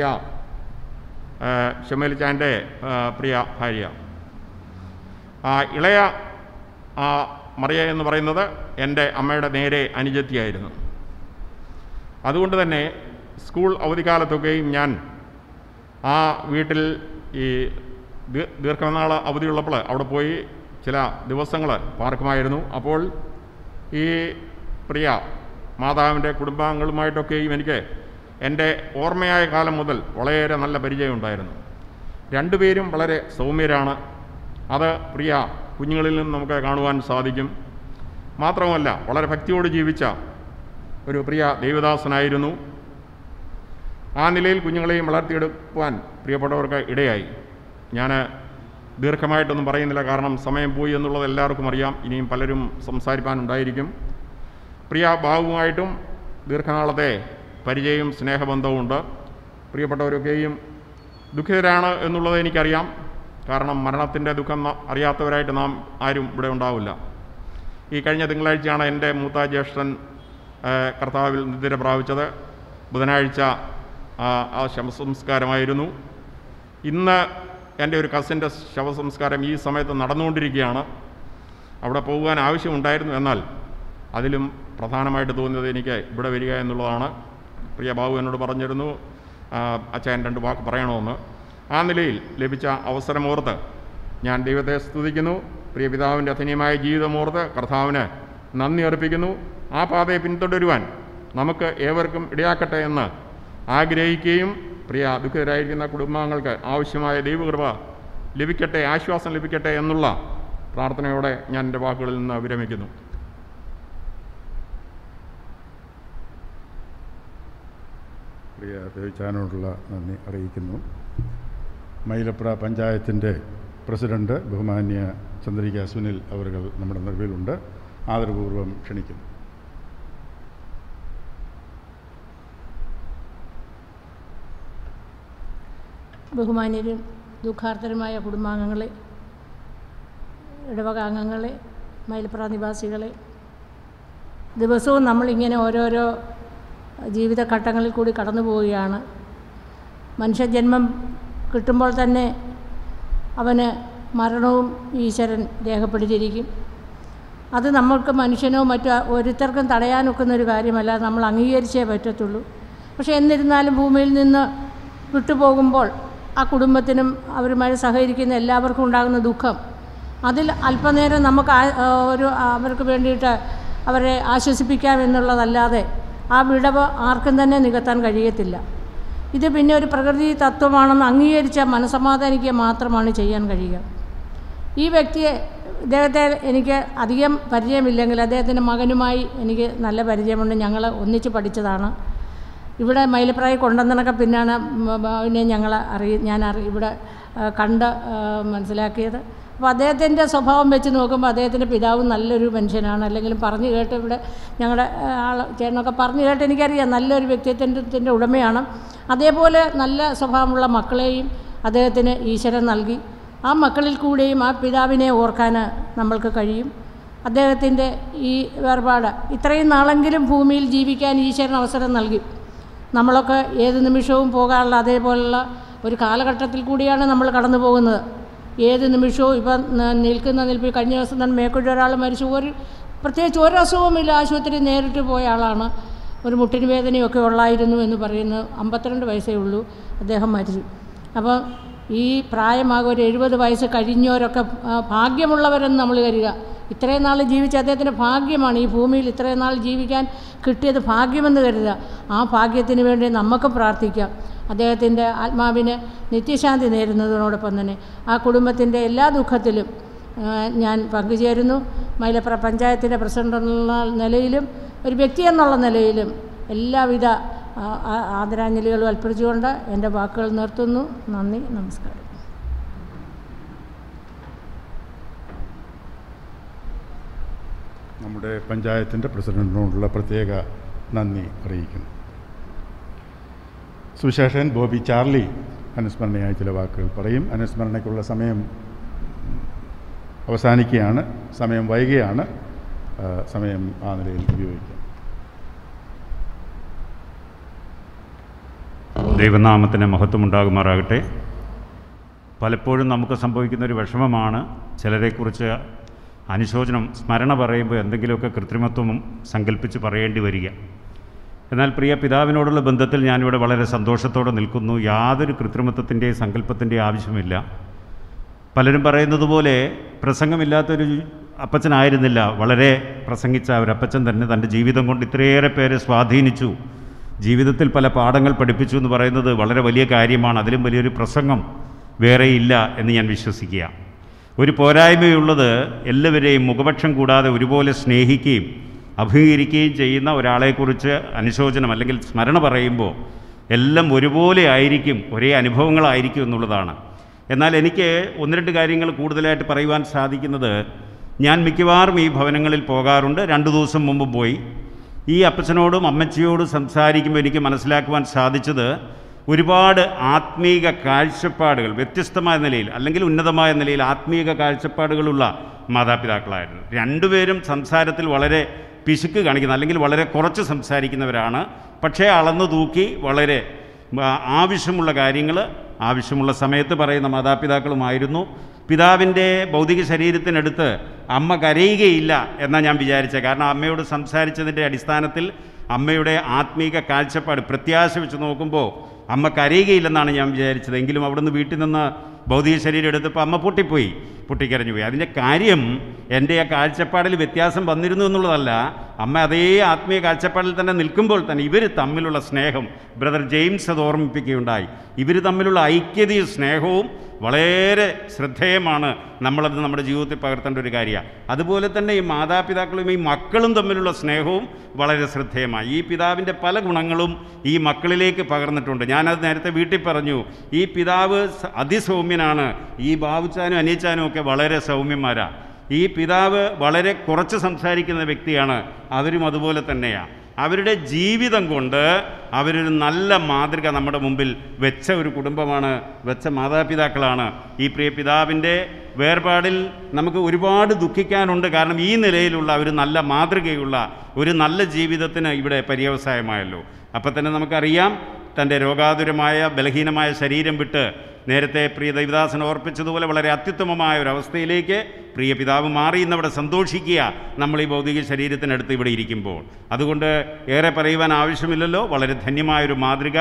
ഷമേലിച്ചാൻ്റെ പ്രിയ ഭാര്യ ആ ഇളയ ആ മറിയ എന്ന് പറയുന്നത് എൻ്റെ അമ്മയുടെ നേരെ അനുജത്തിയായിരുന്നു അതുകൊണ്ട് തന്നെ സ്കൂൾ അവധിക്കാലത്തൊക്കെയും ഞാൻ ആ വീട്ടിൽ ഈ ദീ- ദീർഘനാൾ അവധിയുള്ളപ്പോൾ അവിടെ പോയി ചില ദിവസങ്ങൾ പാർക്കുമായിരുന്നു അപ്പോൾ ഈ പ്രിയ മാതാവിൻ്റെ കുടുംബാംഗങ്ങളുമായിട്ടൊക്കെയും എനിക്ക് എൻ്റെ ഓർമ്മയായ കാലം മുതൽ വളരെയേറെ നല്ല പരിചയമുണ്ടായിരുന്നു രണ്ടുപേരും വളരെ സൗമ്യരാണ് അത് പ്രിയ കുഞ്ഞുങ്ങളിൽ നിന്ന് നമുക്ക് കാണുവാൻ സാധിക്കും മാത്രമല്ല വളരെ ഭക്തിയോട് ജീവിച്ച ഒരു പ്രിയ ദേവദാസനായിരുന്നു ആ നിലയിൽ കുഞ്ഞുങ്ങളെയും വളർത്തിയെടുക്കുവാൻ പ്രിയപ്പെട്ടവർക്ക് ഇടയായി ഞാൻ ദീർഘമായിട്ടൊന്നും പറയുന്നില്ല കാരണം സമയം പോയി എന്നുള്ളത് എല്ലാവർക്കും അറിയാം ഇനിയും പലരും സംസാരിക്കാനുണ്ടായിരിക്കും പ്രിയ ബാബുവുമായിട്ടും ദീർഘനാളത്തെ പരിചയവും സ്നേഹബന്ധവും ഉണ്ട് പ്രിയപ്പെട്ടവരൊക്കെയും ദുഃഖിതരാണ് എന്നുള്ളത് എനിക്കറിയാം കാരണം മരണത്തിൻ്റെ ദുഃഖം ന- അറിയാത്തവരായിട്ട് നാം ആരും ഇവിടെ ഉണ്ടാവില്ല ഈ കഴിഞ്ഞ തിങ്കളാഴ്ചയാണ് എൻ്റെ മൂത്ത ജ്യേഷ്ഠൻ ആ, കർത്താവിൽ നിദ്ര പ്രാപിച്ചത് ബുധനാഴ്ച ആ, ആ ശവസംസ്കാരമായിരുന്നു ഇന്ന് എൻ്റെ ഒരു കസിൻ്റെ ശവസംസ്കാരം ഈ സമയത്ത് നടന്നുകൊണ്ടിരിക്കുകയാണ് അവിടെ പോകുവാൻ ആവശ്യമുണ്ടായിരുന്നു എന്നാൽ അതിലും പ്രധാനമായിട്ട് തോന്നിയത് എനിക്ക് ഇവിടെ വരിക എന്നുള്ളതാണ് പ്രിയ ബാബു എന്നോട് പറഞ്ഞിരുന്നു ആ, അച്ഛൻ രണ്ട് വാക്ക് പറയണമെന്ന് ആ നിലയിൽ ലഭിച്ച അവസരമോർത്ത് ഞാൻ ദൈവത്തെ സ്തുതിക്കുന്നു പ്രിയ പിതാവിൻ്റെ അധന്യമായ ജീവിതമോർത്ത് കർത്താവിന് നന്ദി അർപ്പിക്കുന്നു ആ പാതയെ പിന്തുടരുവാൻ നമുക്ക് ഏവർക്കും ഇടയാക്കട്ടെ എന്ന് ആഗ്രഹിക്കുകയും പ്രിയ ദുഃഖിതരായിരിക്കുന്ന കുടുംബാംഗങ്ങൾക്ക് ആവശ്യമായ ദൈവകൃപ ലഭിക്കട്ടെ ആശ്വാസം ലഭിക്കട്ടെ എന്നുള്ള പ്രാർത്ഥനയോടെ ഞാൻ എൻ്റെ വാക്കുകളിൽ നിന്ന് വിരമിക്കുന്നു പ്രിയ ദേവിച്ചാനോടുള്ള നന്ദി അറിയിക്കുന്നു മൈലപ്ര പഞ്ചായത്തിൻ്റെ പ്രസിഡന്റ് ബഹുമാന്യ ചന്ദ്രിക സുനിൽ അവരുകൾ നമ്മുടെ നിലവിലുണ്ട് ആദരപൂർവ്വം ക്ഷണിക്കുന്നു ബഹുമാന്യരും ദുഃഖാർത്തരുമായ കുടുംബാംഗങ്ങളെ ഇടവക അംഗങ്ങളെ മൈലപ്ര നിവാസികളെ ദിവസവും നമ്മളിങ്ങനെ ഓരോരോ ജീവിതഘട്ടങ്ങളിൽ കൂടി കടന്നു പോവുകയാണ് മനുഷ്യജന്മം കിട്ടുമ്പോൾ തന്നെ അവന് മരണവും ഈശ്വരൻ രേഖപ്പെടുത്തിയിരിക്കും അത് നമ്മൾക്ക് മനുഷ്യനോ മറ്റോ ഓരോരുത്തർക്കും തടയാനൊക്കുന്ന ഒരു കാര്യമല്ല നമ്മൾ അംഗീകരിച്ചേ പറ്റത്തുള്ളൂ പക്ഷേ എന്നിരുന്നാലും ഭൂമിയിൽ നിന്ന് വിട്ടുപോകുമ്പോൾ ആ കുടുംബത്തിനും അവരുമായി സഹകരിക്കുന്ന എല്ലാവർക്കും ഉണ്ടാകുന്ന ദുഃഖം അതിൽ അല്പനേരം നമുക്ക് ആ- ഒരു അവർക്ക് വേണ്ടിയിട്ട് അവരെ ആശ്വസിപ്പിക്കാം എന്നുള്ളതല്ലാതെ ആ വിടവ് ആർക്കും തന്നെ നികത്താൻ കഴിയത്തില്ല ഇത് പിന്നെ ഒരു പ്രകൃതി തത്വമാണെന്ന് അംഗീകരിച്ച മനസമാധാനിക്കുക മാത്രമാണ് ചെയ്യാൻ കഴിയുക ഈ വ്യക്തിയെ ഇദ്ദേഹത്തെ എനിക്ക് അധികം പരിചയമില്ലെങ്കിൽ അദ്ദേഹത്തിൻ്റെ മകനുമായി എനിക്ക് നല്ല പരിചയമുണ്ട് ഞങ്ങൾ ഒന്നിച്ച് പഠിച്ചതാണ് ഇവിടെ മയിലപ്രായി കൊണ്ടുവന്നതൊക്കെ പിന്നാണ് പിന്നെ ഞങ്ങൾ അറിയ ഞാൻ അറി ഇവിടെ ആ, കണ്ട് ആ, മനസ്സിലാക്കിയത് അപ്പോൾ അദ്ദേഹത്തിൻ്റെ സ്വഭാവം വെച്ച് നോക്കുമ്പോൾ അദ്ദേഹത്തിൻ്റെ പിതാവ് നല്ലൊരു മനുഷ്യനാണ് അല്ലെങ്കിൽ പറഞ്ഞു കേട്ട് ഇവിടെ ഞങ്ങളുടെ ആ, ആൾ ചേട്ടനൊക്കെ പറഞ്ഞു കേട്ട് എനിക്കറിയാം നല്ലൊരു വ്യക്തിത്വത്തിൻ്റെ ഉടമയാണ് അതേപോലെ നല്ല സ്വഭാവമുള്ള മക്കളെയും അദ്ദേഹത്തിന് ഈശ്വരൻ നൽകി ആ മക്കളിൽ കൂടെയും ആ പിതാവിനെ ഓർക്കാൻ നമ്മൾക്ക് കഴിയും അദ്ദേഹത്തിൻ്റെ ഈ വേർപാട് ഇത്രയും നാളെങ്കിലും ഭൂമിയിൽ ജീവിക്കാൻ ഈശ്വരൻ അവസരം നൽകി നമ്മളൊക്കെ ഏത് നിമിഷവും പോകാനുള്ള അതേപോലുള്ള ഒരു കാലഘട്ടത്തിൽ കൂടിയാണ് നമ്മൾ കടന്നു പോകുന്നത് ഏത് നിമിഷവും ഇപ്പം ന- നിൽക്കുന്ന നിൽപ്പിൽ കഴിഞ്ഞ ദിവസം തന്നെ മേക്കുഴി ഒരാൾ മരിച്ചു ഒരു പ്രത്യേകിച്ച് ഒരു അസുഖവുമില്ല ആശുപത്രി നേരിട്ട് പോയ ആളാണ് ഒരു മുട്ടിന് വേദനയൊക്കെ ഉള്ളായിരുന്നു എന്ന് പറയുന്നത് അമ്പത്തിരണ്ട് വയസ്സേ ഉള്ളൂ അദ്ദേഹം മരിച്ചു അപ്പം ഈ പ്രായമാകും ഒരു എഴുപത് വയസ്സ് കഴിഞ്ഞവരൊക്കെ ആ, ഭാഗ്യമുള്ളവരെന്ന് നമ്മൾ കരുതുക ഇത്രയും നാൾ ജീവിച്ച അദ്ദേഹത്തിൻ്റെ ഭാഗ്യമാണ് ഈ ഭൂമിയിൽ ഇത്രയും നാൾ ജീവിക്കാൻ കിട്ടിയത് ഭാഗ്യമെന്ന് കരുതുക ആ ഭാഗ്യത്തിന് വേണ്ടി നമുക്ക് പ്രാർത്ഥിക്കാം അദ്ദേഹത്തിൻ്റെ ആത്മാവിന് നിത്യശാന്തി നേരുന്നതിനോടൊപ്പം തന്നെ ആ കുടുംബത്തിൻ്റെ എല്ലാ ദുഃഖത്തിലും ആ, ഞാൻ പങ്കുചേരുന്നു മൈലപ്ര പഞ്ചായത്തിൻ്റെ പ്രസിഡന്റ് എന്നുള്ള നിലയിലും ഒരു വ്യക്തി എന്നുള്ള നിലയിലും എല്ലാവിധ ആ, ആ, ആദരാഞ്ജലികളും അർപ്പിച്ചുകൊണ്ട് എൻ്റെ വാക്കുകൾ നിർത്തുന്നു നന്ദി നമസ്കാരം നമ്മുടെ പഞ്ചായത്തിൻ്റെ പ്രസിഡന്റിനോടുള്ള പ്രത്യേക നന്ദി അറിയിക്കുന്നു സുശേഷൻ ബോബി ചാർലി അനുസ്മരണയായി ചില വാക്കുകൾ പറയും അനുസ്മരണയ്ക്കുള്ള സമയം അവസാനിക്കുകയാണ് സമയം വൈകിയാണ് ആ, സമയം ആ നിലയിൽ ഉപയോഗിക്കാം ദൈവനാമത്തിന് മഹത്വമുണ്ടാകുമാറാകട്ടെ പലപ്പോഴും നമുക്ക് സംഭവിക്കുന്ന ഒരു വിഷമമാണ് ചിലരെക്കുറിച്ച് അനുശോചനം സ്മരണ പറയുമ്പോൾ എന്തെങ്കിലുമൊക്കെ കൃത്രിമത്വം സങ്കല്പിച്ച് പറയേണ്ടി വരിക എന്നാൽ പ്രിയ പിതാവിനോടുള്ള ബന്ധത്തിൽ ഞാനിവിടെ വളരെ സന്തോഷത്തോടെ നിൽക്കുന്നു യാതൊരു കൃത്രിമത്വത്തിൻ്റെയും സങ്കല്പത്തിൻ്റെയും ആവശ്യമില്ല പലരും പറയുന്നത് പോലെ പ്രസംഗമില്ലാത്തൊരു അപ്പച്ചനായിരുന്നില്ല വളരെ പ്രസംഗിച്ച ഒരു അപ്പച്ചൻ തന്നെ തൻ്റെ ജീവിതം കൊണ്ട് ഇത്രയേറെ പേരെ സ്വാധീനിച്ചു ജീവിതത്തിൽ പല പാഠങ്ങൾ പഠിപ്പിച്ചു എന്ന് പറയുന്നത് വളരെ വലിയ കാര്യമാണ് അതിലും വലിയൊരു പ്രസംഗം വേറെയില്ല എന്ന് ഞാൻ വിശ്വസിക്കുക ഒരു പോരായ്മയുള്ളത് എല്ലാവരെയും മുഖപക്ഷം കൂടാതെ ഒരുപോലെ സ്നേഹിക്കുകയും അഭിമുഖീകരിക്കുകയും ചെയ്യുന്ന ഒരാളെക്കുറിച്ച് അനുശോചനം അല്ലെങ്കിൽ സ്മരണ പറയുമ്പോൾ എല്ലാം ഒരുപോലെ ആയിരിക്കും ഒരേ അനുഭവങ്ങളായിരിക്കും എന്നുള്ളതാണ് എന്നാൽ എനിക്ക് ഒന്ന് രണ്ട് കാര്യങ്ങൾ കൂടുതലായിട്ട് പറയുവാൻ സാധിക്കുന്നത് ഞാൻ മിക്കവാറും ഈ ഭവനങ്ങളിൽ പോകാറുണ്ട് രണ്ട് ദിവസം മുമ്പ് പോയി ഈ അപ്പച്ചനോടും അമ്മച്ചിയോടും സംസാരിക്കുമ്പോൾ എനിക്ക് മനസ്സിലാക്കുവാൻ സാധിച്ചത് ഒരുപാട് ആത്മീക കാഴ്ചപ്പാടുകൾ വ്യത്യസ്തമായ നിലയിൽ അല്ലെങ്കിൽ ഉന്നതമായ നിലയിൽ ആത്മീക കാഴ്ചപ്പാടുകളുള്ള മാതാപിതാക്കളായിരുന്നു രണ്ടുപേരും സംസാരത്തിൽ വളരെ പിശുക്ക് കാണിക്കുന്ന അല്ലെങ്കിൽ വളരെ കുറച്ച് സംസാരിക്കുന്നവരാണ് പക്ഷേ അളന്നു തൂക്കി വളരെ ആ, ആവശ്യമുള്ള കാര്യങ്ങൾ ആവശ്യമുള്ള സമയത്ത് പറയുന്ന മാതാപിതാക്കളുമായിരുന്നു പിതാവിൻ്റെ ഭൗതിക ശരീരത്തിനടുത്ത് അമ്മ കരയുകയില്ല എന്നാണ് ഞാൻ വിചാരിച്ചത് കാരണം അമ്മയോട് സംസാരിച്ചതിൻ്റെ അടിസ്ഥാനത്തിൽ അമ്മയുടെ ആത്മീക കാഴ്ചപ്പാട് പ്രത്യാശ വെച്ച് നോക്കുമ്പോൾ അമ്മ കരയുകയില്ലെന്നാണ് ഞാൻ വിചാരിച്ചത് എങ്കിലും അവിടുന്ന് വീട്ടിൽ നിന്ന് ഭൗതിക ശരീരം എടുത്തപ്പോൾ അമ്മ പൊട്ടിപ്പോയി പൊട്ടിക്കരഞ്ഞു പോയി അതിൻ്റെ കാര്യം എൻ്റെ ആ കാഴ്ചപ്പാടിൽ വ്യത്യാസം വന്നിരുന്നു എന്നുള്ളതല്ല അമ്മ അതേ ആത്മീയ കാഴ്ചപ്പാടിൽ തന്നെ നിൽക്കുമ്പോൾ തന്നെ ഇവർ തമ്മിലുള്ള സ്നേഹം ബ്രദർ ജെയിംസ് അത് ഓർമ്മിപ്പിക്കുകയുണ്ടായി ഇവർ തമ്മിലുള്ള ഐക്യതയും സ്നേഹവും വളരെ ശ്രദ്ധേയമാണ് നമ്മളത് നമ്മുടെ ജീവിതത്തിൽ പകർത്തേണ്ട ഒരു കാര്യമാണ് അതുപോലെ തന്നെ ഈ മാതാപിതാക്കളും ഈ മക്കളും തമ്മിലുള്ള സ്നേഹവും വളരെ ശ്രദ്ധേയമായി ഈ പിതാവിൻ്റെ പല ഗുണങ്ങളും ഈ മക്കളിലേക്ക് പകർന്നിട്ടുണ്ട് ഞാനത് നേരത്തെ വീട്ടിൽ പറഞ്ഞു ഈ പിതാവ് സ- അതിസൗമ്യനാണ് ഈ ബാബുച്ചാനും അനിയച്ചാനും ഒക്കെ വളരെ സൗമ്യന്മാരാണ് ഈ പിതാവ് വളരെ കുറച്ച് സംസാരിക്കുന്ന വ്യക്തിയാണ് അവരും അതുപോലെ തന്നെയാണ് അവരുടെ ജീവിതം കൊണ്ട് അവരൊരു നല്ല മാതൃക നമ്മുടെ മുമ്പിൽ വെച്ച ഒരു കുടുംബമാണ് വെച്ച മാതാപിതാക്കളാണ് ഈ പ്രിയ പിതാവിൻ്റെ വേർപാടിൽ നമുക്ക് ഒരുപാട് ദുഃഖിക്കാനുണ്ട് കാരണം ഈ നിലയിലുള്ള ഒരു നല്ല മാതൃകയുള്ള ഒരു നല്ല ജീവിതത്തിന് ഇവിടെ പര്യവസായമായല്ലോ അപ്പം തന്നെ നമുക്കറിയാം തൻ്റെ രോഗാതുരമായ ബലഹീനമായ ശരീരം വിട്ട് നേരത്തെ പ്രിയ ദൈവദാസൻ ഓർപ്പിച്ചതുപോലെ വളരെ അത്യുത്തമമായ ഒരു അവസ്ഥയിലേക്ക് പ്രിയ പിതാവ് മാറി എന്നവിടെ സന്തോഷിക്കുക നമ്മൾ ഈ ഭൗതിക ശരീരത്തിനടുത്ത് ഇവിടെ ഇരിക്കുമ്പോൾ അതുകൊണ്ട് ഏറെ പറയുവാൻ ആവശ്യമില്ലല്ലോ വളരെ ധന്യമായൊരു മാതൃക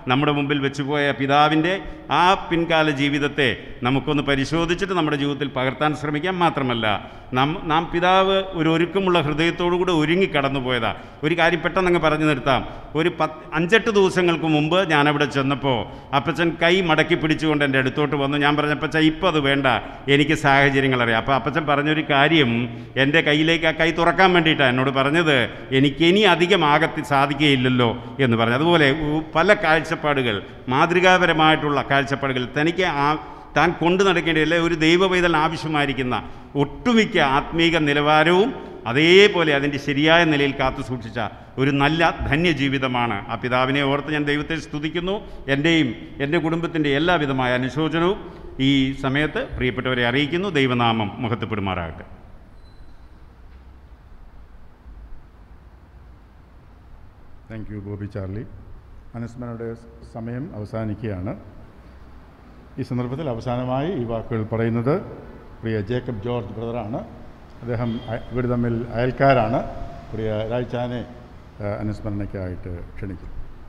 നമ്മുടെ മുമ്പിൽ വെച്ചുപോയ പിതാവിൻ്റെ ആ പിൻകാല ജീവിതത്തെ നമുക്കൊന്ന് പരിശോധിച്ചിട്ട് നമ്മുടെ ജീവിതത്തിൽ പകർത്താൻ ശ്രമിക്കാം മാത്രമല്ല നാം നാം പിതാവ് ഒരു ഒരുക്കമുള്ള ഹൃദയത്തോടു കൂടെ ഒരുങ്ങി കടന്നു പോയതാ ഒരു കാര്യം പെട്ടെന്നങ്ങ് പറഞ്ഞു നിർത്താം ഒരു പത്ത് അഞ്ചെട്ട് ദിവസങ്ങൾക്ക് മുമ്പ് ഞാനവിടെ ചെന്നപ്പോൾ അപ്പച്ചൻ കൈ മടക്കി പിടിച്ചുകൊണ്ട് എൻ്റെ അടുത്തോട്ട് വന്നു ഞാൻ പറഞ്ഞ അപ്പച്ച ഇപ്പോൾ അത് വേണ്ട എനിക്ക് സാഹചര്യങ്ങൾ അറിയാം അപ്പോൾ അപ്പച്ചൻ പറഞ്ഞൊരു കാര്യം എൻ്റെ കയ്യിലേക്ക് ആ കൈ തുറക്കാൻ വേണ്ടിയിട്ടാണ് എന്നോട് പറഞ്ഞത് എനിക്ക് ഇനി അധികം ആകത്തി സാധിക്കുകയില്ലല്ലോ എന്ന് പറഞ്ഞു അതുപോലെ ഉ- പല കാഴ്ചപ്പാടുകൾ മാതൃകാപരമായിട്ടുള്ള കാഴ്ചപ്പാടുകൾ തനിക്ക് ആ താൻ കൊണ്ടു നടക്കേണ്ടതല്ലേ ഒരു ദൈവവൈതൽ ആവശ്യമായിരിക്കുന്ന ഒട്ടുമിക്ക ആത്മീക നിലവാരവും അതേപോലെ അതിൻ്റെ ശരിയായ നിലയിൽ കാത്തു സൂക്ഷിച്ച ഒരു നല്ല ധന്യജീവിതമാണ് ആ പിതാവിനെ ഓർത്ത് ഞാൻ ദൈവത്തെ സ്തുതിക്കുന്നു എൻ്റെയും എൻ്റെ കുടുംബത്തിൻ്റെ എല്ലാവിധമായ അനുശോചനവും ഈ സമയത്ത് പ്രിയപ്പെട്ടവരെ അറിയിക്കുന്നു ദൈവനാമം മുഖത്തുപെടുമാറാകട്ടെ താങ്ക് യു ബോബി ചാർലി അനുസ്മരണയുടെ സമയം അവസാനിക്കുകയാണ് ഈ സന്ദർഭത്തിൽ അവസാനമായി ഈ വാക്കുകൾ പറയുന്നത് പ്രിയ ജേക്കബ് ജോർജ് ബ്രദറാണ് അദ്ദേഹം അ- ഇവർ തമ്മിൽ അയൽക്കാരാണ് പ്രിയ രായ്ചാനെ ആ, അനുസ്മരണയ്ക്കായിട്ട് ക്ഷണിക്കും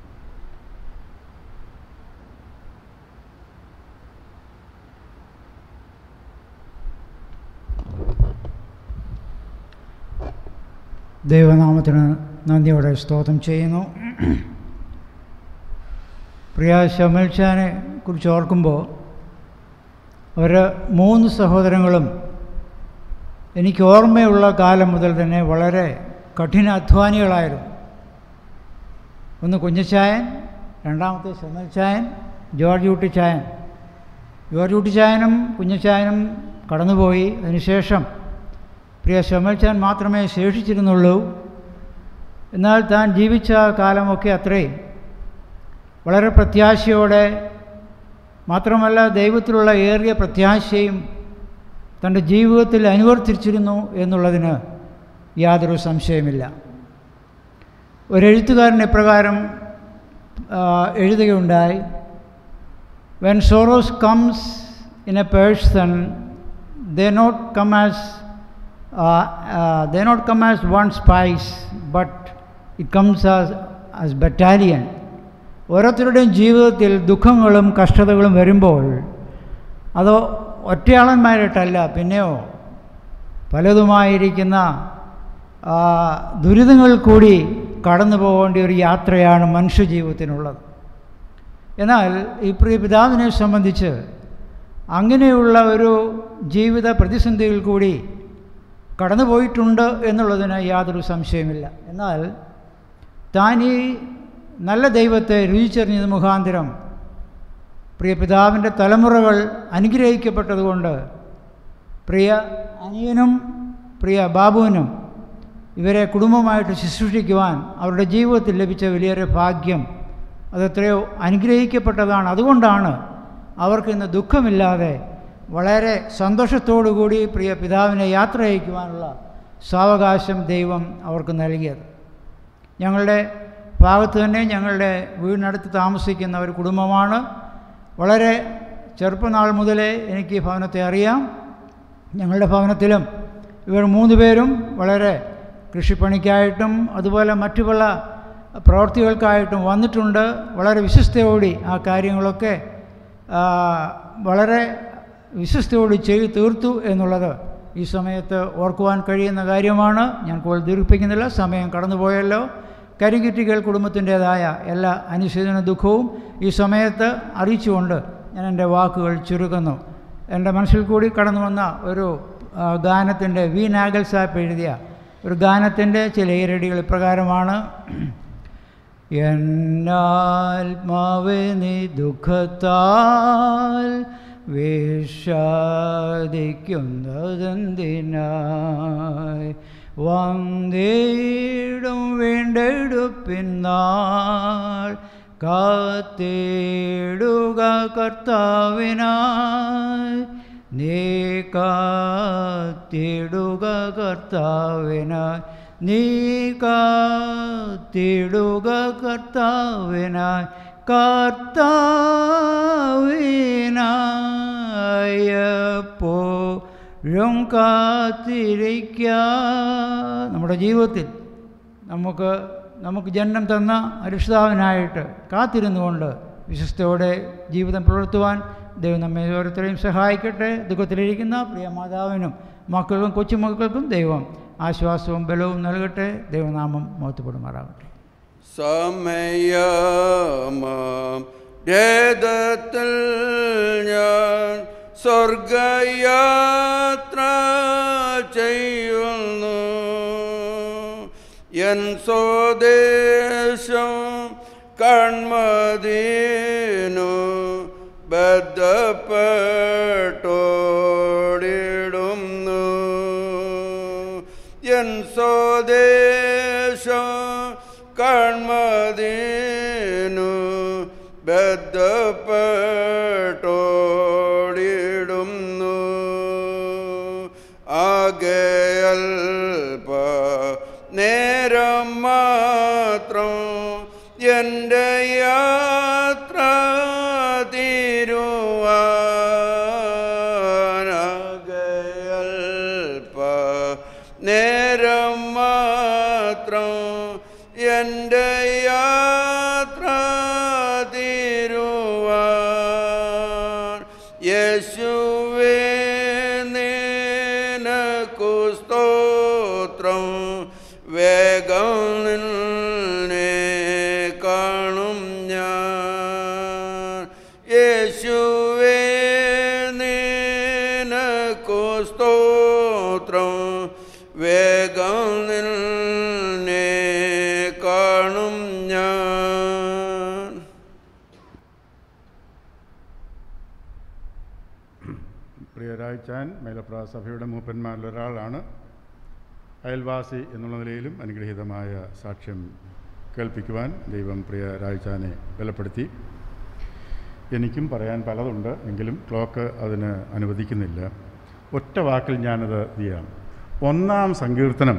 ദൈവനാമത്തിന് നന്ദിയോടെ സ്തോത്രം ചെയ്യുന്നു പ്രിയ ഷമൽഷാനെ കുറിച്ച് ഓർക്കുമ്പോൾ അവർ മൂന്ന് സഹോദരങ്ങളും എനിക്ക് ഓർമ്മയുള്ള കാലം മുതൽ തന്നെ വളരെ കഠിന അധ്വാനികളായിരുന്നു ഒന്ന് കുഞ്ഞച്ചായൻ രണ്ടാമത്തെ ഷമൽച്ചായൻ ജോർജ് കുട്ടിച്ചായൻ ജോർജ് കുട്ടിച്ചായനും കുഞ്ഞച്ചായനും കടന്നുപോയി അതിനുശേഷം പ്രിയ ഷമൽച്ചാൻ മാത്രമേ ശേഷിച്ചിരുന്നുള്ളൂ എന്നാൽ താൻ ജീവിച്ച കാലമൊക്കെ അത്രയും വളരെ പ്രത്യാശയോടെ മാത്രമല്ല ദൈവത്തിലുള്ള ഏറിയ പ്രത്യാശയും തൻ്റെ ജീവിതത്തിൽ അനുവർത്തിച്ചിരുന്നു എന്നുള്ളതിന് യാതൊരു സംശയമില്ല ഒരെഴുത്തുകാരൻ ഇപ്രകാരം ആ, എഴുതുകയുണ്ടായി when sorrows comes in a person they not come as they not come as one spies but it comes as as battalion ഓരോരുത്തരുടെയും ജീവിതത്തിൽ ദുഃഖങ്ങളും കഷ്ടതകളും വരുമ്പോൾ അത് ഒറ്റയാളന്മാരായിട്ടല്ല പിന്നെയോ പലതുമായിരിക്കുന്ന ആ, ദുരിതങ്ങൾ കൂടി കടന്നു പോകേണ്ട ഒരു യാത്രയാണ് മനുഷ്യജീവിതത്തിനുള്ളത് എന്നാൽ ഈ പ്രിയ പിതാവിനെ സംബന്ധിച്ച് അങ്ങനെയുള്ള ഒരു ജീവിത പ്രതിസന്ധിയിൽ കൂടി കടന്നുപോയിട്ടുണ്ട് എന്നുള്ളതിന് യാതൊരു സംശയമില്ല എന്നാൽ താൻ ഈ നല്ല ദൈവത്തെ രുചിച്ചറിഞ്ഞത് മുഖാന്തരം പ്രിയ പിതാവിൻ്റെ തലമുറകൾ അനുഗ്രഹിക്കപ്പെട്ടതുകൊണ്ട് പ്രിയ അനിയനും പ്രിയ ബാബുവിനും ഇവരെ കുടുംബമായിട്ട് ശുശ്രൂഷിക്കുവാൻ അവരുടെ ജീവിതത്തിൽ ലഭിച്ച വലിയൊരു ഭാഗ്യം അതെത്രയോ അനുഗ്രഹിക്കപ്പെട്ടതാണ് അതുകൊണ്ടാണ് അവർക്ക് ഇന്ന് ദുഃഖമില്ലാതെ വളരെ സന്തോഷത്തോടു കൂടി പ്രിയ പിതാവിനെ യാത്ര അയക്കുവാനുള്ള സാവകാശം ദൈവം അവർക്ക് നൽകിയത് ഞങ്ങളുടെ ഭാഗത്ത് തന്നെ ഞങ്ങളുടെ വീടിനടുത്ത് താമസിക്കുന്ന ഒരു കുടുംബമാണ് വളരെ ചെറുപ്പനാൾ മുതലേ എനിക്ക് ഈ ഭവനത്തെ അറിയാം ഞങ്ങളുടെ ഭവനത്തിലും ഇവർ മൂന്ന് പേരും വളരെ കൃഷിപ്പണിക്കായിട്ടും അതുപോലെ മറ്റു പല പ്രവൃത്തികൾക്കായിട്ടും വന്നിട്ടുണ്ട് വളരെ വിശ്വസ്തയോടി ആ കാര്യങ്ങളൊക്കെ ആ, വളരെ വിശ്വസ്തയോടി ചെയ്തു തീർത്തു എന്നുള്ളത് ഈ സമയത്ത് ഓർക്കുവാൻ കഴിയുന്ന കാര്യമാണ് ഞാൻ കൂടുതൽ ദീർഘിപ്പിക്കുന്നില്ല സമയം കടന്നുപോയല്ലോ കരികിറ്റികൾ കുടുംബത്തിൻ്റേതായ എല്ലാ അനുശോചന ദുഃഖവും ഈ സമയത്ത് അറിയിച്ചുകൊണ്ട് ഞാൻ എൻ്റെ വാക്കുകൾ ചുരുക്കുന്നു എൻ്റെ മനസ്സിൽ കൂടി കടന്നു വന്ന ഒരു ആ, ഗാനത്തിൻ്റെ വി നാഗൽ സാപ്പ് എഴുതിയ ഒരു ഗാനത്തിൻ്റെ ചില ഈരടികൾ ഇപ്രകാരമാണ് എന്നാത്മാവേ നീ ദുഃഖത്താൽ വിഷാദിക്കുന്നതെന്തിനായി വന്നേടും വീണ്ടെടുപ്പിന്നാൾ കാത്തേടുക കർത്താവിനായി നീ കാത്തിടുക കർത്താവിനായി നീ കാത്തിടുക കർത്താവിനായി കർത്താവിനായപ്പോഴും കാത്തിരിക്ക നമ്മുടെ ജീവിതത്തിൽ നമുക്ക് നമുക്ക് ജന്മം തന്ന അരിഷ്ടാവിനായിട്ട് കാത്തിരുന്നുകൊണ്ട് വിശ്വസ്തയോടെ ജീവിതം പുലർത്തുവാൻ ദൈവം നമ്മെ ഓരോരുത്തരെയും സഹായിക്കട്ടെ ദുഃഖത്തിലിരിക്കുന്ന പ്രിയ മാതാവിനും മക്കൾക്കും കൊച്ചുമക്കൾക്കും ദൈവം ആശ്വാസവും ബലവും നൽകട്ടെ ദൈവനാമം മോത്തപ്പെടുമാറാകട്ടെ സമയമം ഭേദത്തിൽ ഞാൻ സ്വർഗയാത്ര ചെയ്യുന്നു എൻ സ്വദേശം കൺമദീനു ബദ്ധപ്പെട്ടോടിടുന്നു എൻ സ്വദേശം കൺമദീനു ബദ്ധപ്പെട്ടോടിടുന്നു ആകെയൽപ നേരം മാത്രം എൻ്റെ യാത്ര തീരുവാനാകെയൽപ നേരം മാത്രം എൻ്റെ യാത്ര തീരുവാൻ യേശുവേ നിനക്കു സ്തോത്രം വേഗം നിന്നെ കാണും ഞാൻ യേശുവേ നിനക്കു സ്തോത്രം വേഗം നിന്നെ കാണും ഞാൻ പ്രിയരായ്ച്ചാൻ മേലപ്ര സഭയുടെ മൂപ്പന്മാരിൽ ഒരാളാണ് അയൽവാസി എന്നുള്ള നിലയിലും അനുഗ്രഹീതമായ സാക്ഷ്യം കേൾപ്പിക്കുവാൻ ദൈവം പ്രിയ രായ്ച്ചാനെ ബലപ്പെടുത്തി എനിക്കും പറയാൻ പലതുണ്ട് എങ്കിലും ക്ലോക്ക് അതിന് അനുവദിക്കുന്നില്ല ഒറ്റ വാക്കിൽ ഞാനത് ചെയ്യാം ഒന്നാം സങ്കീർത്തനം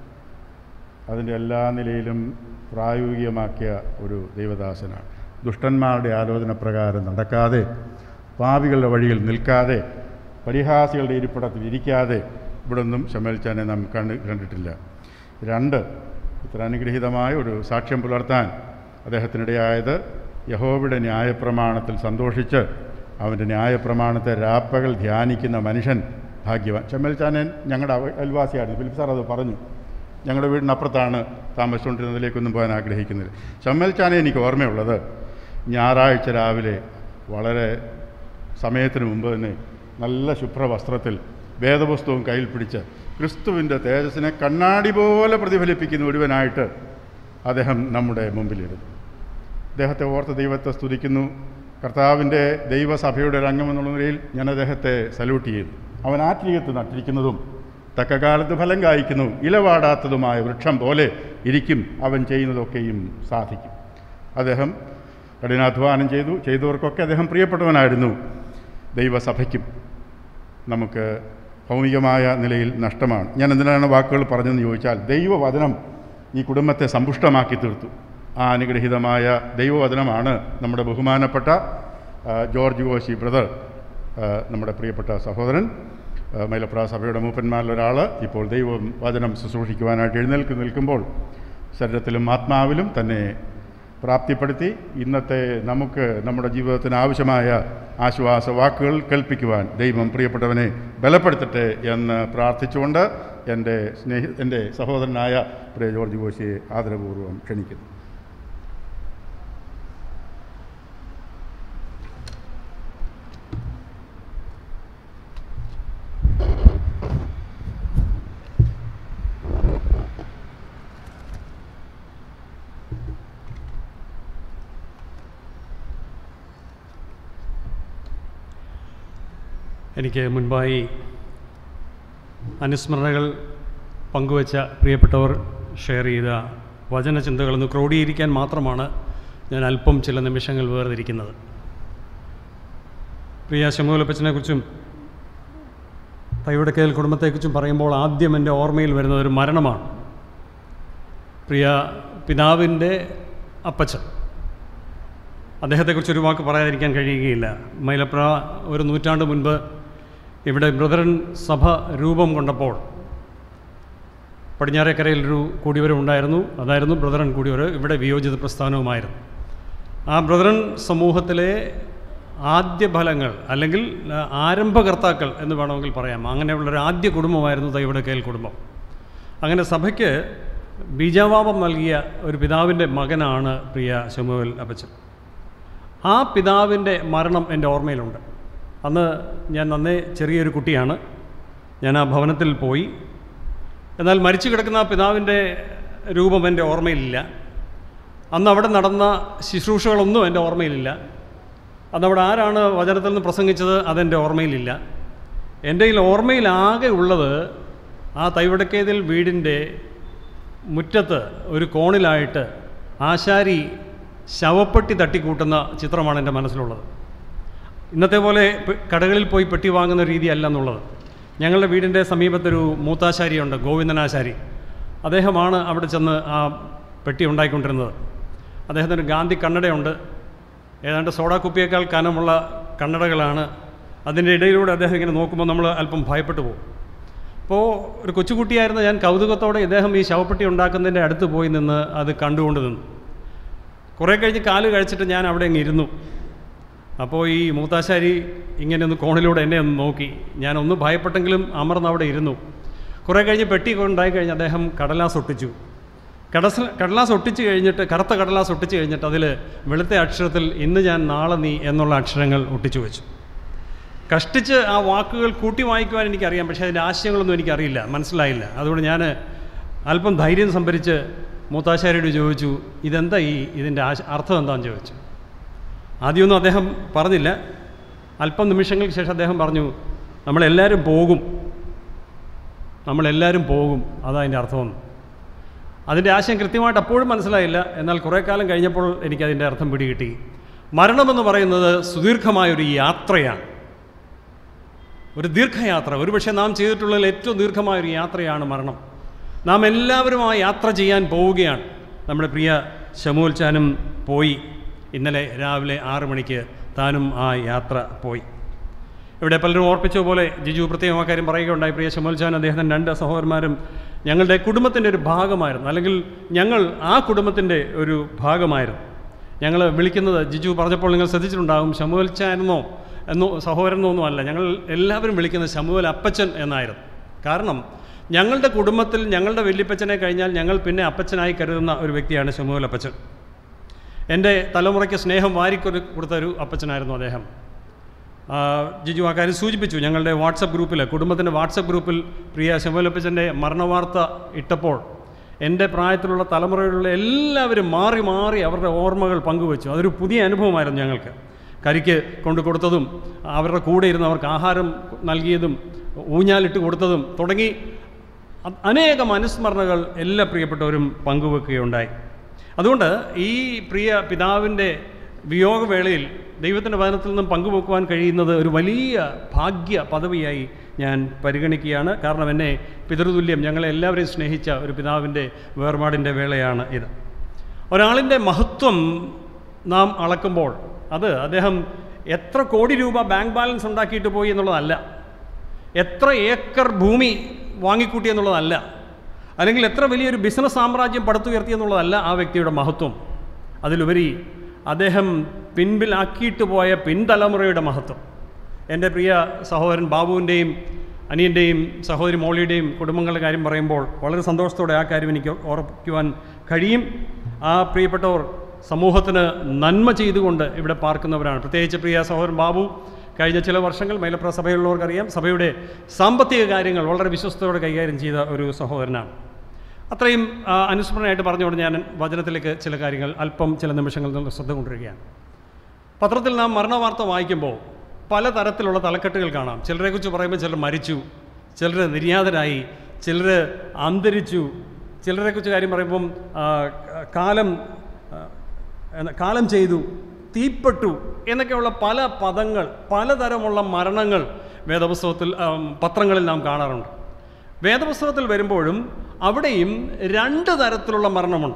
അതിൻ്റെ എല്ലാ നിലയിലും പ്രായോഗികമാക്കിയ ഒരു ദൈവദാസനാണ് ദുഷ്ടന്മാരുടെ ആലോചന പ്രകാരം നടക്കാതെ പാപികളുടെ വഴിയിൽ നിൽക്കാതെ പരിഹാസികളുടെ ഇരിപ്പിടത്തിൽ ഇരിക്കാതെ ഇവിടൊന്നും ശമലിച്ചാനെ നാം കണ്ട് കണ്ടിട്ടില്ല രണ്ട് ഇത്ര അനുഗ്രഹീതമായ ഒരു സാക്ഷ്യം പുലർത്താൻ അദ്ദേഹത്തിനിടയായത് യഹോവയുടെ ന്യായപ്രമാണത്തിൽ സന്തോഷിച്ച് അവൻ്റെ ന്യായപ്രമാണത്തെ രാപ്പകൽ ധ്യാനിക്കുന്ന മനുഷ്യൻ ഭാഗ്യവാൻ ചെമ്മൽച്ചാനൻ ഞങ്ങളുടെ അവ- അയൽവാസിയായിരുന്നു ഫിലിപ്പ് സാർ അത് പറഞ്ഞു ഞങ്ങളുടെ വീടിനപ്പുറത്താണ് താമസിച്ചുകൊണ്ടിരുന്നതിലേക്കൊന്നും പോകാൻ ആഗ്രഹിക്കുന്നില്ല ചമ്മൽച്ചാനെ എനിക്ക് ഓർമ്മയുള്ളത് ഞായറാഴ്ച രാവിലെ വളരെ സമയത്തിന് മുമ്പ് തന്നെ നല്ല ശുഭ്രവസ്ത്രത്തിൽ വേദപുസ്തകവും കയ്യിൽ പിടിച്ച് ക്രിസ്തുവിൻ്റെ തേജസ്സിനെ കണ്ണാടി പോലെ പ്രതിഫലിപ്പിക്കുന്ന ഒരുവനായിട്ട് അദ്ദേഹം നമ്മുടെ മുമ്പിലിരുന്നു അദ്ദേഹത്തെ ഓർത്ത് ദൈവത്തെ സ്തുതിക്കുന്നു കർത്താവിൻ്റെ ദൈവസഭയുടെ ഒരു അംഗമെന്നുള്ള നിലയിൽ ഞാൻ അദ്ദേഹത്തെ സല്യൂട്ട് ചെയ്യുന്നു അവൻ ആത്മീയത്ത് നട്ടിരിക്കുന്നതും തക്കകാലത്ത് ഫലം കായ്ക്കുന്നു ഇലവാടാത്തതുമായ വൃക്ഷം പോലെ ഇരിക്കും അവൻ ചെയ്യുന്നതൊക്കെയും സാധിക്കും അദ്ദേഹം കഠിനാധ്വാനം ചെയ്തു ചെയ്തവർക്കൊക്കെ അദ്ദേഹം പ്രിയപ്പെട്ടവനായിരുന്നു ദൈവസഭയ്ക്കും നമുക്ക് ഭൗമികമായ നിലയിൽ നഷ്ടമാണ് ഞാൻ എന്തിനാണ് വാക്കുകൾ പറഞ്ഞതെന്ന് ചോദിച്ചാൽ ദൈവവചനം ഈ കുടുംബത്തെ സമ്പുഷ്ടമാക്കി തീർത്തു ആ അനുഗ്രഹീതമായ ദൈവവചനമാണ് നമ്മുടെ ബഹുമാനപ്പെട്ട ആ, ജോർജ് കോശി ബ്രദർ ആ, നമ്മുടെ പ്രിയപ്പെട്ട സഹോദരൻ ആ, മൈലപ്ര സഭയുടെ മൂപ്പന്മാരിൽ ഒരാൾ ഇപ്പോൾ ദൈവം വചനം ശുശ്രൂഷിക്കുവാനായിട്ട് എഴുന്നേൽക്ക് നിൽക്കുമ്പോൾ ശരീരത്തിലും ആത്മാവിലും തന്നെ പ്രാപ്തിപ്പെടുത്തി ഇന്നത്തെ നമുക്ക് നമ്മുടെ ജീവിതത്തിന് ആവശ്യമായ ആശ്വാസ വാക്കുകൾ കേൾപ്പിക്കുവാൻ ദൈവം പ്രിയപ്പെട്ടവനെ ബലപ്പെടുത്തട്ടെ എന്ന് പ്രാർത്ഥിച്ചുകൊണ്ട് എൻ്റെ സ്നേഹി എൻ്റെ സഹോദരനായ പ്രിയ ജോർജ് കോശിയെ ആദരപൂർവ്വം ക്ഷണിക്കുന്നു എനിക്ക് മുൻപായി അനുസ്മരണകൾ പങ്കുവച്ച പ്രിയപ്പെട്ടവർ ഷെയർ ചെയ്ത വചനചിന്തകളൊന്ന് ക്രോഡീകരിക്കാൻ മാത്രമാണ് ഞാൻ അല്പം ചില നിമിഷങ്ങൾ വേർതിരിക്കുന്നത് പ്രിയ ശമൂലപ്പച്ചനെക്കുറിച്ചും തൈവടക്കൽ കുടുംബത്തെക്കുറിച്ചും പറയുമ്പോൾ ആദ്യം എൻ്റെ ഓർമ്മയിൽ വരുന്നത് ഒരു മരണമാണ് പ്രിയ പിതാവിൻ്റെ അപ്പച്ചൻ അദ്ദേഹത്തെക്കുറിച്ച് ഒരു വാക്ക് പറയാതിരിക്കാൻ കഴിയുകയില്ല മൈലപ്ര ഒരു നൂറ്റാണ്ട് മുൻപ് ഇവിടെ ബ്രദറൻ സഭ രൂപം കൊണ്ടപ്പോൾ പടിഞ്ഞാറേക്കരയിൽ ഒരു കൂടിവരവ് ഉണ്ടായിരുന്നു അതായിരുന്നു ബ്രദറൻ കൂടിവരവ് ഇവിടെ വിയോജിത പ്രസ്ഥാനവുമായിരുന്നു ആ ബ്രദറൻ സമൂഹത്തിലെ ആദ്യ ഫലങ്ങൾ അല്ലെങ്കിൽ ആ, ആരംഭകർത്താക്കൾ എന്ന് വേണമെങ്കിൽ പറയാം അങ്ങനെയുള്ളൊരു ആദ്യ കുടുംബമായിരുന്നു ദൈവടക്കേൽ കുടുംബം അങ്ങനെ സഭയ്ക്ക് ബീജാവാപം നൽകിയ ഒരു പിതാവിൻ്റെ മകനാണ് പ്രിയ ശമുവൽ അപ്പച്ചൻ ആ പിതാവിൻ്റെ മരണം എൻ്റെ ഓർമ്മയിലുണ്ട് അന്ന് ഞാൻ നന്നേ ചെറിയൊരു കുട്ടിയാണ് ഞാൻ ആ ഭവനത്തിൽ പോയി എന്നാൽ മരിച്ചു കിടക്കുന്ന ആ പിതാവിൻ്റെ രൂപം എൻ്റെ ഓർമ്മയിലില്ല അന്ന് അവിടെ നടന്ന ശുശ്രൂഷകളൊന്നും എൻ്റെ ഓർമ്മയിലില്ല അന്ന് അവിടെ ആരാണ് വചനത്തിൽ നിന്ന് പ്രസംഗിച്ചത് അതെൻ്റെ ഓർമ്മയിലില്ല എൻ്റെ കയ്യിൽ ഓർമ്മയിലാകെ ഉള്ളത് ആ തൈവടക്കേതിൽ വീടിൻ്റെ മുറ്റത്ത് ഒരു കോണിലായിട്ട് ആശാരി ശവപ്പെട്ടി തട്ടിക്കൂട്ടുന്ന ചിത്രമാണ് എൻ്റെ മനസ്സിലുള്ളത് ഇന്നത്തെ പോലെ പെ- കടകളിൽ പോയി പെട്ടി വാങ്ങുന്ന രീതിയല്ല എന്നുള്ളത് ഞങ്ങളുടെ വീടിൻ്റെ സമീപത്തൊരു മൂത്താശാരിയുണ്ട് ഗോവിന്ദനാശാരി അദ്ദേഹമാണ് അവിടെ ചെന്ന് ആ പെട്ടി ഉണ്ടാക്കിക്കൊണ്ടിരുന്നത് അദ്ദേഹത്തിന് ഗാന്ധി കണ്ണടയുണ്ട് ഏതാണ്ട് സോഡാ കുപ്പിയേക്കാൾ കനമുള്ള കണ്ണടകളാണ് അതിൻ്റെ ഇടയിലൂടെ അദ്ദേഹം ഇങ്ങനെ നോക്കുമ്പോൾ നമ്മൾ അല്പം ഭയപ്പെട്ടു പോകും അപ്പോൾ ഒരു കൊച്ചുകുട്ടിയായിരുന്ന ഞാൻ കൗതുകത്തോടെ ഇദ്ദേഹം ഈ ശവപ്പെട്ടി ഉണ്ടാക്കുന്നതിൻ്റെ അടുത്ത് പോയി നിന്ന് അത് കണ്ടുകൊണ്ട് നിന്നു കുറേ കഴിഞ്ഞ് കാല് കഴിച്ചിട്ട് ഞാൻ അവിടെ അങ്ങ് ഇരുന്നു അപ്പോൾ ഈ മൂത്താശാരി ഇങ്ങനെ ഒന്ന് കോണിലൂടെ എന്നെ ഒന്ന് നോക്കി ഞാനൊന്ന് ഭയപ്പെട്ടെങ്കിലും അമർന്ന് അവിടെ ഇരുന്നു കുറേ കഴിഞ്ഞ് പെട്ടി കൊണ്ടായി കഴിഞ്ഞ് അദ്ദേഹം കടലാസ് ഒട്ടിച്ചു കടസ് കടലാസ് ഒട്ടിച്ച് കഴിഞ്ഞിട്ട് കറുത്ത കടലാസ് ഒട്ടിച്ച് കഴിഞ്ഞിട്ട് അതിൽ വെളുത്ത അക്ഷരത്തിൽ ഇന്ന് ഞാൻ നാളെ നീ എന്നുള്ള അക്ഷരങ്ങൾ ഒട്ടിച്ചു വെച്ചു കഷ്ടിച്ച് ആ വാക്കുകൾ കൂട്ടി വായിക്കുവാൻ എനിക്കറിയാം പക്ഷേ അതിൻ്റെ ആശയങ്ങളൊന്നും എനിക്കറിയില്ല മനസ്സിലായില്ല അതുകൊണ്ട് ഞാൻ അല്പം ധൈര്യം സംഭരിച്ച് മൂത്താശാരിയോട് ചോദിച്ചു ഇതെന്താ ഈ ഇതിൻ്റെ ആശ അർത്ഥം എന്താണെന്ന് ചോദിച്ചു ആദ്യമൊന്നും അദ്ദേഹം പറഞ്ഞില്ല അല്പം നിമിഷങ്ങൾക്ക് ശേഷം അദ്ദേഹം പറഞ്ഞു നമ്മളെല്ലാവരും പോകും നമ്മളെല്ലാവരും പോകും അതാ അതിൻ്റെ അർത്ഥമെന്ന് അതിൻ്റെ ആശയം കൃത്യമായിട്ട് അപ്പോഴും മനസ്സിലായില്ല എന്നാൽ കുറേ കാലം കഴിഞ്ഞപ്പോൾ എനിക്കതിൻ്റെ അർത്ഥം പിടികിട്ടി മരണമെന്ന് പറയുന്നത് സുദീർഘമായൊരു യാത്രയാണ് ഒരു ദീർഘയാത്ര ഒരുപക്ഷെ നാം ചെയ്തിട്ടുള്ളതിൽ ഏറ്റവും ദീർഘമായൊരു യാത്രയാണ് മരണം നാം എല്ലാവരും ആ യാത്ര ചെയ്യാൻ പോവുകയാണ് നമ്മുടെ പ്രിയ ശമൂൽച്ചാനും പോയി ഇന്നലെ രാവിലെ ആറ് മണിക്ക് താനും ആ യാത്ര പോയി ഇവിടെ പലരും ഓർപ്പിച്ച പോലെ ജിജു പ്രത്യേകം ആ കാര്യം പറയുകയുണ്ടായി പ്രിയ ശമോൽച്ചാൻ അദ്ദേഹത്തിൻ്റെ രണ്ട് സഹോദരന്മാരും ഞങ്ങളുടെ കുടുംബത്തിൻ്റെ ഒരു ഭാഗമായിരുന്നു അല്ലെങ്കിൽ ഞങ്ങൾ ആ കുടുംബത്തിൻ്റെ ഒരു ഭാഗമായിരുന്നു ഞങ്ങൾ വിളിക്കുന്നത് ജിജു പറഞ്ഞപ്പോൾ നിങ്ങൾ ശ്രദ്ധിച്ചിട്ടുണ്ടാകും ശമുവൽച്ചാനെന്നോ എന്നോ സഹോദരനോ ഒന്നും അല്ല ഞങ്ങൾ എല്ലാവരും വിളിക്കുന്നത് ശമുവൽ അപ്പച്ചൻ എന്നായിരുന്നു കാരണം ഞങ്ങളുടെ കുടുംബത്തിൽ ഞങ്ങളുടെ വല്യപ്പച്ചനെ കഴിഞ്ഞാൽ ഞങ്ങൾ പിന്നെ അപ്പച്ചനായി കരുതുന്ന ഒരു വ്യക്തിയാണ് ശമുവൽ അപ്പച്ചൻ എൻ്റെ തലമുറയ്ക്ക് സ്നേഹം വാരിക്കൊരു കൊടുത്ത ഒരു അപ്പച്ചനായിരുന്നു അദ്ദേഹം ആ, ജിജു ആ കാര്യം സൂചിപ്പിച്ചു ഞങ്ങളുടെ വാട്സപ്പ് ഗ്രൂപ്പിൽ കുടുംബത്തിൻ്റെ വാട്സപ്പ് ഗ്രൂപ്പിൽ പ്രിയ ശമലപ്പച്ചൻ്റെ മരണവാർത്ത ഇട്ടപ്പോൾ എൻ്റെ പ്രായത്തിലുള്ള തലമുറയിലുള്ള എല്ലാവരും മാറി മാറി അവരുടെ ഓർമ്മകൾ പങ്കുവച്ചു അതൊരു പുതിയ അനുഭവമായിരുന്നു ഞങ്ങൾക്ക് കരിക്ക് കൊണ്ട് കൊടുത്തതും അവരുടെ കൂടെ ഇരുന്ന് അവർക്ക് ആഹാരം നൽകിയതും ഊഞ്ഞാലിട്ട് കൊടുത്തതും തുടങ്ങി അ- അനേകം അനുസ്മരണകൾ എല്ലാ പ്രിയപ്പെട്ടവരും പങ്കുവെക്കുകയുണ്ടായി അതുകൊണ്ട് ഈ പ്രിയ പിതാവിൻ്റെ വിയോഗവേളയിൽ ദൈവത്തിൻ്റെ വചനത്തിൽ നിന്നും പങ്കുവെക്കുവാൻ കഴിയുന്നത് ഒരു വലിയ ഭാഗ്യ പദവിയായി ഞാൻ പരിഗണിക്കുകയാണ് കാരണം എന്നെ പിതൃതുല്യം ഞങ്ങളെ എല്ലാവരെയും സ്നേഹിച്ച ഒരു പിതാവിൻ്റെ വേർപാടിൻ്റെ വേളയാണ് ഇത് ഒരാളിൻ്റെ മഹത്വം നാം അളക്കുമ്പോൾ അത് അദ്ദേഹം എത്ര കോടി രൂപ ബാങ്ക് ബാലൻസ് ഉണ്ടാക്കിയിട്ട് പോയി എന്നുള്ളതല്ല എത്ര ഏക്കർ ഭൂമി വാങ്ങിക്കൂട്ടി എന്നുള്ളതല്ല അല്ലെങ്കിൽ എത്ര വലിയൊരു ബിസിനസ് സാമ്രാജ്യം പടുത്തുയർത്തി എന്നുള്ളതല്ല ആ വ്യക്തിയുടെ മഹത്വം അതിലുപരി അദ്ദേഹം പിൻപിലാക്കിയിട്ട് പോയ പിൻതലമുറയുടെ മഹത്വം എൻ്റെ പ്രിയ സഹോദരൻ ബാബുവിൻ്റെയും അനിയൻ്റെയും സഹോദരി മോളിയുടെയും കുടുംബങ്ങളുടെ കാര്യം പറയുമ്പോൾ വളരെ സന്തോഷത്തോടെ ആ കാര്യം എനിക്ക് ഓർപ്പിക്കുവാൻ കഴിയും ആ പ്രിയപ്പെട്ടവർ സമൂഹത്തിന് നന്മ ചെയ്തുകൊണ്ട് ഇവിടെ പാർക്കുന്നവരാണ് പ്രത്യേകിച്ച് പ്രിയ സഹോദരൻ ബാബു കഴിഞ്ഞ ചില വർഷങ്ങൾ മൈലപ്ര സഭയുള്ളവർക്കറിയാം സഭയുടെ സാമ്പത്തിക കാര്യങ്ങൾ വളരെ വിശ്വസ്തയോടെ കൈകാര്യം ചെയ്ത ഒരു സഹോദരനാണ് അത്രയും ആ, അനുസ്മരണമായിട്ട് പറഞ്ഞുകൊണ്ട് ഞാൻ വചനത്തിലേക്ക് ചില കാര്യങ്ങൾ അല്പം ചില നിമിഷങ്ങൾ നിന്ന് ശ്രദ്ധ കൊണ്ടിരിക്കുകയാണ് പത്രത്തിൽ നാം മരണവാർത്ത വായിക്കുമ്പോൾ പലതരത്തിലുള്ള തലക്കെട്ടുകൾ കാണാം ചിലരെക്കുറിച്ച് പറയുമ്പോൾ ചിലർ മരിച്ചു ചിലർ നിര്യാതരായി ചിലർ അന്തരിച്ചു ചിലരെക്കുറിച്ച് കാര്യം പറയുമ്പം ആ, കാലം ആ, എന്താ, കാലം ചെയ്തു തീപ്പെട്ടു എന്നൊക്കെയുള്ള പല പദങ്ങൾ പലതരമുള്ള മരണങ്ങൾ വേദപുസ്തകത്തിൽ ആം, പത്രങ്ങളിൽ നാം കാണാറുണ്ട് വേദപുസ്തകത്തിൽ വരുമ്പോഴും അവിടെയും രണ്ട് തരത്തിലുള്ള മരണമുണ്ട്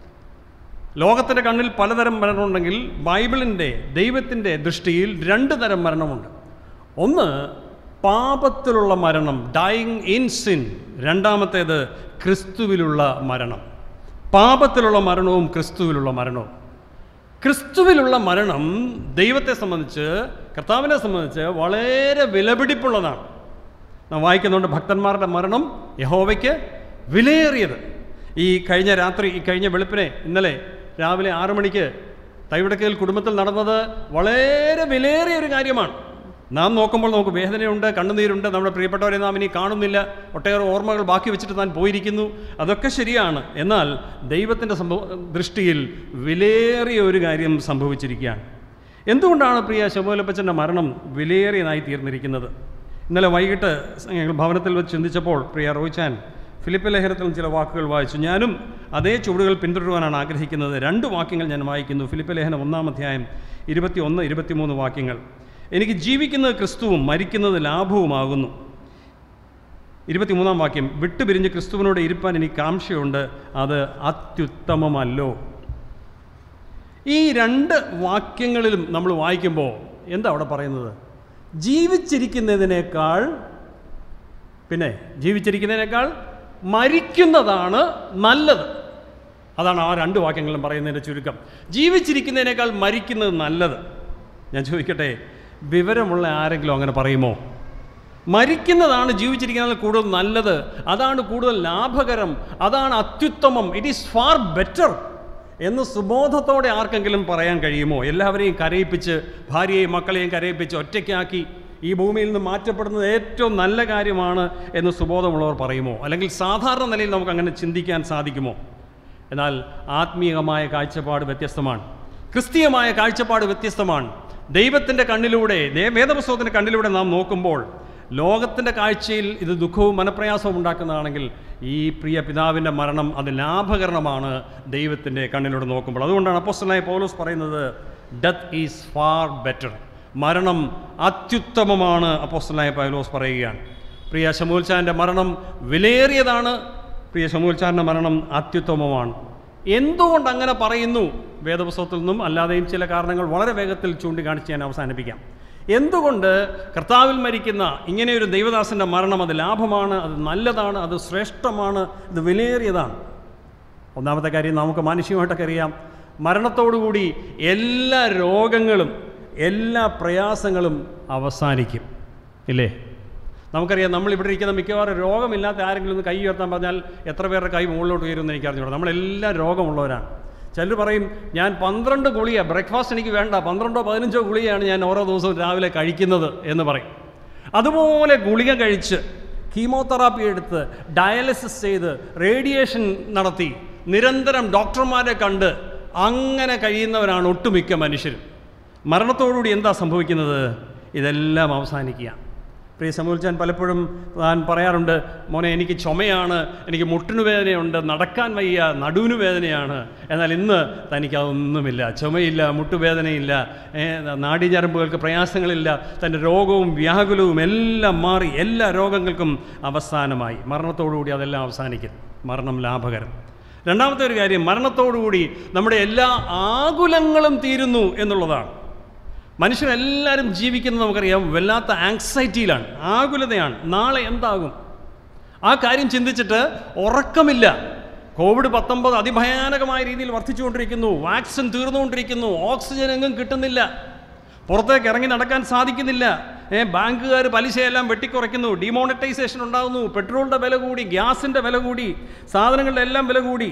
ലോകത്തിൻ്റെ കണ്ണിൽ പലതരം മരണമുണ്ടെങ്കിൽ ബൈബിളിൻ്റെ ദൈവത്തിൻ്റെ ദൃഷ്ടിയിൽ രണ്ട് തരം മരണമുണ്ട് ഒന്ന് പാപത്തിലുള്ള മരണം ഡൈയിങ് ഇൻ സിൻ രണ്ടാമത്തേത് ക്രിസ്തുവിലുള്ള മരണം പാപത്തിലുള്ള മരണവും ക്രിസ്തുവിലുള്ള മരണവും ക്രിസ്തുവിലുള്ള മരണം ദൈവത്തെ സംബന്ധിച്ച് കർത്താവിനെ സംബന്ധിച്ച് വളരെ വിലപിടിപ്പുള്ളതാണ് നാം വായിക്കുന്നുണ്ട് ഭക്തന്മാരുടെ മരണം യഹോവയ്ക്ക് വിലയേറിയത് ഈ കഴിഞ്ഞ രാത്രി ഈ കഴിഞ്ഞ വെളുപ്പിനെ ഇന്നലെ രാവിലെ ആറു മണിക്ക് തൈവിടക്കൽ കുടുംബത്തിൽ നടന്നത് വളരെ വിലയേറിയ ഒരു കാര്യമാണ് നാം നോക്കുമ്പോൾ നമുക്ക് വേദനയുണ്ട് കണ്ണുനീരുണ്ട് നമ്മുടെ പ്രിയപ്പെട്ടവരെ നാം ഇനി കാണുന്നില്ല ഒട്ടേറെ ഓർമ്മകൾ ബാക്കി വെച്ചിട്ട് താൻ പോയിരിക്കുന്നു അതൊക്കെ ശരിയാണ് എന്നാൽ ദൈവത്തിൻ്റെ സംഭവ ദൃഷ്ടിയിൽ വിലയേറിയ ഒരു കാര്യം സംഭവിച്ചിരിക്കുകയാണ് എന്തുകൊണ്ടാണ് പ്രിയ ശമുലപ്പച്ചൻ്റെ മരണം വിലയേറിയതായി തീർന്നിരിക്കുന്നത് ഇന്നലെ വൈകിട്ട് ഞങ്ങൾ ഭവനത്തിൽ വെച്ച് ചിന്തിച്ചപ്പോൾ പ്രിയ റോയിച്ചാൻ ഫിലിപ്പ് ലേഖനത്തിൽ ചില വാക്കുകൾ വായിച്ചു ഞാനും അതേ ചുവടുകൾ പിന്തുടരുവാനാണ് ആഗ്രഹിക്കുന്നത് രണ്ട് വാക്യങ്ങൾ ഞാൻ വായിക്കുന്നു ഫിലിപ്പ് ലേഖനം ഒന്നാം അധ്യായം ഇരുപത്തി ഒന്ന് ഇരുപത്തിമൂന്ന് വാക്യങ്ങൾ എനിക്ക് ജീവിക്കുന്നത് ക്രിസ്തുവും മരിക്കുന്നത് ലാഭവുമാകുന്നു ഇരുപത്തിമൂന്നാം വാക്യം വിട്ടുപിരിഞ്ഞ് ക്രിസ്തുവിനോട് ഇരിപ്പാൻ എനിക്ക് കാംക്ഷയുണ്ട് അത് അത്യുത്തമമല്ലോ ഈ രണ്ട് വാക്യങ്ങളിലും നമ്മൾ വായിക്കുമ്പോൾ എന്താ അവിടെ പറയുന്നത് ജീവിച്ചിരിക്കുന്നതിനേക്കാൾ പിന്നെ ജീവിച്ചിരിക്കുന്നതിനേക്കാൾ മരിക്കുന്നതാണ് നല്ലത് അതാണ് ആ രണ്ട് വാക്യങ്ങളും പറയുന്നതിൻ്റെ ചുരുക്കം ജീവിച്ചിരിക്കുന്നതിനേക്കാൾ മരിക്കുന്നത് നല്ലത് ഞാൻ ചോദിക്കട്ടെ വിവരമുള്ള ആരെങ്കിലും അങ്ങനെ പറയുമോ മരിക്കുന്നതാണ് ജീവിച്ചിരിക്കുന്നതിൽ കൂടുതൽ നല്ലത് അതാണ് കൂടുതൽ ലാഭകരം അതാണ് അത്യുത്തമം ഇറ്റ് ഈസ് ഫാർ ബെറ്റർ എന്ന് സുബോധത്തോടെ ആർക്കെങ്കിലും പറയാൻ കഴിയുമോ എല്ലാവരെയും കരയിപ്പിച്ച് ഭാര്യയെയും മക്കളെയും കരയിപ്പിച്ച് ഒറ്റയ്ക്കാക്കി ഈ ഭൂമിയിൽ നിന്ന് മാറ്റപ്പെടുന്നത് ഏറ്റവും നല്ല കാര്യമാണ് എന്ന് സുബോധമുള്ളവർ പറയുമോ അല്ലെങ്കിൽ സാധാരണ നിലയിൽ നമുക്ക് അങ്ങനെ ചിന്തിക്കാൻ സാധിക്കുമോ എന്നാൽ ആത്മീയമായ കാഴ്ചപ്പാട് വ്യത്യസ്തമാണ് ക്രിസ്തീയമായ കാഴ്ചപ്പാട് വ്യത്യസ്തമാണ് ദൈവത്തിൻ്റെ കണ്ണിലൂടെ ദേ- വേദപുസ്തകത്തിൻ്റെ കണ്ണിലൂടെ നാം നോക്കുമ്പോൾ ലോകത്തിൻ്റെ കാഴ്ചയിൽ ഇത് ദുഃഖവും മനപ്രയാസവും ഉണ്ടാക്കുന്നതാണെങ്കിൽ ഈ പ്രിയ പിതാവിൻ്റെ മരണം അത് ലാഭകരണമാണ് ദൈവത്തിൻ്റെ കണ്ണിലൂടെ നോക്കുമ്പോൾ അതുകൊണ്ടാണ് അപ്പോസ്റ്റലായ പൗലോസ് പറയുന്നത് ഡെത്ത് ഈസ് ഫാർ ബെറ്റർ മരണം അത്യുത്തമമാണ് അപ്പോസ്റ്റലായ പൗലോസ് പറയുകയാണ് പ്രിയ ശമൂൽച്ചാൻ്റെ മരണം വിലയേറിയതാണ് പ്രിയ ശമൂൽച്ചാൻ്റെ മരണം അത്യുത്തമമാണ് എന്തുകൊണ്ട് അങ്ങനെ പറയുന്നു വേദപുസ്തകത്തിൽ നിന്നും അല്ലാതെയും ചില കാരണങ്ങൾ വളരെ വേഗത്തിൽ ചൂണ്ടിക്കാണിച്ച് ഞാൻ അവസാനിപ്പിക്കാം എന്തുകൊണ്ട് കർത്താവിൽ മരിക്കുന്ന ഇങ്ങനെയൊരു ദൈവദാസൻ്റെ മരണം അത് ലാഭമാണ് അത് നല്ലതാണ് അത് ശ്രേഷ്ഠമാണ് ഇത് വിലയേറിയതാണ് ഒന്നാമത്തെ കാര്യം നമുക്ക് മാനുഷികമായിട്ടൊക്കെ അറിയാം മരണത്തോടുകൂടി എല്ലാ രോഗങ്ങളും എല്ലാ പ്രയാസങ്ങളും അവസാനിക്കും ഇല്ലേ നമുക്കറിയാം നമ്മൾ ഇവിടെ ഇരിക്കുന്ന മിക്കവാറും രോഗമില്ലാത്ത ആരെങ്കിലും ഒന്ന് കൈ ഉയർത്താൻ പറഞ്ഞാൽ എത്ര പേരുടെ കൈ മുകളിലോട്ട് ഉയരുമെന്ന് എനിക്ക് അറിഞ്ഞൂടാ നമ്മളെല്ലാം രോഗമുള്ളവരാണ് ചിലർ പറയും ഞാൻ പന്ത്രണ്ട് ഗുളിക ബ്രേക്ക്ഫാസ്റ്റ് എനിക്ക് വേണ്ട പന്ത്രണ്ടോ പതിനഞ്ചോ ഗുളികയാണ് ഞാൻ ഓരോ ദിവസവും രാവിലെ കഴിക്കുന്നത് എന്ന് പറയും അതുപോലെ ഗുളിക കഴിച്ച് കീമോതെറാപ്പി എടുത്ത് ഡയാലിസിസ് ചെയ്ത് റേഡിയേഷൻ നടത്തി നിരന്തരം ഡോക്ടർമാരെ കണ്ട് അങ്ങനെ കഴിയുന്നവരാണ് ഒട്ടുമിക്ക മനുഷ്യരും മരണത്തോടുകൂടി എന്താ സംഭവിക്കുന്നത് ഇതെല്ലാം അവസാനിക്കുക പ്രിയ സമൂൽച്ചാൻ പലപ്പോഴും താൻ പറയാറുണ്ട് മോനെ എനിക്ക് ചുമയാണ് എനിക്ക് മുട്ടിനു വേദനയുണ്ട് നടക്കാൻ വയ്യ നടുവിന് വേദനയാണ് എന്നാൽ ഇന്ന് തനിക്ക് അതൊന്നുമില്ല ചുമയില്ല മുട്ടുവേദനയില്ല ഏ, നാഡീഞരമ്പുകൾക്ക് പ്രയാസങ്ങളില്ല തൻ്റെ രോഗവും വ്യാകുലവും എല്ലാം മാറി എല്ലാ രോഗങ്ങൾക്കും അവസാനമായി മരണത്തോടുകൂടി അതെല്ലാം അവസാനിക്കും മരണം ലാഭകരം രണ്ടാമത്തെ ഒരു കാര്യം മരണത്തോടുകൂടി നമ്മുടെ എല്ലാ ആകുലങ്ങളും തീരുന്നു എന്നുള്ളതാണ് മനുഷ്യരെല്ലാവരും ജീവിക്കുന്നത് നമുക്കറിയാം വല്ലാത്ത ആങ്സൈറ്റിയിലാണ് ആകുലതയാണ് നാളെ എന്താകും ആ കാര്യം ചിന്തിച്ചിട്ട് ഉറക്കമില്ല കോവിഡ് പത്തൊമ്പത് അതിഭയാനകമായ രീതിയിൽ വർദ്ധിച്ചുകൊണ്ടിരിക്കുന്നു വാക്സിൻ തീർന്നുകൊണ്ടിരിക്കുന്നു ഓക്സിജൻ എങ്ങും കിട്ടുന്നില്ല പുറത്തേക്ക് ഇറങ്ങി നടക്കാൻ സാധിക്കുന്നില്ല ഏ ബാങ്കുകാർ പലിശയെല്ലാം വെട്ടിക്കുറയ്ക്കുന്നു ഡിമോണിറ്റൈസേഷൻ ഉണ്ടാകുന്നു പെട്രോളിൻ്റെ വില കൂടി ഗ്യാസിൻ്റെ വില കൂടി സാധനങ്ങളുടെ എല്ലാം വില കൂടി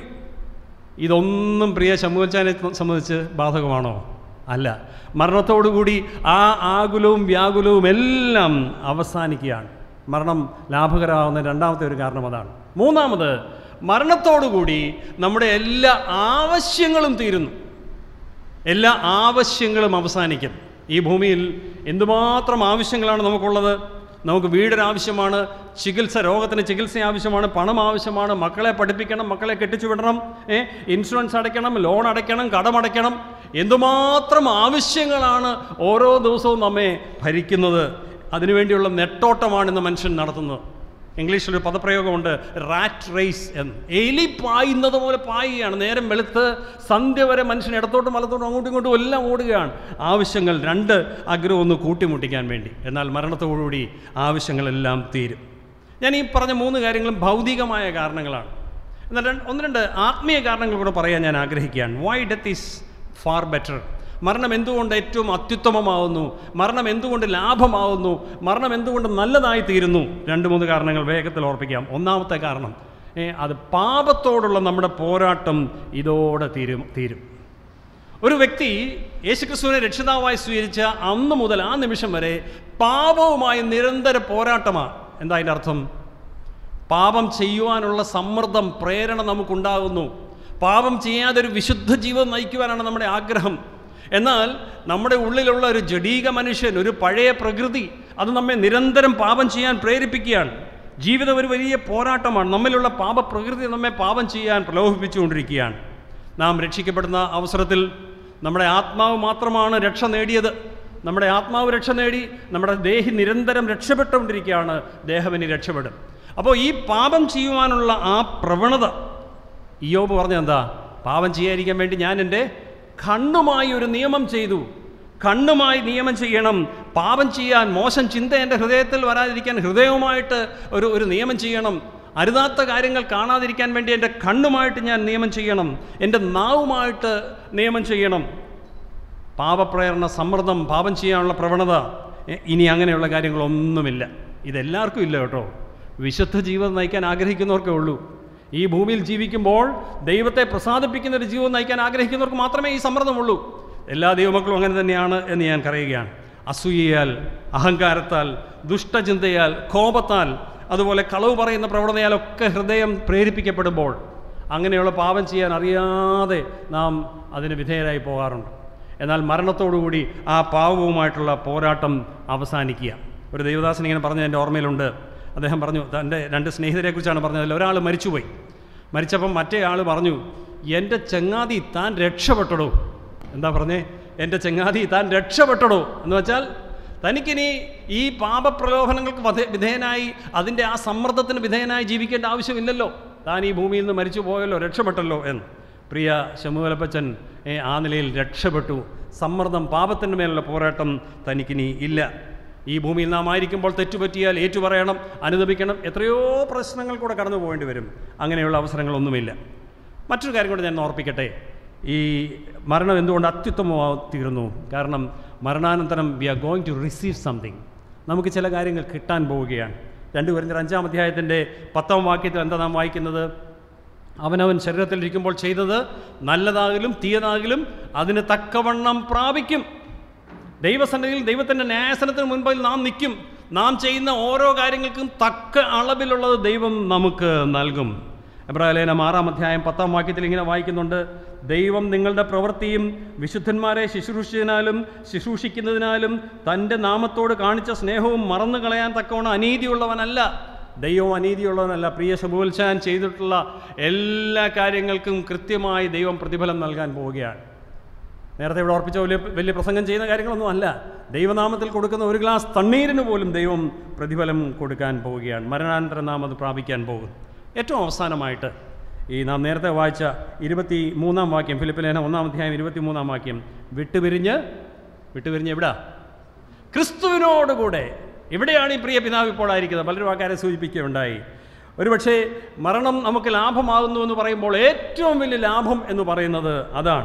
ഇതൊന്നും പ്രിയ ശമുവച്ചാനെ സംബന്ധിച്ച് ബാധകമാണോ അല്ല മരണത്തോടുകൂടി ആ ആകുലവും വ്യാകുലവും എല്ലാം അവസാനിക്കുകയാണ് മരണം ലാഭകരമാകുന്ന രണ്ടാമത്തെ ഒരു കാരണം അതാണ് മൂന്നാമത് മരണത്തോടുകൂടി നമ്മുടെ എല്ലാ ആവശ്യങ്ങളും തീരുന്നു എല്ലാ ആവശ്യങ്ങളും അവസാനിക്കും ഈ ഭൂമിയിൽ എന്തുമാത്രം ആവശ്യങ്ങളാണ് നമുക്കുള്ളത് നമുക്ക് വീടൊരാവശ്യമാണ് ചികിത്സ രോഗത്തിന് ചികിത്സ ആവശ്യമാണ് പണം ആവശ്യമാണ് മക്കളെ പഠിപ്പിക്കണം മക്കളെ കെട്ടിച്ചു വിടണം ഏ ഇൻഷുറൻസ് അടയ്ക്കണം ലോൺ അടയ്ക്കണം കടമടയ്ക്കണം എന്തുമാത്രം ആവശ്യങ്ങളാണ് ഓരോ ദിവസവും നമ്മെ ഭരിക്കുന്നത് അതിനുവേണ്ടിയുള്ള നെട്ടോട്ടമാണ് ഇന്ന് മനുഷ്യൻ നടത്തുന്നത് ഇംഗ്ലീഷിലൊരു പദപ്രയോഗമുണ്ട് റാറ്റ് റേസ് എന്ന് എലി പായുന്നത് പോലെ പായുകയാണ് നേരം വെളുത്ത് സന്ധ്യ വരെ മനുഷ്യൻ ഇടത്തോട്ടും വലത്തോട്ടും അങ്ങോട്ടും ഇങ്ങോട്ടും എല്ലാം ഓടുകയാണ് ആവശ്യങ്ങൾ രണ്ട് ആഗ്രഹം ഒന്ന് കൂട്ടിമുട്ടിക്കാൻ വേണ്ടി എന്നാൽ മരണത്തോടുകൂടി ആവശ്യങ്ങളെല്ലാം തീരും ഞാൻ ഈ പറഞ്ഞ മൂന്ന് കാര്യങ്ങളും ഭൗതികമായ കാരണങ്ങളാണ് എന്നാൽ രണ്ട് ഒന്ന് രണ്ട് ആത്മീയ കാരണങ്ങൾ കൂടെ പറയാൻ ഞാൻ ആഗ്രഹിക്കുകയാണ് why death is far better മരണം എന്തുകൊണ്ട് ഏറ്റവും അത്യുത്തമമാവുന്നു മരണം എന്തുകൊണ്ട് ലാഭമാവുന്നു മരണം എന്തുകൊണ്ട് നല്ലതായി തീരുന്നു രണ്ട് മൂന്ന് കാരണങ്ങൾ വേഗത്തിൽ ഓർപ്പിക്കാം ഒന്നാമത്തെ കാരണം ഏ, അത് പാപത്തോടുള്ള നമ്മുടെ പോരാട്ടം ഇതോടെ തീരും തീരും ഒരു വ്യക്തി യേശുക്രിസ്തുവിനെ രക്ഷിതാവായി സ്വീകരിച്ച അന്ന് മുതൽ ആ നിമിഷം വരെ പാപവുമായി നിരന്തര പോരാട്ടമാണ് എന്താ അതിൻ്റെ അർത്ഥം പാപം ചെയ്യുവാനുള്ള സമ്മർദ്ദം പ്രേരണ നമുക്കുണ്ടാകുന്നു പാപം ചെയ്യാതെ ഒരു വിശുദ്ധ ജീവിതം നയിക്കുവാനാണ് നമ്മുടെ ആഗ്രഹം എന്നാൽ നമ്മുടെ ഉള്ളിലുള്ള ഒരു ജഡീക മനുഷ്യൻ ഒരു പഴയ പ്രകൃതി അത് നമ്മെ നിരന്തരം പാപം ചെയ്യാൻ പ്രേരിപ്പിക്കുകയാണ് ജീവിതം ഒരു വലിയ പോരാട്ടമാണ് നമ്മിലുള്ള പാപപ്രകൃതി നമ്മെ പാപം ചെയ്യാൻ പ്രലോഭിപ്പിച്ചുകൊണ്ടിരിക്കുകയാണ് നാം രക്ഷിക്കപ്പെടുന്ന അവസരത്തിൽ നമ്മുടെ ആത്മാവ് മാത്രമാണ് രക്ഷ നേടിയത് നമ്മുടെ ആത്മാവ് രക്ഷ നേടി നമ്മുടെ ദേഹി നിരന്തരം രക്ഷപ്പെട്ടുകൊണ്ടിരിക്കുകയാണ് ദേഹം ഇനി രക്ഷപ്പെടും അപ്പോൾ ഈ പാപം ചെയ്യുവാനുള്ള ആ പ്രവണത ഇയോബ് പറഞ്ഞത് എന്താ പാപം ചെയ്യാതിരിക്കാൻ വേണ്ടി ഞാൻ എൻ്റെ കണ്ണുമായി ഒരു നിയമം ചെയ്തു കണ്ണുമായി നിയമം ചെയ്യണം പാപം ചെയ്യാൻ മോശം ചിന്ത എൻ്റെ ഹൃദയത്തിൽ വരാതിരിക്കാൻ ഹൃദയവുമായിട്ട് ഒരു ഒരു നിയമം ചെയ്യണം അരുതാത്ത കാര്യങ്ങൾ കാണാതിരിക്കാൻ വേണ്ടി എൻ്റെ കണ്ണുമായിട്ട് ഞാൻ നിയമം ചെയ്യണം എൻ്റെ നാവുമായിട്ട് നിയമം ചെയ്യണം പാപപ്രേരണ സമ്മർദ്ദം പാപം ചെയ്യാനുള്ള പ്രവണത എ- ഇനി അങ്ങനെയുള്ള കാര്യങ്ങളൊന്നുമില്ല ഇതെല്ലാവർക്കും ഇല്ല കേട്ടോ വിശുദ്ധ ജീവിതം നയിക്കാൻ ആഗ്രഹിക്കുന്നവർക്കേ ഉള്ളൂ ഈ ഭൂമിയിൽ ജീവിക്കുമ്പോൾ ദൈവത്തെ പ്രസാദിപ്പിക്കുന്ന ഒരു ജീവിതം നയിക്കാൻ ആഗ്രഹിക്കുന്നവർക്ക് മാത്രമേ ഈ സമ്മർദ്ദമുള്ളൂ എല്ലാ ദൈവമക്കളും അങ്ങനെ തന്നെയാണ് എന്ന് ഞാൻ കരയുകയാണ് അസൂയയാൽ അഹങ്കാരത്താൽ ദുഷ്ടചിന്തയാൽ കോപത്താൽ അതുപോലെ കളവ് പറയുന്ന പ്രവണതയാലൊക്കെ ഹൃദയം പ്രേരിപ്പിക്കപ്പെടുമ്പോൾ അങ്ങനെയുള്ള പാപം ചെയ്യാൻ അറിയാതെ നാം അതിന് വിധേയരായി പോകാറുണ്ട് എന്നാൽ മരണത്തോടുകൂടി ആ പാവവുമായിട്ടുള്ള പോരാട്ടം അവസാനിക്കുക ഒരു ദൈവദാസൻ ഇങ്ങനെ പറഞ്ഞത് എൻ്റെ ഓർമ്മയിലുണ്ട് അദ്ദേഹം പറഞ്ഞു തൻ്റെ രണ്ട് സ്നേഹിതരെക്കുറിച്ചാണ് പറഞ്ഞത് അതിൽ ഒരാൾ മരിച്ചുപോയി മരിച്ചപ്പം മറ്റേ ആൾ പറഞ്ഞു എൻ്റെ ചങ്ങാതി താൻ രക്ഷപ്പെട്ടടോ എന്താ പറഞ്ഞേ എൻ്റെ ചങ്ങാതി താൻ രക്ഷപ്പെട്ടടോ എന്ന് വെച്ചാൽ തനിക്കിനി ഈ പാപപ്രലോഭനങ്ങൾക്ക് വധ- വിധേയനായി അതിൻ്റെ ആ സമ്മർദ്ദത്തിന് വിധേയനായി ജീവിക്കേണ്ട ആവശ്യമില്ലല്ലോ താൻ ഈ ഭൂമിയിൽ നിന്ന് മരിച്ചു പോയല്ലോ രക്ഷപ്പെട്ടല്ലോ എന്ന് പ്രിയ ശമുവലപ്പച്ചൻ ഏ, ആ നിലയിൽ രക്ഷപ്പെട്ടു സമ്മർദ്ദം പാപത്തിൻ്റെ മേലുള്ള പോരാട്ടം തനിക്കിനി ഇല്ല ഈ ഭൂമിയിൽ നാം ആയിരിക്കുമ്പോൾ തെറ്റുപറ്റിയാൽ ഏറ്റുപറയണം അനുദപിക്കണം എത്രയോ പ്രശ്നങ്ങൾ കൂടെ കടന്നു പോകേണ്ടി വരും അങ്ങനെയുള്ള അവസരങ്ങളൊന്നുമില്ല മറ്റൊരു കാര്യം കൂടെ ഞാൻ ഓർപ്പിക്കട്ടെ ഈ മരണം എന്തുകൊണ്ട് അത്യുത്തമമായി തീർന്നു കാരണം മരണാനന്തരം we are going to receive something നമുക്ക് ചില കാര്യങ്ങൾ കിട്ടാൻ പോവുകയാണ് രണ്ട് പേരിൻ്റെ അഞ്ചാം അധ്യായത്തിൻ്റെ പത്താം വാക്യത്തിൽ എന്താ നാം വായിക്കുന്നത് അവനവൻ ശരീരത്തിലിരിക്കുമ്പോൾ ചെയ്തത് നല്ലതാകലും തീയതാകലും അതിന് തക്കവണ്ണം പ്രാപിക്കും ദൈവസന്നിധിയിൽ ദൈവത്തിൻ്റെ ന്യായസനത്തിന് മുൻപിൽ നാം നിൽക്കും നാം ചെയ്യുന്ന ഓരോ കാര്യങ്ങൾക്കും തക്ക അളവിലുള്ളത് ദൈവം നമുക്ക് നൽകും എബ്രാലേനം ആറാം അധ്യായം പത്താം വാക്യത്തിൽ ഇങ്ങനെ വായിക്കുന്നുണ്ട് ദൈവം നിങ്ങളുടെ പ്രവൃത്തിയും വിശുദ്ധന്മാരെ ശുശ്രൂഷിച്ചതിനാലും ശുശ്രൂഷിക്കുന്നതിനാലും തൻ്റെ നാമത്തോട് കാണിച്ച സ്നേഹവും മറന്നു കളയാൻ തക്കവണ്ണം അനീതിയുള്ളവനല്ല ദൈവം അനീതിയുള്ളവനല്ല പ്രിയ ശബുവത്സാൻ ചെയ്തിട്ടുള്ള എല്ലാ കാര്യങ്ങൾക്കും കൃത്യമായി ദൈവം പ്രതിഫലം നൽകാൻ പോവുകയാണ് നേരത്തെ ഇവിടെ ഓർപ്പിച്ച വലിയ വലിയ പ്രസംഗം ചെയ്യുന്ന കാര്യങ്ങളൊന്നും അല്ല ദൈവനാമത്തിൽ കൊടുക്കുന്ന ഒരു ഗ്ലാസ് തണ്ണീരിന് പോലും ദൈവം പ്രതിഫലം കൊടുക്കാൻ പോവുകയാണ് മരണാനന്തരം നാം അത് പ്രാപിക്കാൻ പോകും ഏറ്റവും അവസാനമായിട്ട് ഈ നാം നേരത്തെ വായിച്ച ഇരുപത്തി മൂന്നാം വാക്യം ഫിലിപ്പിലേന ഒന്നാം അധ്യായം ഇരുപത്തി മൂന്നാം വാക്യം വിട്ടുപിരിഞ്ഞ് വിട്ടുപിരിഞ്ഞ് എവിടാ ക്രിസ്തുവിനോടുകൂടെ എവിടെയാണ് ഈ പ്രിയ പിതാവ് ഇപ്പോൾ ആയിരിക്കുന്നത് പലരും ആൾക്കാരെ സൂചിപ്പിക്കുകയുണ്ടായി ഒരുപക്ഷെ മരണം നമുക്ക് ലാഭമാകുന്നു എന്ന് പറയുമ്പോൾ ഏറ്റവും വലിയ ലാഭം എന്ന് പറയുന്നത് അതാണ്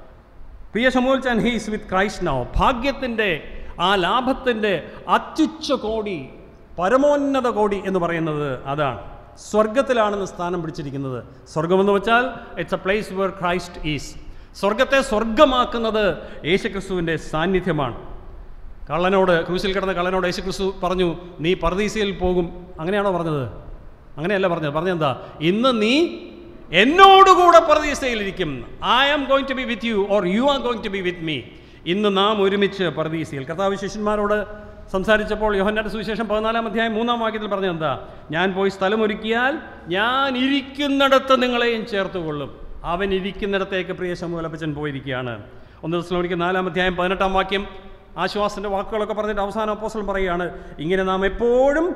പ്രിയ Samuel Chan he's with Christ now ഭാഗ്യത്തിൻ്റെ ആ ലാഭത്തിൻ്റെ അത്യുച്ച കോടി പരമോന്നത കോടി എന്ന് പറയുന്നത് അതാണ് സ്വർഗത്തിലാണെന്ന് സ്ഥാനം പിടിച്ചിരിക്കുന്നത് സ്വർഗമെന്ന് വെച്ചാൽ it's a place where Christ is സ്വർഗത്തെ സ്വർഗമാക്കുന്നത് യേശുക്രിസ്തുവിൻ്റെ സാന്നിധ്യമാണ് കള്ളനോട് ക്രൂശിൽ കിടന്ന കള്ളനോട് യേശുക്രിസ്തു പറഞ്ഞു നീ പർദീസയിൽ പോകും അങ്ങനെയാണോ പറഞ്ഞത് അങ്ങനെയല്ല പറഞ്ഞത് പറഞ്ഞെന്താ ഇന്ന് നീ എന്നോടുകൂടെ പർദീസയിലിരിക്കും I am going to be with you or you are going to be with me ഇന്ന് നാം ഒരുമിച്ച് പർദീസയിൽ കർത്താവ് ശിഷ്യന്മാരോട് സംസാരിച്ചപ്പോൾ യോഹന്നാന്റെ സുവിശേഷം പതിനാലാം അധ്യായം മൂന്നാം വാക്യത്തിൽ പറഞ്ഞത് എന്താ ഞാൻ പോയി സ്ഥലമൊരുക്കിയാൽ ഞാൻ ഇരിക്കുന്നിടത്ത് നിങ്ങളെയും ചേർത്തുകൊള്ളും അവൻ ഇരിക്കുന്നിടത്തേക്ക് പ്രിയ ശമൂലപ്പച്ചൻ പോയിരിക്കുകയാണ് ഒന്ന് ദിവസം നാലാം അധ്യായം പതിനെട്ടാം വാക്യം ആശ്വാസൻ്റെ വാക്കുകളൊക്കെ പറഞ്ഞിട്ട് അവസാനം അപ്പോസ്റ്റലൻ പറയുകയാണ് ഇങ്ങനെ നാം എപ്പോഴും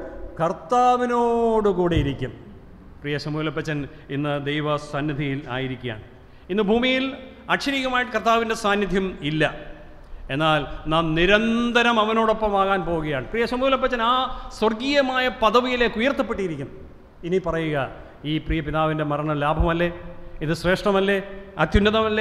കർത്താവിനോടുകൂടെ ഇരിക്കും പ്രിയ ശമൂലപ്പച്ചൻ ഇന്ന് ദൈവ സന്നിധിയിൽ ആയിരിക്കുകയാണ് ഇന്ന് ഭൂമിയിൽ അക്ഷരീകമായിട്ട് കർത്താവിൻ്റെ സാന്നിധ്യം ഇല്ല എന്നാൽ നാം നിരന്തരം അവനോടൊപ്പമാകാൻ പോവുകയാണ് പ്രിയ ശമൂലപ്പച്ചൻ ആ സ്വർഗീയമായ പദവിയിലേക്ക് ഉയർത്തപ്പെട്ടിരിക്കും ഇനി പറയുക ഈ പ്രിയ പിതാവിൻ്റെ മരണം ലാഭമല്ലേ ഇത് ശ്രേഷ്ഠമല്ലേ അത്യുന്നതമല്ലേ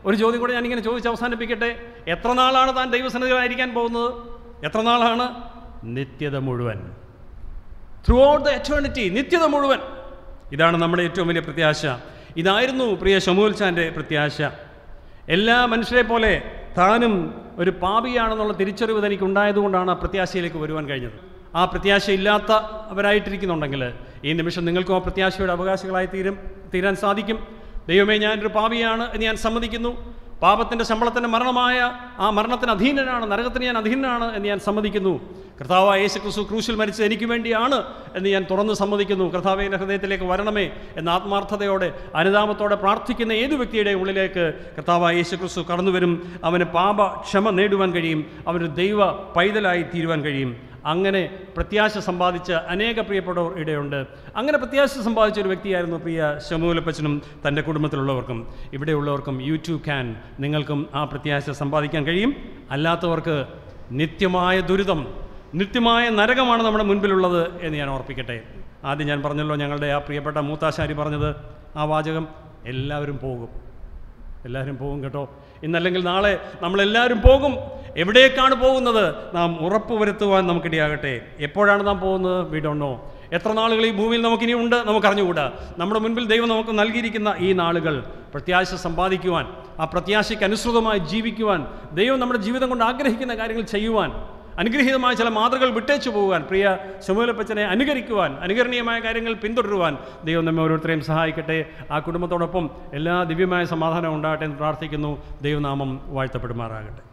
ഒരു ചോദ്യം കൂടെ ഞാനിങ്ങനെ ചോദിച്ച് അവസാനിപ്പിക്കട്ടെ എത്ര നാളാണ് താൻ ദൈവസന്നിധിയിലായിരിക്കാൻ പോകുന്നത് എത്ര നാളാണ് നിത്യത മുഴുവൻ ത്രൂ ഔട്ട് ദ എറ്റേണിറ്റി നിത്യത മുഴുവൻ ഇതാണ് നമ്മുടെ ഏറ്റവും വലിയ പ്രത്യാശ ഇതായിരുന്നു പ്രിയ ഷമൂൽ ചാൻ്റെ പ്രത്യാശ എല്ലാ മനുഷ്യരെ പോലെ താനും ഒരു പാപിയാണെന്നുള്ള തിരിച്ചറിവ് തനിക്ക് ഉണ്ടായതുകൊണ്ടാണ് ആ പ്രത്യാശയിലേക്ക് വരുവാൻ കഴിഞ്ഞത് ആ പ്രത്യാശ ഇല്ലാത്തവരായിട്ടിരിക്കുന്നുണ്ടെങ്കിൽ ഈ നിമിഷം നിങ്ങൾക്കും ആ പ്രത്യാശയുടെ അവകാശികളായി തീരും തീരാൻ സാധിക്കും ദൈവമേ ഞാനൊരു പാപിയാണ് എന്ന് ഞാൻ സമ്മതിക്കുന്നു പാപത്തിൻ്റെ ശമ്പളത്തിൻ്റെ മരണമായ ആ മരണത്തിന് അധീനനാണ് നരകത്തിന് ഞാൻ അധീനനാണ് എന്ന് ഞാൻ സമ്മതിക്കുന്നു കർത്താവായ യേശു ക്രിസ്തു ക്രൂശിൽ മരിച്ചത് എനിക്ക് വേണ്ടിയാണ് എന്ന് ഞാൻ തുറന്ന് സമ്മതിക്കുന്നു കർത്താവെ എൻ്റെ ഹൃദയത്തിലേക്ക് വരണമേ എന്ന ആത്മാർത്ഥതയോടെ അനുതാപത്തോടെ പ്രാർത്ഥിക്കുന്ന ഏതു വ്യക്തിയുടെ ഉള്ളിലേക്ക് കർത്താവായ യേശു ക്രിസ്തു കടന്നു വരും അവന് പാപ ക്ഷമ നേടുവാൻ കഴിയും അവന് ദൈവ പൈതലായി തീരുവാൻ കഴിയും അങ്ങനെ പ്രത്യാശ സമ്പാദിച്ച അനേക പ്രിയപ്പെട്ടവർ ഇടയുണ്ട് അങ്ങനെ പ്രത്യാശ സമ്പാദിച്ച ഒരു വ്യക്തിയായിരുന്നു പ്രിയ ശമൂലപ്പച്ചനും തൻ്റെ കുടുംബത്തിലുള്ളവർക്കും ഇവിടെയുള്ളവർക്കും യൂട്യൂബ് ക്യാൻ നിങ്ങൾക്കും ആ പ്രത്യാശ സമ്പാദിക്കാൻ കഴിയും അല്ലാത്തവർക്ക് നിത്യമായ ദുരിതം നിത്യമായ നരകമാണ് നമ്മുടെ മുൻപിലുള്ളത് എന്ന് ഞാൻ ഓർപ്പിക്കട്ടെ ആദ്യം ഞാൻ പറഞ്ഞല്ലോ ഞങ്ങളുടെ ആ പ്രിയപ്പെട്ട മൂത്താശാരി പറഞ്ഞത് ആ വാചകം എല്ലാവരും പോകും എല്ലാവരും പോകും കേട്ടോ ഇന്നല്ലെങ്കിൽ നാളെ നമ്മളെല്ലാവരും പോകും എവിടേക്കാണ് പോകുന്നത് നാം ഉറപ്പ് വരുത്തുവാൻ നമുക്കിടയാകട്ടെ എപ്പോഴാണ് നാം പോകുന്നത് വീടുണ്ടോ എത്ര നാളുകൾ ഈ ഭൂമിയിൽ നമുക്കിനി ഉണ്ട് നമുക്കറിഞ്ഞുകൂടാ നമ്മുടെ മുൻപിൽ ദൈവം നമുക്ക് നൽകിയിരിക്കുന്ന ഈ നാളുകൾ പ്രത്യാശ സമ്പാദിക്കുവാൻ ആ പ്രത്യാശയ്ക്ക് അനുസൃതമായി ജീവിക്കുവാൻ ദൈവം നമ്മുടെ ജീവിതം കൊണ്ട് ആഗ്രഹിക്കുന്ന കാര്യങ്ങൾ ചെയ്യുവാൻ അനുഗ്രഹീതമായ ചില മാതൃകൾ വിട്ടേച്ചു പോകാൻ പ്രിയ ശമൂലപ്പച്ചനെ അനുകരിക്കുവാൻ അനുകരണീയമായ കാര്യങ്ങൾ പിന്തുടരുവാൻ ദൈവം നമ്മെ ഓരോരുത്തരെയും സഹായിക്കട്ടെ ആ കുടുംബത്തോടൊപ്പം എല്ലാ ദിവ്യമായ സമാധാനം ഉണ്ടാകട്ടെ എന്ന് പ്രാർത്ഥിക്കുന്നു ദൈവനാമം വാഴ്ത്തപ്പെടുമാറാകട്ടെ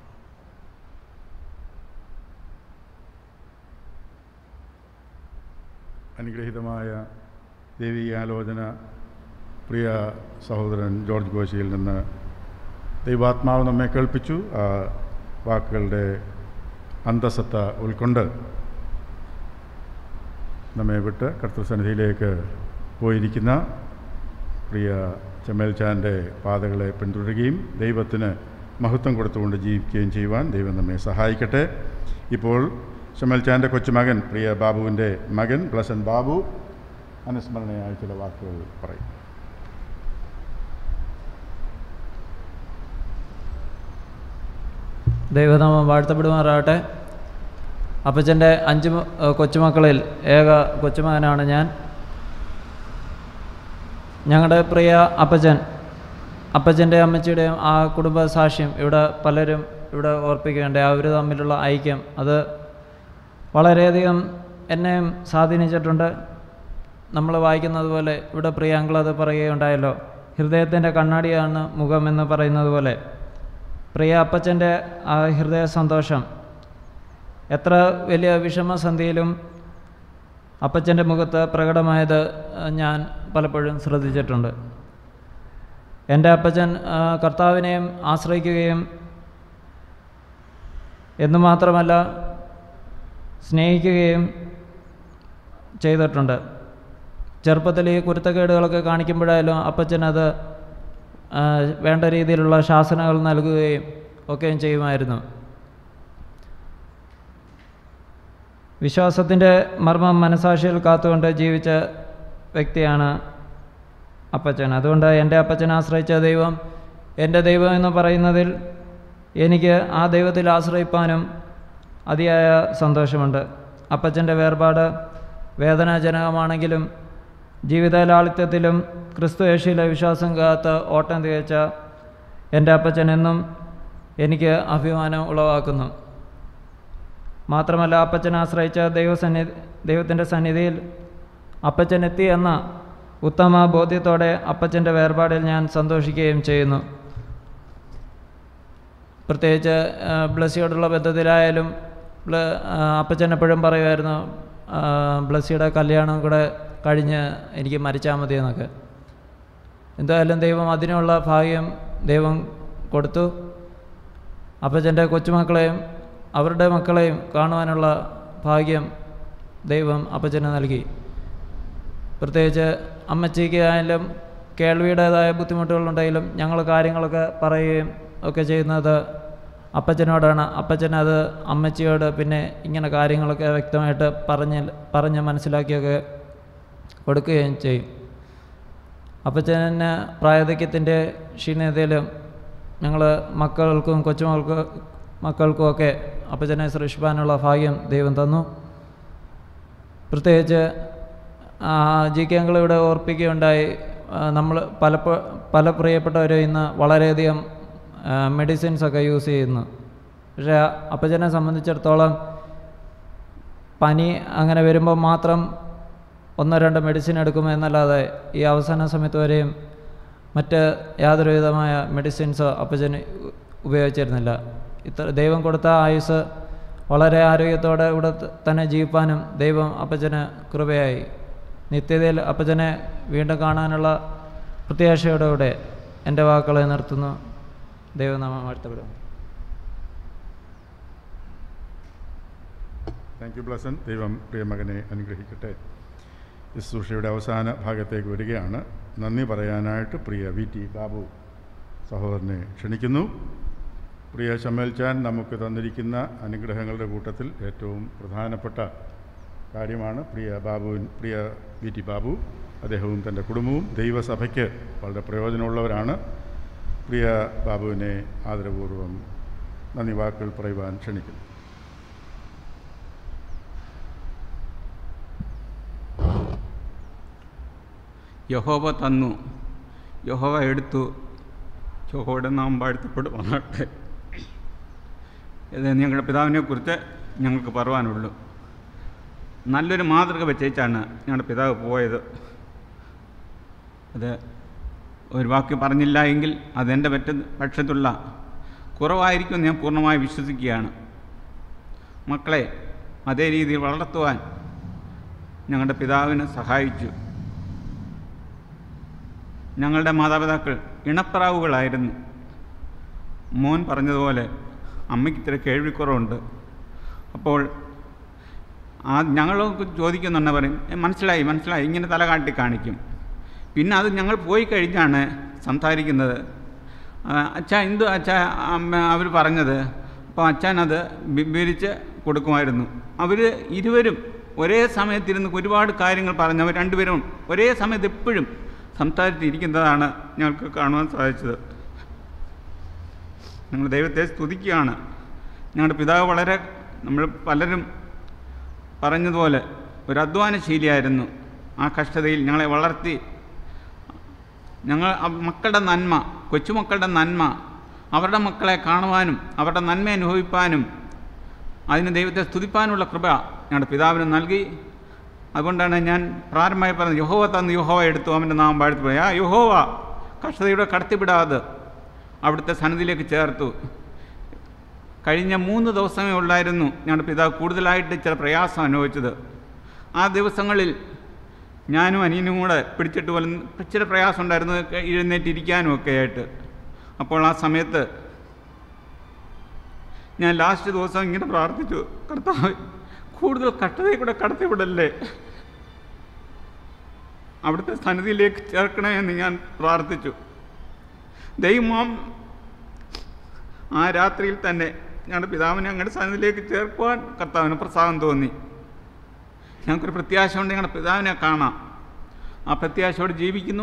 അനുഗ്രഹീതമായ ദൈവികാലോചന പ്രിയ സഹോദരൻ ജോർജ് ഗോശിയിൽ നിന്ന് ദൈവാത്മാവ് നമ്മെ കേൾപ്പിച്ചു ആ വാക്കുകളുടെ അന്തസത്ത ഉൾക്കൊണ്ട് നമ്മെ വിട്ട് കർത്തൃസന്നിധിയിലേക്ക് പോയിരിക്കുന്ന പ്രിയ ചെമ്മേൽച്ചാൻ്റെ പാതകളെ പിന്തുടരുകയും ദൈവത്തിന് മഹത്വം കൊടുത്തുകൊണ്ട് ജീവിക്കുകയും ചെയ്യുവാൻ ദൈവം നമ്മെ സഹായിക്കട്ടെ ഇപ്പോൾ ചെമ്മൽച്ചാൻ്റെ കൊച്ചുമകൻ പ്രിയ ബാബുവിൻ്റെ മകൻ ബ്ലസൻ ബാബു അനുസ്മരണയായ ചില വാക്കുകൾ പറയും ദൈവനാമം വാഴ്ത്തപ്പെടുമാറാകട്ടെ അപ്പച്ചൻ്റെ അഞ്ച് മ- ഏഹ് കൊച്ചുമക്കളിൽ ഏക കൊച്ചുമകനാണ് ഞാൻ ഞങ്ങളുടെ പ്രിയ അപ്പച്ചൻ അപ്പച്ചൻ്റെ അമ്മച്ചിയുടെയും ആ കുടുംബ സാക്ഷ്യം ഇവിടെ പലരും ഇവിടെ ഓർപ്പിക്കേണ്ട അവർ തമ്മിലുള്ള ഐക്യം അത് വളരെയധികം എന്നെയും സ്വാധീനിച്ചിട്ടുണ്ട് നമ്മൾ വായിക്കുന്നത് പോലെ ഇവിടെ പ്രിയ അങ്കിൾ അത് പറയുകയുണ്ടായല്ലോ ഹൃദയത്തിൻ്റെ കണ്ണാടിയാണ് മുഖം എന്ന് പറയുന്നത് പോലെ പ്രിയ അപ്പച്ചൻ്റെ ആ ഹൃദയ സന്തോഷം എത്ര വലിയ വിഷമസന്ധിയിലും അപ്പച്ചൻ്റെ മുഖത്ത് പ്രകടമായത് അഹ്, ഞാൻ പലപ്പോഴും ശ്രദ്ധിച്ചിട്ടുണ്ട് എൻ്റെ അപ്പച്ചൻ ആ, കർത്താവിനെയും ആശ്രയിക്കുകയും എന്ന് മാത്രമല്ല സ്നേഹിക്കുകയും ചെയ്തിട്ടുണ്ട് ചെറുപ്പത്തിൽ ഈ കുരുത്തക്കേടുകളൊക്കെ കാണിക്കുമ്പോഴായാലും അപ്പച്ചൻ അത് ആ, വേണ്ട രീതിയിലുള്ള ശാസനകൾ നൽകുകയും ഒക്കെയും ചെയ്യുമായിരുന്നു വിശ്വാസത്തിൻ്റെ മർമ്മം മനസാക്ഷിയിൽ കാത്തുകൊണ്ട് ജീവിച്ച വ്യക്തിയാണ് അപ്പച്ചൻ അതുകൊണ്ട് എൻ്റെ അപ്പച്ചനെ ആശ്രയിച്ച ദൈവം എൻ്റെ ദൈവം എന്ന് പറയുന്നതിൽ എനിക്ക് ആ ദൈവത്തിൽ ആശ്രയിപ്പാനും അതിയായ സന്തോഷമുണ്ട് അപ്പച്ചൻ്റെ വേർപാട് വേദനാജനകമാണെങ്കിലും ജീവിത ലാളിത്യത്തിലും ക്രിസ്തു യേശുവിലെ വിശ്വാസം കാത്ത് ഓട്ടം തികച്ച എൻ്റെ അപ്പച്ചൻ എന്നും എനിക്ക് അഭിമാനം ഉളവാക്കുന്നു മാത്രമല്ല അപ്പച്ചൻ ആശ്രയിച്ച ദൈവസന്നി ദൈവത്തിൻ്റെ സന്നിധിയിൽ അപ്പച്ചൻ എത്തി എന്ന ഉത്തമ ബോധ്യത്തോടെ അപ്പച്ചൻ്റെ വേർപാടിൽ ഞാൻ സന്തോഷിക്കുകയും ചെയ്യുന്നു പ്രത്യേകിച്ച് ആ, ബ്ലസ്സിയോടുള്ള ബന്ധത്തിലായാലും ബ്ല ആ, അപ്പച്ചൻ എപ്പോഴും പറയുമായിരുന്നു ആ, ബ്ലസ്സിയുടെ കല്യാണം കൂടെ കഴിഞ്ഞ് എനിക്ക് മരിച്ചാൽ മതി എന്നൊക്കെ എന്തായാലും ദൈവം അതിനുള്ള ഭാഗ്യം ദൈവം കൊടുത്തു അപ്പച്ചൻ്റെ കൊച്ചുമക്കളെയും അവരുടെ മക്കളെയും കാണുവാനുള്ള ഭാഗ്യം ദൈവം അപ്പച്ചന് നൽകി പ്രത്യേകിച്ച് അമ്മച്ചിക്ക് ആയാലും കേൾവിയുടേതായ ബുദ്ധിമുട്ടുകളുണ്ടെങ്കിലും ഞങ്ങൾ കാര്യങ്ങളൊക്കെ പറയുകയും ഒക്കെ ചെയ്യുന്നത് അപ്പച്ചനോടാണ് അപ്പച്ചൻ അത് അമ്മച്ചിയോട് പിന്നെ ഇങ്ങനെ കാര്യങ്ങളൊക്കെ വ്യക്തമായിട്ട് പറഞ്ഞ് പറഞ്ഞ് മനസ്സിലാക്കിയൊക്കെ കൊടുക്കുകയും ചെയ്യും അപ്പച്ചന് പ്രായധിക്യത്തിൻ്റെ ക്ഷീണതയിലും ഞങ്ങൾ മക്കൾക്കും കൊച്ചുമക്കൾക്ക് മക്കൾക്കും ഒക്കെ അപ്പച്ചനെ സൃഷ്ടിപ്പാനുള്ള ഭാഗ്യം ദൈവം തന്നു പ്രത്യേകിച്ച് ജി കെ അങ്കിൾ ഇവിടെ ഓർപ്പിക്കുകയുണ്ടായി നമ്മൾ പല പല പ്രിയപ്പെട്ടവരും ഇന്ന് വളരെയധികം മെഡിസിൻസ് ഒക്കെ യൂസ് ചെയ്യുന്നു പക്ഷേ അപ്പച്ചനെ സംബന്ധിച്ചിടത്തോളം പനി അങ്ങനെ വരുമ്പോൾ മാത്രം ഒന്നോ രണ്ടോ മെഡിസിൻ എടുക്കും എന്നല്ലാതെ ഈ അവസാന സമയത്ത് വരെയും മറ്റ് യാതൊരു വിധമായ മെഡിസിൻസോ അപ്പച്ചന് ഉപയോഗിച്ചിരുന്നില്ല ഇത്ര ദൈവം കൊടുത്ത ആയുസ് വളരെ ആരോഗ്യത്തോടെ ഇവിടെ തന്നെ ജീവിപ്പാനും ദൈവം അപ്പച്ചന് കൃപയായി നിത്യതയിൽ അപ്പച്ചനെ വീണ്ടും കാണാനുള്ള പ്രത്യാശയോടുകൂടെ എൻ്റെ വാക്കുകളെ നിർത്തുന്നു ദൈവനാമം വാഴ്ത്തപ്പെടും താങ്ക് യു ബ്ലസൻ ദൈവം പ്രിയമകനെ അനുഗ്രഹിക്കട്ടെ ശുശ്രൂഷയുടെ അവസാന ഭാഗത്തേക്ക് വരികയാണ് നന്ദി പറയാനായിട്ട് പ്രിയ വി ടി ബാബു സഹോദരനെ ക്ഷണിക്കുന്നു പ്രിയ ഷമേൽ ചാൻ നമുക്ക് തന്നിരിക്കുന്ന അനുഗ്രഹങ്ങളുടെ കൂട്ടത്തിൽ ഏറ്റവും പ്രധാനപ്പെട്ട കാര്യമാണ് പ്രിയ ബാബുവിൻ പ്രിയ വി ടി ബാബു അദ്ദേഹവും തൻ്റെ കുടുംബവും ദൈവസഭയ്ക്ക് വളരെ പ്രയോജനമുള്ളവരാണ് പ്രിയ ബാബുവിനെ ആദരപൂർവ്വം നന്ദി വാക്കുകൾ പറയുവാൻ ക്ഷണിക്കുന്നു യഹോവ തന്നു യഹോവ എടുത്തു യഹോയുടെ നാം വാഴ്ത്തപ്പെടുവാനാട്ടെ ഇത് ഞങ്ങളുടെ പിതാവിനെക്കുറിച്ച് ഞങ്ങൾക്ക് പറയുവാനുള്ളൂ നല്ലൊരു മാതൃക വെച്ചേച്ചാണ് ഞങ്ങളുടെ പിതാവ് പോയത് അത് ഒരു വാക്ക് പറഞ്ഞില്ല എങ്കിൽ അതെൻ്റെ പറ്റ പക്ഷത്തുള്ള കുറവായിരിക്കും ഞാൻ പൂർണ്ണമായി വിശ്വസിക്കുകയാണ് മക്കളെ അതേ രീതിയിൽ വളർത്തുവാൻ ഞങ്ങളുടെ പിതാവിന് സഹായിച്ചു ഞങ്ങളുടെ മാതാപിതാക്കൾ ഇണപ്രാവുകളായിരുന്നു മോൻ പറഞ്ഞതുപോലെ അമ്മയ്ക്ക് ഇത്തിരി കേൾവിക്കുറവുണ്ട് അപ്പോൾ ആ ഞങ്ങളൊക്കെ ചോദിക്കുന്നുണ്ട് പറയും "ഏ, മനസ്സിലായി മനസ്സിലായി ഇങ്ങനെ തല കാട്ടി കാണിക്കും പിന്നെ അത് ഞങ്ങൾ പോയി കഴിഞ്ഞാണ് സംസാരിക്കുന്നത് ആ, അച്ഛാ എന്തു അച്ഛാ അമ്മ അവർ പറഞ്ഞത് അപ്പോൾ അച്ഛൻ അത് വിവരിച്ച് കൊടുക്കുമായിരുന്നു അവർ ഇരുവരും ഒരേ സമയത്തിരുന്ന് ഒരുപാട് കാര്യങ്ങൾ പറഞ്ഞു അവർ രണ്ടുപേരും ഒരേ സമയത്ത് എപ്പോഴും സംസാരിച്ചിരിക്കുന്നതാണ് ഞങ്ങൾക്ക് കാണുവാൻ സാധിച്ചത് ഞങ്ങൾ ദൈവത്തെ സ്തുതിക്കുകയാണ് ഞങ്ങളുടെ പിതാവ് വളരെ നമ്മൾ പലരും പറഞ്ഞതുപോലെ ഒരു അധ്വാനശീലിയായിരുന്നു ആ കഷ്ടതയിൽ ഞങ്ങളെ വളർത്തി ഞങ്ങൾ ആ മക്കളുടെ നന്മ കൊച്ചുമക്കളുടെ നന്മ അവരുടെ മക്കളെ കാണുവാനും അവരുടെ നന്മ അനുഭവിപ്പാനും അതിന് ദൈവത്തെ സ്തുതിപ്പാനുള്ള കൃപ ഞങ്ങളുടെ പിതാവിന് നൽകി അതുകൊണ്ടാണ് ഞാൻ പ്രാരംഭമായി പറഞ്ഞത് യഹോവ തന്ന് യഹോവ എടുത്തു അവൻ്റെ നാം വാഴ്ത്തി ആ യഹോവ കഷ്ടതയുടെ കടത്തിവിടാതെ അവിടുത്തെ സന്നിധിയിലേക്ക് ചേർത്തു കഴിഞ്ഞ മൂന്ന് ദിവസമേ ഉള്ളായിരുന്നു ഞങ്ങളുടെ പിതാവ് കൂടുതലായിട്ട് ചില പ്രയാസം അനുഭവിച്ചത് ആ ദിവസങ്ങളിൽ ഞാനും അനിയനും കൂടെ പിടിച്ചിട്ട് പോലും ഇച്ചിരി പ്രയാസം ഉണ്ടായിരുന്നു എഴുന്നേറ്റിരിക്കാനും ഒക്കെ ആയിട്ട് അപ്പോൾ ആ സമയത്ത് ഞാൻ ലാസ്റ്റ് ദിവസം ഇങ്ങനെ പ്രാർത്ഥിച്ചു കർത്താവ് കൂടുതൽ കഷ്ടതയിൽ കൂടെ കടത്തിവിടല്ലേ അവിടുത്തെ സന്നിധിയിലേക്ക് ചേർക്കണേ എന്ന് ഞാൻ പ്രാർത്ഥിച്ചു ദൈവം ആ രാത്രിയിൽ തന്നെ ഞങ്ങളുടെ പിതാവിനെ ഞങ്ങളുടെ സന്നിധിയിലേക്ക് ചേർക്കുവാൻ കർത്താവിന് പ്രസാദം തോന്നി ഞങ്ങൾക്കൊരു പ്രത്യാശ ഉണ്ട് ഞങ്ങളുടെ പിതാവിനെ കാണാം ആ പ്രത്യാശയോട് ജീവിക്കുന്നു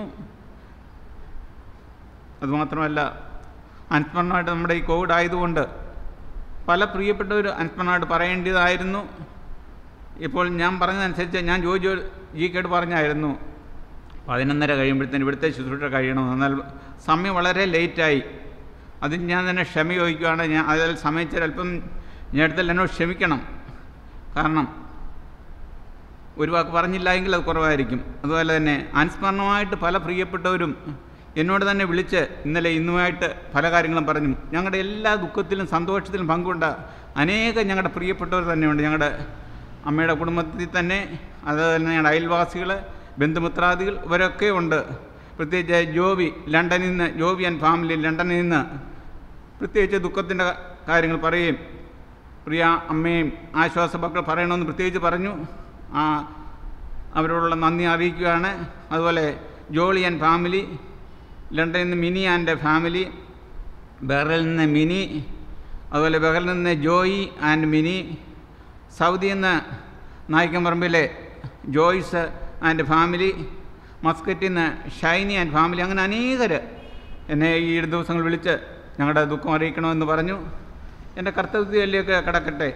അതുമാത്രമല്ല അനുസ്മരണമായിട്ട് നമ്മുടെ ഈ കോവിഡ് ആയതുകൊണ്ട് പല പ്രിയപ്പെട്ടവർ അനുസ്മരണമായിട്ട് പറയേണ്ടതായിരുന്നു ഇപ്പോൾ ഞാൻ പറഞ്ഞതനുസരിച്ച് ഞാൻ ജോജി ജി കേട്ട് പറഞ്ഞായിരുന്നു പതിനൊന്നര കഴിയുമ്പോഴത്തേന് ഇവിടുത്തെ ശുശ്രൂഷ കഴിയണം എന്നാൽ സമയം വളരെ ലേറ്റായി അതിന് ഞാൻ തന്നെ ക്ഷമ ചോദിക്കുകയാണ് ഞാൻ അതിൽ സമയത്തിൽ അല്പം ഞാൻ അടുത്തല്ല എന്നോട് ക്ഷമിക്കണം കാരണം ഒരു വാക്ക് പറഞ്ഞില്ല എങ്കിൽ അത് കുറവായിരിക്കും അതുപോലെ തന്നെ അനുസ്മരണമായിട്ട് പല പ്രിയപ്പെട്ടവരും എന്നോട് തന്നെ വിളിച്ച് ഇന്നലെ ഇന്നുമായിട്ട് പല കാര്യങ്ങളും പറഞ്ഞു ഞങ്ങളുടെ എല്ലാ ദുഃഖത്തിലും സന്തോഷത്തിലും പങ്കുകൊണ്ട അനേകം ഞങ്ങളുടെ പ്രിയപ്പെട്ടവർ തന്നെയുണ്ട് ഞങ്ങളുടെ അമ്മയുടെ കുടുംബത്തിൽ തന്നെ അതുപോലെ തന്നെ ഞങ്ങളുടെ അയൽവാസികൾ ബന്ധുമിത്രാദികൾ ഇവരൊക്കെ ഉണ്ട് പ്രത്യേകിച്ച് ജോബി ലണ്ടനിൽ നിന്ന് ജോബി ആൻഡ് ഫാമിലി ലണ്ടനിൽ നിന്ന് പ്രത്യേകിച്ച് ദുഃഖത്തിൻ്റെ കാര്യങ്ങൾ പറയുകയും പ്രിയ അമ്മയും ആശ്വാസവാക്കുകൾ പറയണമെന്ന് പ്രത്യേകിച്ച് പറഞ്ഞു ആ അവരോടുള്ള നന്ദി അറിയിക്കുകയാണ് അതുപോലെ ജോളി ആൻഡ് ഫാമിലി ലണ്ടനിൽ നിന്ന് മിനി ആൻഡ് ഫാമിലി ബഹ്റിൽ നിന്ന് മിനി അതുപോലെ ബഹ്റിൽ നിന്ന് ജോയി ആൻഡ് മിനി സൗദിയിൽ നിന്ന് നായിക്കമ്പറമ്പിലെ ജോയ്സ് ആൻഡ് ഫാമിലി മസ്കറ്റിൽ നിന്ന് ഷൈനി ആൻഡ് ഫാമിലി അങ്ങനെ അനേകർ എന്നെ ഈ ദിവസങ്ങൾ വിളിച്ച് ഞങ്ങളുടെ ദുഃഖം അറിയിക്കണമെന്ന് പറഞ്ഞു എൻ്റെ കർത്തവ്യത്തിലേക്ക് കടക്കട്ടെ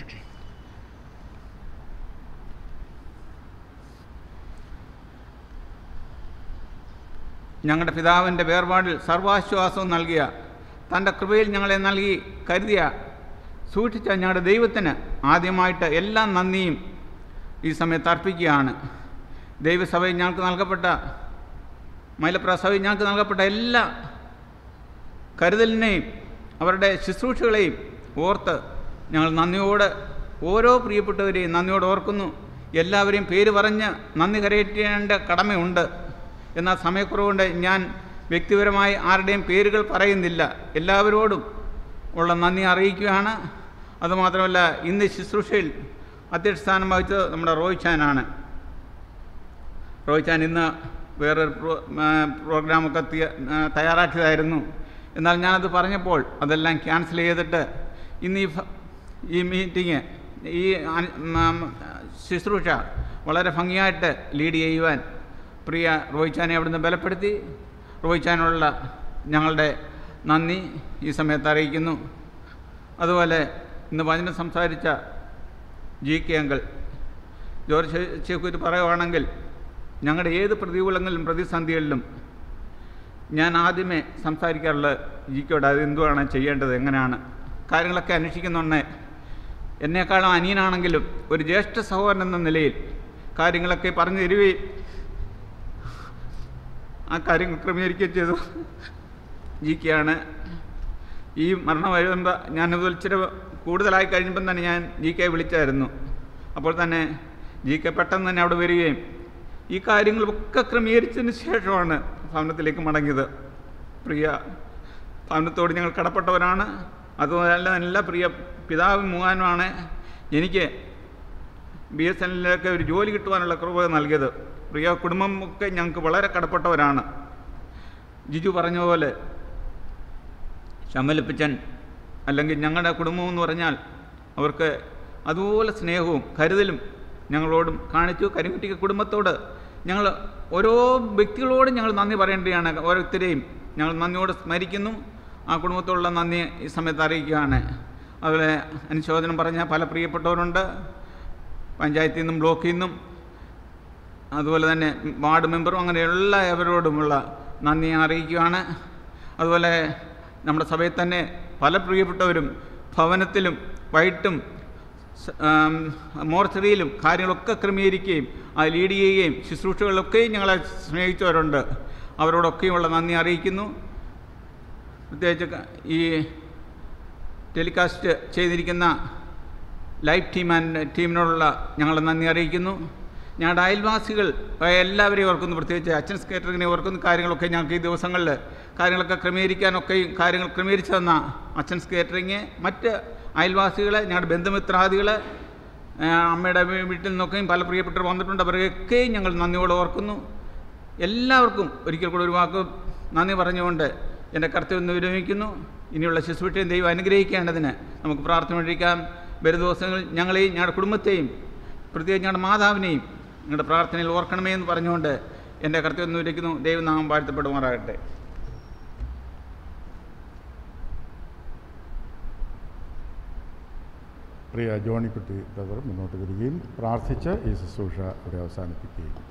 ഞങ്ങളുടെ പിതാവിൻ്റെ വേർപാടിൽ സർവാശ്വാസവും നൽകിയ തൻ്റെ കൃപയിൽ ഞങ്ങളെ നൽകി കരുതിയ സൂക്ഷിച്ച ഞങ്ങളുടെ ദൈവത്തിന് ആദ്യമായിട്ട് എല്ലാ നന്ദിയും ഈ സമയത്ത് അർപ്പിക്കുകയാണ് ദൈവസഭയിൽ ഞങ്ങൾക്ക് നൽകപ്പെട്ട മൈലപ്ര സഭയിൽ ഞങ്ങൾക്ക് നൽകപ്പെട്ട എല്ലാ കരുതലിനെയും അവരുടെ ശുശ്രൂഷകളെയും ഓർത്ത് ഞങ്ങൾ നന്ദിയോട് ഓരോ പ്രിയപ്പെട്ടവരെയും നന്ദിയോട് ഓർക്കുന്നു എല്ലാവരെയും പേര് പറഞ്ഞ് നന്ദി കരയേറ്റേണ്ട കടമയുണ്ട് എന്നാൽ സമയക്കുറവുകൊണ്ട് ഞാൻ വ്യക്തിപരമായി ആരുടെയും പേരുകൾ പറയുന്നില്ല എല്ലാവരോടും ഉള്ള നന്ദി അറിയിക്കുകയാണ് അതുമാത്രമല്ല ഇന്ന് ശുശ്രൂഷയിൽ അധ്യക്ഷ സ്ഥാനം വഹിച്ചത് നമ്മുടെ റോയ് ചാനാണ് റോയ് ചാൻ ഇന്ന് വേറൊരു പ്രോ ആ, പ്രോഗ്രാമൊക്കെ തിയ- ആ, തയ്യാറാക്കിയതായിരുന്നു എന്നാൽ ഞാനത് പറഞ്ഞപ്പോൾ അതെല്ലാം ക്യാൻസൽ ചെയ്തിട്ട് ഇന്ന് ഈ ഫ- ഈ മീറ്റിങ് ഈ അന- ഉം, ശുശ്രൂഷ വളരെ ഭംഗിയായിട്ട് ലീഡ് ചെയ്യുവാൻ പ്രിയ റോഹിച്ചാനെ അവിടുന്ന് ബലപ്പെടുത്തി റോഹിച്ചാനുള്ള ഞങ്ങളുടെ നന്ദി ഈ സമയത്ത് അറിയിക്കുന്നു അതുപോലെ ഇന്ന് വചനം സംസാരിച്ച ജി കെ അങ്കിൾ ജോർജ് ചേക്കൂര് പറയുവാണെങ്കിൽ ഞങ്ങളുടെ ഏത് പ്രതികൂലങ്ങളിലും പ്രതിസന്ധികളിലും ഞാൻ ആദ്യമേ സംസാരിക്കാറുള്ളത് ജിക്കോട് അത് എന്തുവാണ് ചെയ്യേണ്ടത് എങ്ങനെയാണ് കാര്യങ്ങളൊക്കെ അന്വേഷിക്കുന്നുണ്ട് എന്നെക്കാളും അനിയനാണെങ്കിലും ഒരു ജ്യേഷ്ഠ സഹോദരൻ എന്ന നിലയിൽ കാര്യങ്ങളൊക്കെ പറഞ്ഞു തരികയും ആ കാര്യങ്ങൾ ക്രമീകരിക്കുകയും ചെയ്തു ജിക്കാണ് ഈ മരണം വരുമ്പോൾ ഞാനത് ഇച്ചിരി കൂടുതലായി കഴിഞ്ഞപ്പം തന്നെ ഞാൻ ജി കെ വിളിച്ചായിരുന്നു അപ്പോൾ തന്നെ ജി കെ പെട്ടെന്ന് തന്നെ അവിടെ വരികയും ഈ കാര്യങ്ങളൊക്കെ ക്രമീകരിച്ചതിന് ശേഷമാണ് ഭവനത്തിലേക്ക് മടങ്ങിയത് പ്രിയ ഭവനത്തോട് ഞങ്ങൾ കടപ്പെട്ടവരാണ് അതുപോലെ നല്ല പ്രിയ പിതാവ് മുഖാനുമാണ് എനിക്ക് ബി എസ് എന്നിലൊക്കെ ഒരു ജോലി കിട്ടുവാനുള്ള കുറവ് നൽകിയത് പ്രിയ കുടുംബം ഒക്കെ ഞങ്ങൾക്ക് വളരെ കടപ്പെട്ടവരാണ് ജിജു പറഞ്ഞ പോലെ ശമലിപ്പിച്ചൻ അല്ലെങ്കിൽ ഞങ്ങളുടെ കുടുംബം എന്ന് പറഞ്ഞാൽ അവർക്ക് അതുപോലെ സ്നേഹവും കരുതലും ഞങ്ങളോടും കാണിച്ചു കരിങ്കുറ്റിക്ക് കുടുംബത്തോട് ഞങ്ങൾ ഓരോ വ്യക്തികളോടും ഞങ്ങൾ നന്ദി പറയേണ്ടതാണ് ഓരോരുത്തരെയും ഞങ്ങൾ നന്ദിയോട് സ്മരിക്കുന്നു ആ കുടുംബത്തോടുള്ള നന്ദി ഈ സമയത്ത് അറിയിക്കുകയാണ് അതുപോലെ അനുശോചനം പറഞ്ഞ പല പ്രിയപ്പെട്ടവരുണ്ട് പഞ്ചായത്തിൽ നിന്നും ബ്ലോക്കിൽ നിന്നും അതുപോലെ തന്നെ വാർഡ് മെമ്പറും അങ്ങനെ എല്ലാവരോടുമുള്ള നന്ദി അറിയിക്കുകയാണ് അതുപോലെ നമ്മുടെ സഭയിൽ തന്നെ പല പ്രിയപ്പെട്ടവരും ഭവനത്തിലും വൈകിട്ടും സ- ആം, മോർച്ചറിയിലും കാര്യങ്ങളൊക്കെ ക്രമീകരിക്കുകയും അത് ലീഡ് ചെയ്യുകയും ശുശ്രൂഷകളിലൊക്കെയും ഞങ്ങളെ സ്നേഹിച്ചവരുണ്ട് അവരോടൊക്കെയുമുള്ള നന്ദി അറിയിക്കുന്നു പ്രത്യേകിച്ച് ക- ഈ ടെലികാസ്റ്റ് ചെയ്തിരിക്കുന്ന ലൈവ് ടീം ആൻഡ് ടീമിനോടുള്ള ഞങ്ങളുടെ നന്ദി അറിയിക്കുന്നു ഞങ്ങളുടെ അയൽവാസികൾ ആയ എല്ലാവരെയും ഓർക്കുന്നു പ്രത്യേകിച്ച് അച്ഛൻ സ്കേറ്ററിങ്ങിനെ ഓർക്കുന്ന കാര്യങ്ങളൊക്കെ ഞങ്ങൾക്ക് ഈ ദിവസങ്ങളിൽ കാര്യങ്ങളൊക്കെ ക്രമീകരിക്കാനൊക്കെയും കാര്യങ്ങൾ ക്രമീകരിച്ചു തന്ന അച്ഛൻ സ്കേറ്ററിങ് മറ്റ് അയൽവാസികളെ ഞങ്ങളുടെ ബന്ധുമിത്രാദികൾ അമ്മയുടെ വീ- വീട്ടിൽ നിന്നൊക്കെയും പല പ്രിയപ്പെട്ടവർ വന്നിട്ടുണ്ട് അവരെയൊക്കെയും ഞങ്ങൾ നന്ദിയോടെ ഓർക്കുന്നു എല്ലാവർക്കും ഒരിക്കൽ കൂടെ ഒരു വാക്ക് നന്ദി പറഞ്ഞുകൊണ്ട് എൻ്റെ കർത്തവ്യം വിരമിക്കുന്നു ഇനിയുള്ള ശുശ്രൂഷയും ദൈവം അനുഗ്രഹിക്കേണ്ടതിന് നമുക്ക് പ്രാർത്ഥന ഒഴിക്കാം വരും ദിവസങ്ങളിൽ ഞങ്ങളെയും ഞങ്ങളുടെ കുടുംബത്തെയും പ്രത്യേകിച്ച് ഞങ്ങളുടെ മാതാവിനെയും നിങ്ങളുടെ പ്രാർത്ഥനയിൽ ഓർക്കണമേ എന്ന് പറഞ്ഞുകൊണ്ട് എൻ്റെ കർത്തവ്യം വിരമിക്കുന്നു ദൈവനാമം വാഴ്ത്തപ്പെടുമാറാകട്ടെ പ്രിയ ജോണിക്കുട്ടി ബ്രദർ മുന്നോട്ട് വരികയും പ്രാർത്ഥിച്ച് ഈ ശുശ്രൂഷ ഇവിടെ അവസാനിപ്പിക്കുകയും ചെയ്യും.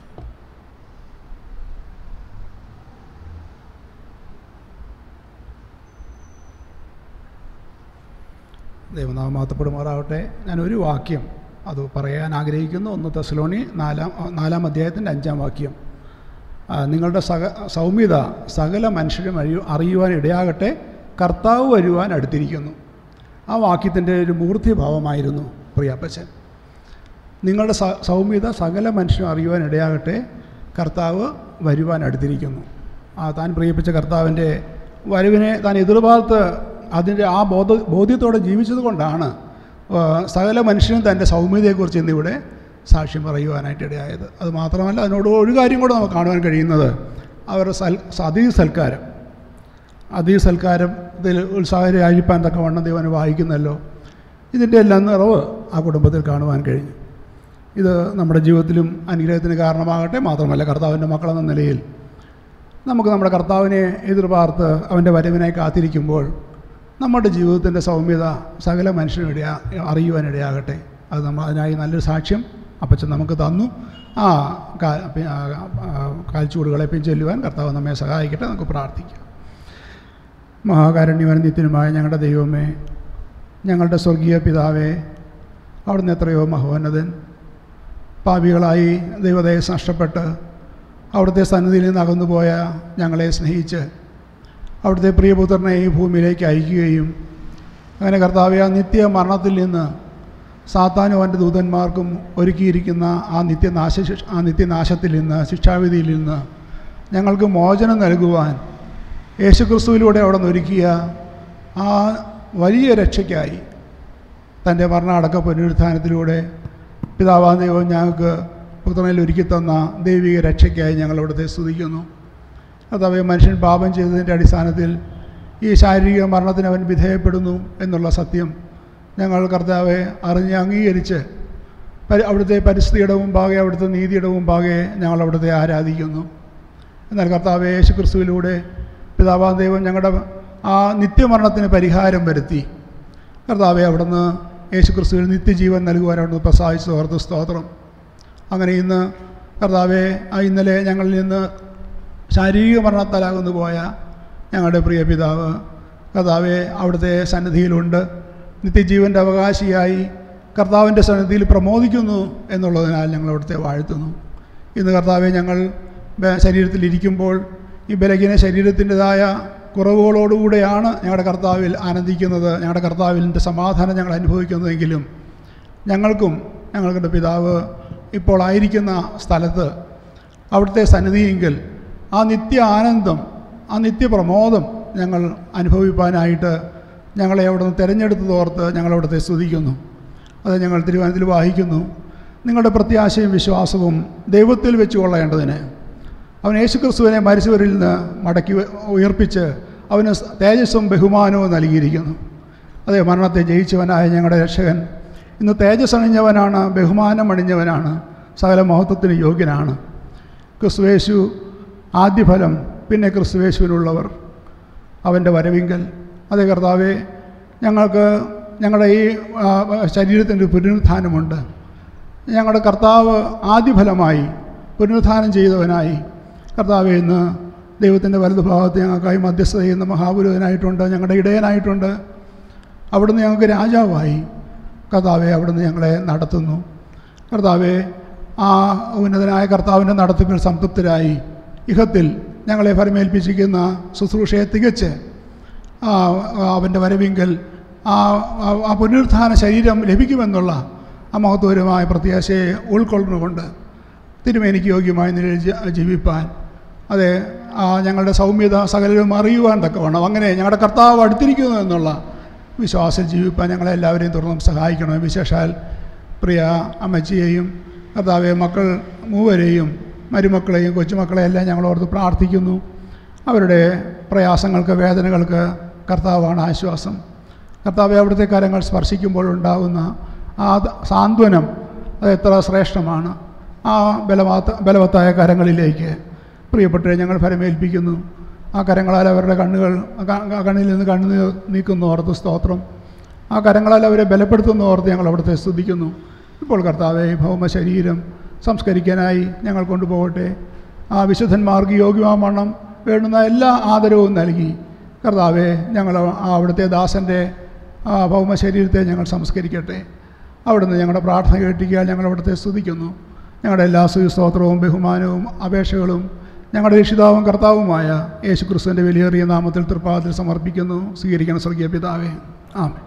ദൈവനാമം മാത്തപ്പെടുമാറാവട്ടെ ഞാൻ ഒരു വാക്യം അത് പറയാൻ ആഗ്രഹിക്കുന്നു ഒന്ന് തെസലോണി നാലാം നാലാം അധ്യായത്തിൻ്റെ അഞ്ചാം വാക്യം ആ, നിങ്ങളുടെ സക സൗമ്യത സകല മനുഷ്യരും അറിയു അറിയുവാൻ ഇടയാകട്ടെ കർത്താവ് വരുവാൻ അടുത്തിരിക്കുന്നു ആ വാക്യത്തിൻ്റെ ഒരു മൂർത്തിഭാവമായിരുന്നു പ്രിയാപ്പച്ചൻ നിങ്ങളുടെ സ സൗമ്യത സകല മനുഷ്യരും അറിയുവാൻ ഇടയാകട്ടെ കർത്താവ് വരുവാൻ അടുത്തിരിക്കുന്നു ആ താൻ പ്രിയപ്പിച്ച കർത്താവിൻ്റെ വരവിനെ താൻ എതിർഭാഗത്ത് അതിൻ്റെ ആ ബോധ ബോധ്യത്തോടെ ജീവിച്ചത് കൊണ്ടാണ് ആ, സകല മനുഷ്യനും തൻ്റെ സൗമ്യതയെക്കുറിച്ച് ഇന്നിവിടെ സാക്ഷ്യം പറയുവാനായിട്ട് ഇടയായത് അത് മാത്രമല്ല അതിനോട് ഒരു കാര്യം കൂടെ നമുക്ക് കാണുവാൻ കഴിയുന്നത് അവരുടെ സൽ അതിഥി സൽക്കാരം അതിഥി സൽക്കാരത്തിൽ ഉത്സാഹരായിരിക്കാൻ തക്കവണ്ണം ദൈവനെ വായിക്കുന്നല്ലോ ഇതിൻ്റെ എല്ലാം നിറവ് ആ കുടുംബത്തിൽ കാണുവാൻ കഴിഞ്ഞു ഇത് നമ്മുടെ ജീവിതത്തിലും അനുഗ്രഹത്തിന് കാരണമാകട്ടെ മാത്രമല്ല കർത്താവിൻ്റെ മക്കളെന്ന നിലയിൽ നമുക്ക് നമ്മുടെ കർത്താവിനെ എതിർപാർത്ത് അവൻ്റെ വരവിനെ കാത്തിരിക്കുമ്പോൾ നമ്മുടെ ജീവിതത്തിൻ്റെ സൗമ്യത സകല മനുഷ്യനും ഇടയാ അറിയുവാനിടയാകട്ടെ അത് നമ്മൾ അതിനായി നല്ലൊരു സാക്ഷ്യം അപ്പച്ചൻ നമുക്ക് തന്നു ആ കാ- പി- ആ, ആ, കാൽച്ചുവടുകളെ പിൻചൊല്ലുവാൻ കർത്താവ് നമ്മെ സഹായിക്കട്ടെ നമുക്ക് പ്രാർത്ഥിക്കാം മഹാകാരുണ്യവൻ നിത്യനുമായ ഞങ്ങളുടെ ദൈവമേ ഞങ്ങളുടെ സ്വർഗീയ പിതാവേ അവിടുന്ന് എത്രയോ മഹോന്നതൻ പാപികളായി ദൈവതയെ നഷ്ടപ്പെട്ട് അവിടുത്തെ സന്നിധിയിൽ നിന്ന് അകന്നുപോയ ഞങ്ങളെ സ്നേഹിച്ച് അവിടുത്തെ പ്രിയപുത്രനെ ഈ ഭൂമിയിലേക്ക് അയക്കുകയും അങ്ങനെ കർത്താവെ ആ നിത്യ മരണത്തിൽ നിന്ന് സാത്താനും അവൻ്റെ ദൂതന്മാർക്കും ഒരുക്കിയിരിക്കുന്ന ആ നിത്യനാശ ശിക്ഷ- ആ നിത്യനാശത്തിൽ നിന്ന് ശിക്ഷാവിധിയിൽ നിന്ന് ഞങ്ങൾക്ക് മോചനം നൽകുവാൻ യേശുക്രിസ്തുവിലൂടെ അവിടെ നിന്ന് ഒരുക്കിയ ആ വലിയ രക്ഷയ്ക്കായി തൻ്റെ മരണമടക്ക പുനരുത്ഥാനത്തിലൂടെ പിതാവാം ദൈവം ഞങ്ങൾക്ക് പുത്രനിൽ ഒരുക്കി തന്ന ദൈവിക രക്ഷയ്ക്കായി ഞങ്ങൾ അവിടുത്തെ സ്തുതിക്കുന്നു കർത്താവെ മനുഷ്യൻ പാപം ചെയ്തതിൻ്റെ അടിസ്ഥാനത്തിൽ ഈ ശാരീരിക മരണത്തിന് അവൻ വിധേയപ്പെടുന്നു എന്നുള്ള സത്യം ഞങ്ങൾ കർത്താവെ അറിഞ്ഞ് അംഗീകരിച്ച് പരി അവിടുത്തെ പരിസ്ഥിതിയുടെ മുമ്പാകെ അവിടുത്തെ നീതിയുടെ മുമ്പാകെ ഞങ്ങൾ അവിടുത്തെ ആരാധിക്കുന്നു എന്നാൽ കർത്താവെ യേശു ക്രിസ്തുവിലൂടെ പിതാവാം ദൈവം ഞങ്ങളുടെ ആ നിത്യമരണത്തിന് പരിഹാരം വരുത്തി കർത്താവെ അവിടുന്ന് യേശു ക്രിസ്തുവിൽ നിത്യജീവൻ നൽകുവാൻ അവിടുന്ന് പ്രസാദിച്ചു ഓർത്ത് സ്തോത്രം അങ്ങനെ ഇന്ന് കർത്താവെ ആ ഇന്നലെ ഞങ്ങളിൽ നിന്ന് ശാരീരിക മരണത്താലാകുന്നു പോയ ഞങ്ങളുടെ പ്രിയ പിതാവ് കർത്താവെ അവിടുത്തെ സന്നിധിയിലുണ്ട് നിത്യജീവൻ്റെ അവകാശിയായി കർത്താവിൻ്റെ സന്നിധിയിൽ പ്രമോദിക്കുന്നു എന്നുള്ളതിനാൽ ഞങ്ങൾ അവിടുത്തെ വാഴ്ത്തുന്നു ഇന്ന് കർത്താവെ ഞങ്ങൾ ബ- ശരീരത്തിലിരിക്കുമ്പോൾ ഈ ബലഹീന ശരീരത്തിൻ്റെതായ കുറവുകളോടുകൂടെയാണ് ഞങ്ങളുടെ കർത്താവിൽ ആനന്ദിക്കുന്നത് ഞങ്ങളുടെ കർത്താവിൻ്റെ സമാധാനം ഞങ്ങൾ അനുഭവിക്കുന്നതെങ്കിലും ഞങ്ങൾക്കും ഞങ്ങളുടെ പിതാവ് ഇപ്പോൾ ആയിരിക്കുന്ന സ്ഥലത്ത് അവിടുത്തെ സന്നിധിയെങ്കിൽ ആ നിത്യ ആനന്ദം ആ നിത്യപ്രമോദം ഞങ്ങൾ അനുഭവിപ്പാനായിട്ട് ഞങ്ങളെ അവിടുന്ന് തിരഞ്ഞെടുത്തതോർത്ത് ഞങ്ങളവിടുത്തെ സ്തുതിക്കുന്നു അത് ഞങ്ങൾ തിരുവനന്തപുരത്തിൽ വായിക്കുന്നു നിങ്ങളുടെ പ്രത്യാശയും വിശ്വാസവും ദൈവത്തിൽ വെച്ച് കൊള്ളേണ്ടതിന് അവൻ യേശുക്രിസ്തുവിനെ മരിച്ചവരിൽ നിന്ന് മടക്കി വ- ഉയർപ്പിച്ച് അവന് സ് തേജസ്സും ബഹുമാനവും നൽകിയിരിക്കുന്നു അതെ മരണത്തെ ജയിച്ചവനായ ഞങ്ങളുടെ രക്ഷകൻ ഇന്ന് തേജസ് അണിഞ്ഞവനാണ് ബഹുമാനം അണിഞ്ഞവനാണ് സകല മഹത്വത്തിന് യോഗ്യനാണ് ക്രിസ്തുവേശു ആദ്യഫലം പിന്നെ ക്രിസ്തുവേശുവിനുള്ളവർ അവൻ്റെ വരവിങ്കൽ അതേ കർത്താവെ ഞങ്ങൾക്ക് ഞങ്ങളുടെ ഈ ആ, ശരീരത്തിൻ്റെ ഒരു പുനരുത്ഥാനമുണ്ട് ഞങ്ങളുടെ കർത്താവ് ആദ്യഫലമായി പുനരുത്ഥാനം ചെയ്തവനായി കർത്താവെ ഇന്ന് ദൈവത്തിൻ്റെ വലതുഭാഗത്ത് ഞങ്ങൾക്കായി മധ്യസ്ഥത ചെയ്യുന്ന മഹാപുരോഹിതനായിട്ടുണ്ട് ഞങ്ങളുടെ ഇടയനായിട്ടുണ്ട് അവിടുന്ന് ഞങ്ങൾക്ക് രാജാവായി കർത്താവെ അവിടുന്ന് ഞങ്ങളെ നടത്തുന്നു കർത്താവെ ആ ഉന്നതനായ കർത്താവിൻ്റെ നടത്തിപ്പിൽ സംതൃപ്തരായി ഇഹത്തിൽ ഞങ്ങളെ ഫലമേൽപ്പിച്ചിരിക്കുന്ന ശുശ്രൂഷയെ തികച്ച് ആ അവൻ്റെ വരവിങ്കൽ ആ ആ- ആ പുനരുത്ഥാന ശരീരം ലഭിക്കുമെന്നുള്ള ആ മഹത്വപരമായ പ്രത്യാശയെ ഉൾക്കൊള്ളുന്നുകൊണ്ട് തിരുമേനിക്ക് യോഗ്യമായ നിലയിൽ ജ- ജീവിപ്പാൻ അതെ ആ ഞങ്ങളുടെ സൗമ്യത സകലരും അറിയുവാൻ തക്കവണ്ണം അങ്ങനെ ഞങ്ങളുടെ കർത്താവ് അടുത്തിരിക്കുന്നു എന്നുള്ള വിശ്വാസം ജീവിപ്പാൻ ഞങ്ങളെ എല്ലാവരെയും തുറന്നും സഹായിക്കണം വിശേഷാൽ പ്രിയ അമ്മച്ചിയെയും കർത്താവെ മക്കൾ മൂവരെയും മരുമക്കളെയും കൊച്ചുമക്കളെയും എല്ലാം ഞങ്ങൾ ഓർത്ത് പ്രാർത്ഥിക്കുന്നു അവരുടെ പ്രയാസങ്ങൾക്ക് വേദനകൾക്ക് കർത്താവാണ് ആശ്വാസം കർത്താവെ അവിടുത്തെ കരങ്ങൾ സ്പർശിക്കുമ്പോഴുണ്ടാകുന്ന ആ ദ- സാന്ത്വനം അത് എത്ര ശ്രേഷ്ഠമാണ് ആ ബലവാത്ത ബലവത്തായ കരങ്ങളിലേക്ക് പ്രിയപ്പെട്ടവരെ ഞങ്ങൾ ഫലമേൽപ്പിക്കുന്നു ആ കരങ്ങളാൽ അവരുടെ കണ്ണുകൾ ക- ക- കണ്ണിൽ നിന്ന് കണ്ണു നീക്കുന്നു ഓർത്ത് സ്തോത്രം ആ കരങ്ങളാൽ അവരെ ബലപ്പെടുത്തുന്ന ഓർത്ത് ഞങ്ങൾ അവിടുത്തെ സ്തുതിക്കുന്നു ഇപ്പോൾ കർത്താവെ ഈ ഭൗമ ശരീരം സംസ്കരിക്കാനായി ഞങ്ങൾ കൊണ്ടുപോകട്ടെ ആ വിശുദ്ധന്മാർക്ക് യോഗ്യമാവണ്ണം വേണ്ടുന്ന എല്ലാ ആദരവും നൽകി കർത്താവെ ഞങ്ങൾ ആ അവിടുത്തെ ദാസൻ്റെ ആ ഭൗമ ശരീരത്തെ ഞങ്ങൾ സംസ്കരിക്കട്ടെ അവിടുന്ന് ഞങ്ങളുടെ പ്രാർത്ഥന കേട്ടിക്കാൻ ഞങ്ങൾ അവിടുത്തെ സ്തുതിക്കുന്നു ഞങ്ങളുടെ എല്ലാ സ്തുതിസ്തോത്രവും ബഹുമാനവും അപേക്ഷകളും ഞങ്ങളുടെ രക്ഷിതാവും കർത്താവുമായ യേശു ക്രിസ്തുവിൻ്റെ വിലയേറിയ നാമത്തിൽ തൃപ്പാദത്തിൽ സമർപ്പിക്കുന്നു സ്വീകരിക്കണം സ്വർഗീയ പിതാവേ ആമേ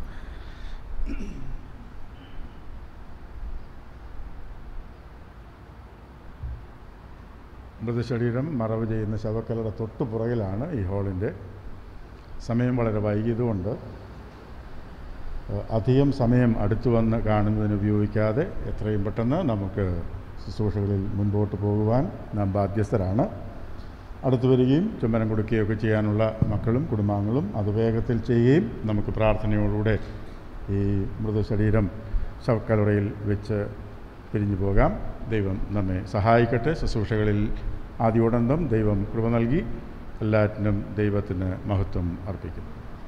മൃതശരീരം മറവ് ചെയ്യുന്ന ശവക്കലയുടെ തൊട്ടു പുറകിലാണ് ഈ ഹാളിൻ്റെ സമയം വളരെ വൈകിയതുകൊണ്ട് ഏഹ്, അധികം സമയം അടുത്തു വന്ന് കാണുന്നതിന് ഉപയോഗിക്കാതെ എത്രയും പെട്ടെന്ന് നമുക്ക് ശുശ്രൂഷകളിൽ മുൻപോട്ട് പോകുവാൻ നാം ബാധ്യസ്ഥരാണ് അടുത്തു വരികയും ചുമരം കൊടുക്കുകയൊക്കെ ചെയ്യാനുള്ള മക്കളും കുടുംബാംഗങ്ങളും അത് വേഗത്തിൽ ചെയ്യുകയും നമുക്ക് പ്രാർത്ഥനയോടുകൂടെ ഈ മൃതശരീരം ശവക്കലറയിൽ വെച്ച് പിരിഞ്ഞു പോകാം ദൈവം നമ്മെ സഹായിക്കട്ടെ ശുശ്രൂഷകളിൽ ആദ്യോടന്തം ദൈവം കൃപ നൽകി എല്ലാറ്റിനും ദൈവത്തിന് മഹത്വം അർപ്പിക്കുന്നു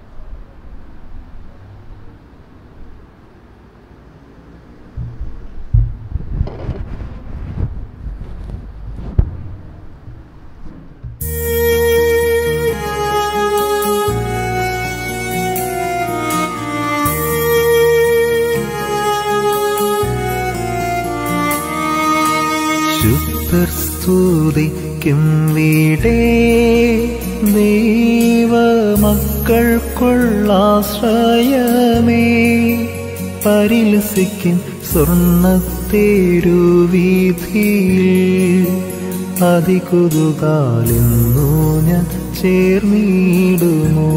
ശുദ്ധർ സ്തുതിക്കും വീടേ ദൈവമക്കൾക്കുള്ളാശ്രയമേ പരിലസിക്കും സ്വർണ്ണത്തേരുവീതിയിൽ അതികുതുകാലിന്നു ഞാൻ ചേർന്നിടുമോ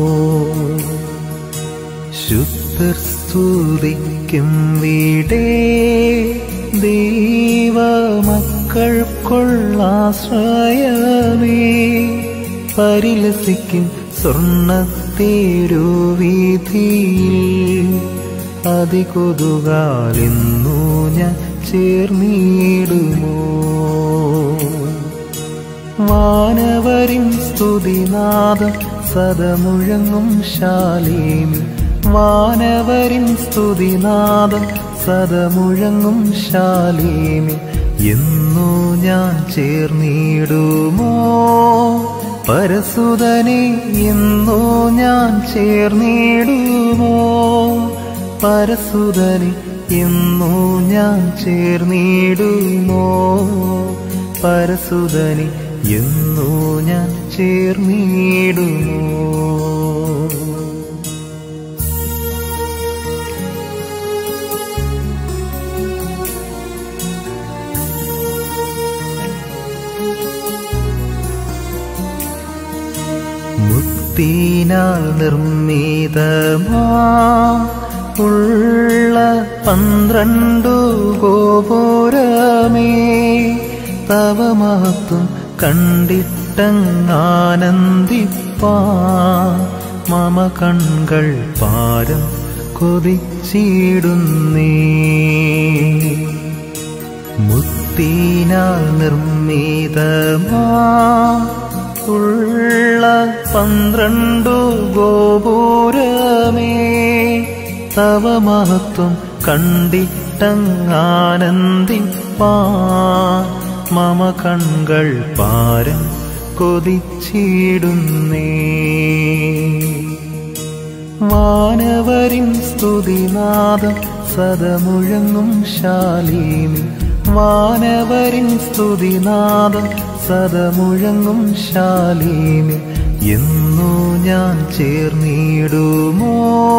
ശുദ്ധർ സ്തുതിക്കും വീടേ ദൈവമക്കൾക്കുള്ളാശ്രയമേ പരിലസിക്കും സ്വർണ്ണത്തേരുവീതിയിൽ അതികൊതുകാലിന്നു ഞാൻ ചേർന്നിടുമോ വാനവരിൻ സ്തുതിനാദം സദമുഴങ്ങും ശാലേമി വാനവരിൻ സ്തുതിനാദം സദമുഴങ്ങും ശാലേമി എന്നു ഞാൻ ചേർന്നിടുമോ പരസുതനെ എന്നു ഞാൻ ചേർന്നിടുമോ പരസുതനെ എന്നു ഞാൻ ചേർന്നിടുമോ പരസുതനെ എന്നു ഞാൻ ചേർന്നിടുമോ മുത്തിനാൽ നിർമ്മിതമാ ഉള്ള പന്ത്രണ്ടു ഗോപുരമേ തവ മഹത്വം കണ്ടിട്ടങ്ങാനന്ദിപ്പാ മമ കൺകൾ പാരം കൊതിച്ചിടുന്നേ മുത്തിനാൽ നിർമ്മിതമാ ഉള്ള പന്ത്രണ്ടു ഗോപുരമേ തവ മഹത്വം കണ്ടിട്ടങ്ങാനന്ദിപ്പാ മമ കൺകൾ പാരം കൊതിച്ചിടുന്നേ വാനവരിൻ സ്തുതിനാദം സദമുഴങ്ങും ശാലീനി വാനവരിൻ സ്തുതിനാദം സദമുഴങ്ങും ശാലീനി എന്നു ഞാൻ ചേർന്നിടുമോ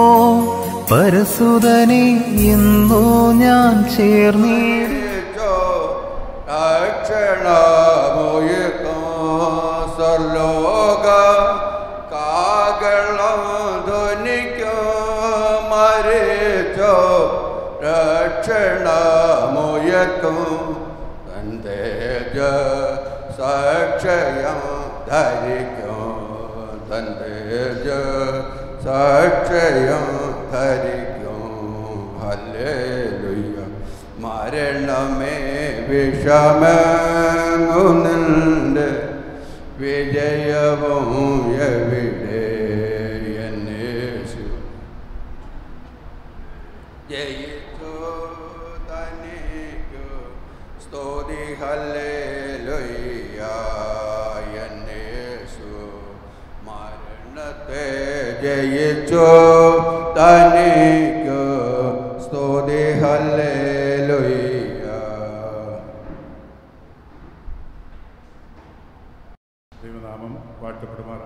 പരസുതനെ എന്നു ഞാൻ ചേർന്നിടുമോ സർലോക കാകളം ധ്വനിക്കോ മരിച്ചോ രക്ഷണമുയക്കും തന്തേജ സാക്ഷയം ധരിക്കും തന്തേജ സാക്ഷയം ധരിക്കും ഹല്ലേലൂയ മരണമേ വിഷമങ്ങുന്നുണ്ട് വിജയവും എവിടെ എന്നേശു ജയിച്ചു തനിക്കു സ്തുതി ഹല്ലേലൂയ എന്നേശു മരണത്തെ ജയിച്ചു തനിക്കു സ്തുതി ഹല്ലേലൂയ ദൈവനാമം വാഴ്ത്തപ്പെടുമാറാണ്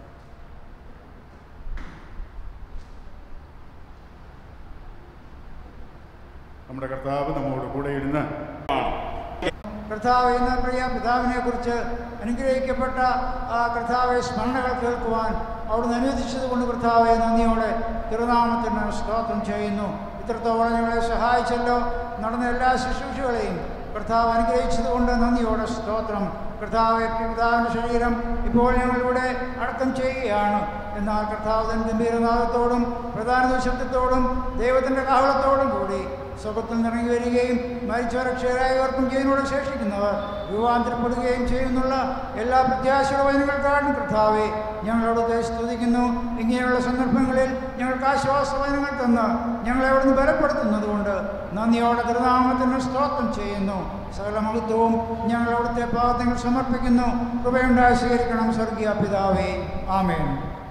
നമ്മുടെ കർത്താവ് നമ്മോട് കൂടെ ഇരുന്ന് കർത്താവ് എന്ന പ്രിയ പിതാവിനെ കുറിച്ച് അനുഗ്രഹിക്കപ്പെട്ട ആ കർത്താവെ സ്മരണകൾ കേൾക്കുവാൻ അവിടുന്ന് അനുവദിച്ചത് കൊണ്ട് കർത്താവെ നന്ദിയോടെ തിരുനാമത്തിന് സ്തോത്രം ചെയ്യുന്നു ഇത്രത്തോളം ഞങ്ങളെ സഹായിച്ചല്ലോ നടന്ന എല്ലാ ശുശ്രൂഷകളെയും കർത്താവ് അനുഗ്രഹിച്ചത് കൊണ്ട് നന്ദിയോടെ സ്തോത്രം കർത്താവ് പിതാവിൻ്റെ ശരീരം ഇപ്പോൾ ഞങ്ങളിവിടെ അടക്കം ചെയ്യുകയാണ് എന്നാൽ കർത്താവ് തൻ്റെ ഗംഭീരനാഥത്തോടും പ്രധാന ശബ്ദത്തോടും ദൈവത്തിൻ്റെ കാവളത്തോടും കൂടി സ്വർഗത്തിൽ നിറങ്ങി വരികയും മരിച്ചവരെ ക്ഷയരായവർക്കും ജീവനോട് ശേഷിക്കുന്നവർ രൂപാന്തരപ്പെടുകയും ചെയ്യുന്നുള്ള എല്ലാ പ്രത്യാശയുടെ വചനങ്ങൾക്കാരും കർത്താവെ ഞങ്ങളോട് സ്തുതിക്കുന്നു ഇങ്ങനെയുള്ള സന്ദർഭങ്ങളിൽ ഞങ്ങൾക്ക് ആശ്വാസവചനങ്ങൾ തന്ന് ഞങ്ങളെ അവിടുന്ന് ബലപ്പെടുത്തുന്നതുകൊണ്ട് നന്ദിയോടെ തിരുനാമത്തിന് സ്തോത്രം ചെയ്യുന്നു സകല മഹത്വവും ഞങ്ങൾ അവിടുത്തെ പാദങ്ങൾ സമർപ്പിക്കുന്നു കൃപയുണ്ടായി സ്വീകരിക്കണം സ്വർഗീയ പിതാവേ ആമേൻ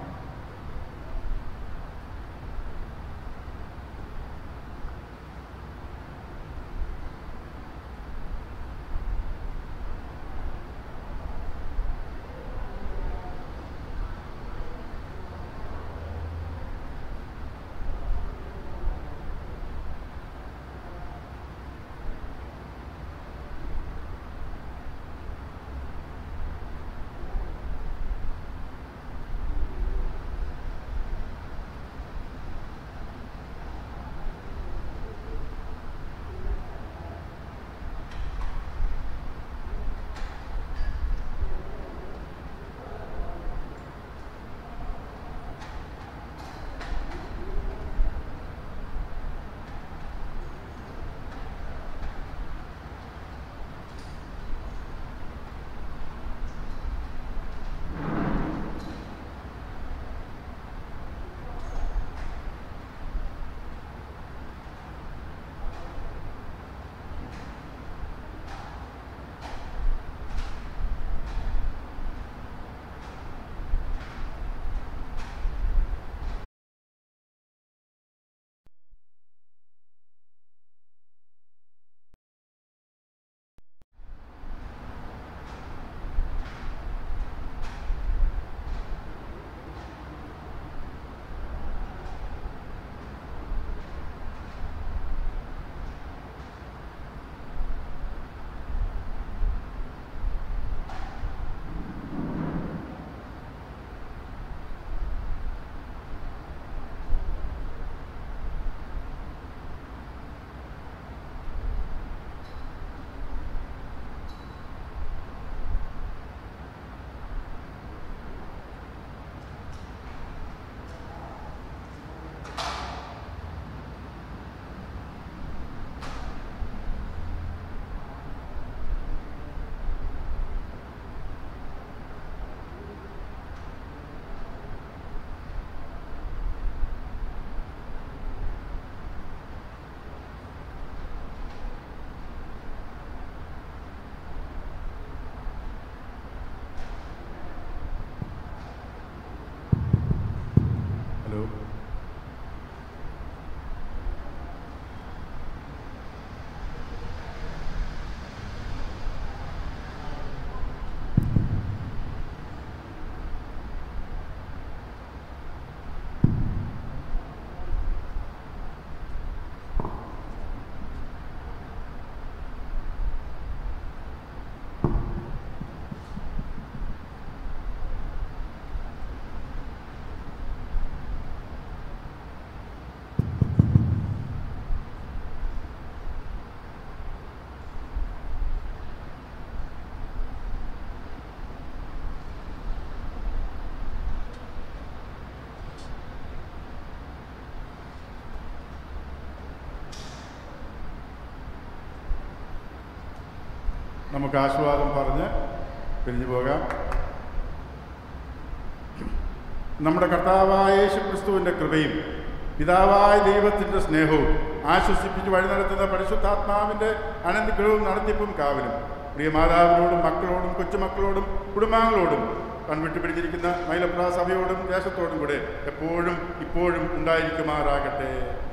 ഹലോ നമുക്ക് ആശീർവാദം പറഞ്ഞ് പിരിഞ്ഞു പോകാം നമ്മുടെ കർത്താവായ യേശു ക്രിസ്തുവിൻ്റെ കൃപയും പിതാവായ ദൈവത്തിൻ്റെ സ്നേഹവും ആശ്വസിപ്പിച്ച് വഴി നടത്തുന്ന പരിശുദ്ധാത്മാവിൻ്റെ അനന്തഗ്രഹവും നടത്തിപ്പും കാവലും പ്രിയ മാതാവിനോടും മക്കളോടും കൊച്ചുമക്കളോടും കുടുംബാംഗങ്ങളോടും കൺവിട്ട് പിടിച്ചിരിക്കുന്ന മൈലപ്രാ സഭയോടും ദേശത്തോടും കൂടെ എപ്പോഴും ഇപ്പോഴും ഉണ്ടായിരിക്കുമാറാകട്ടെ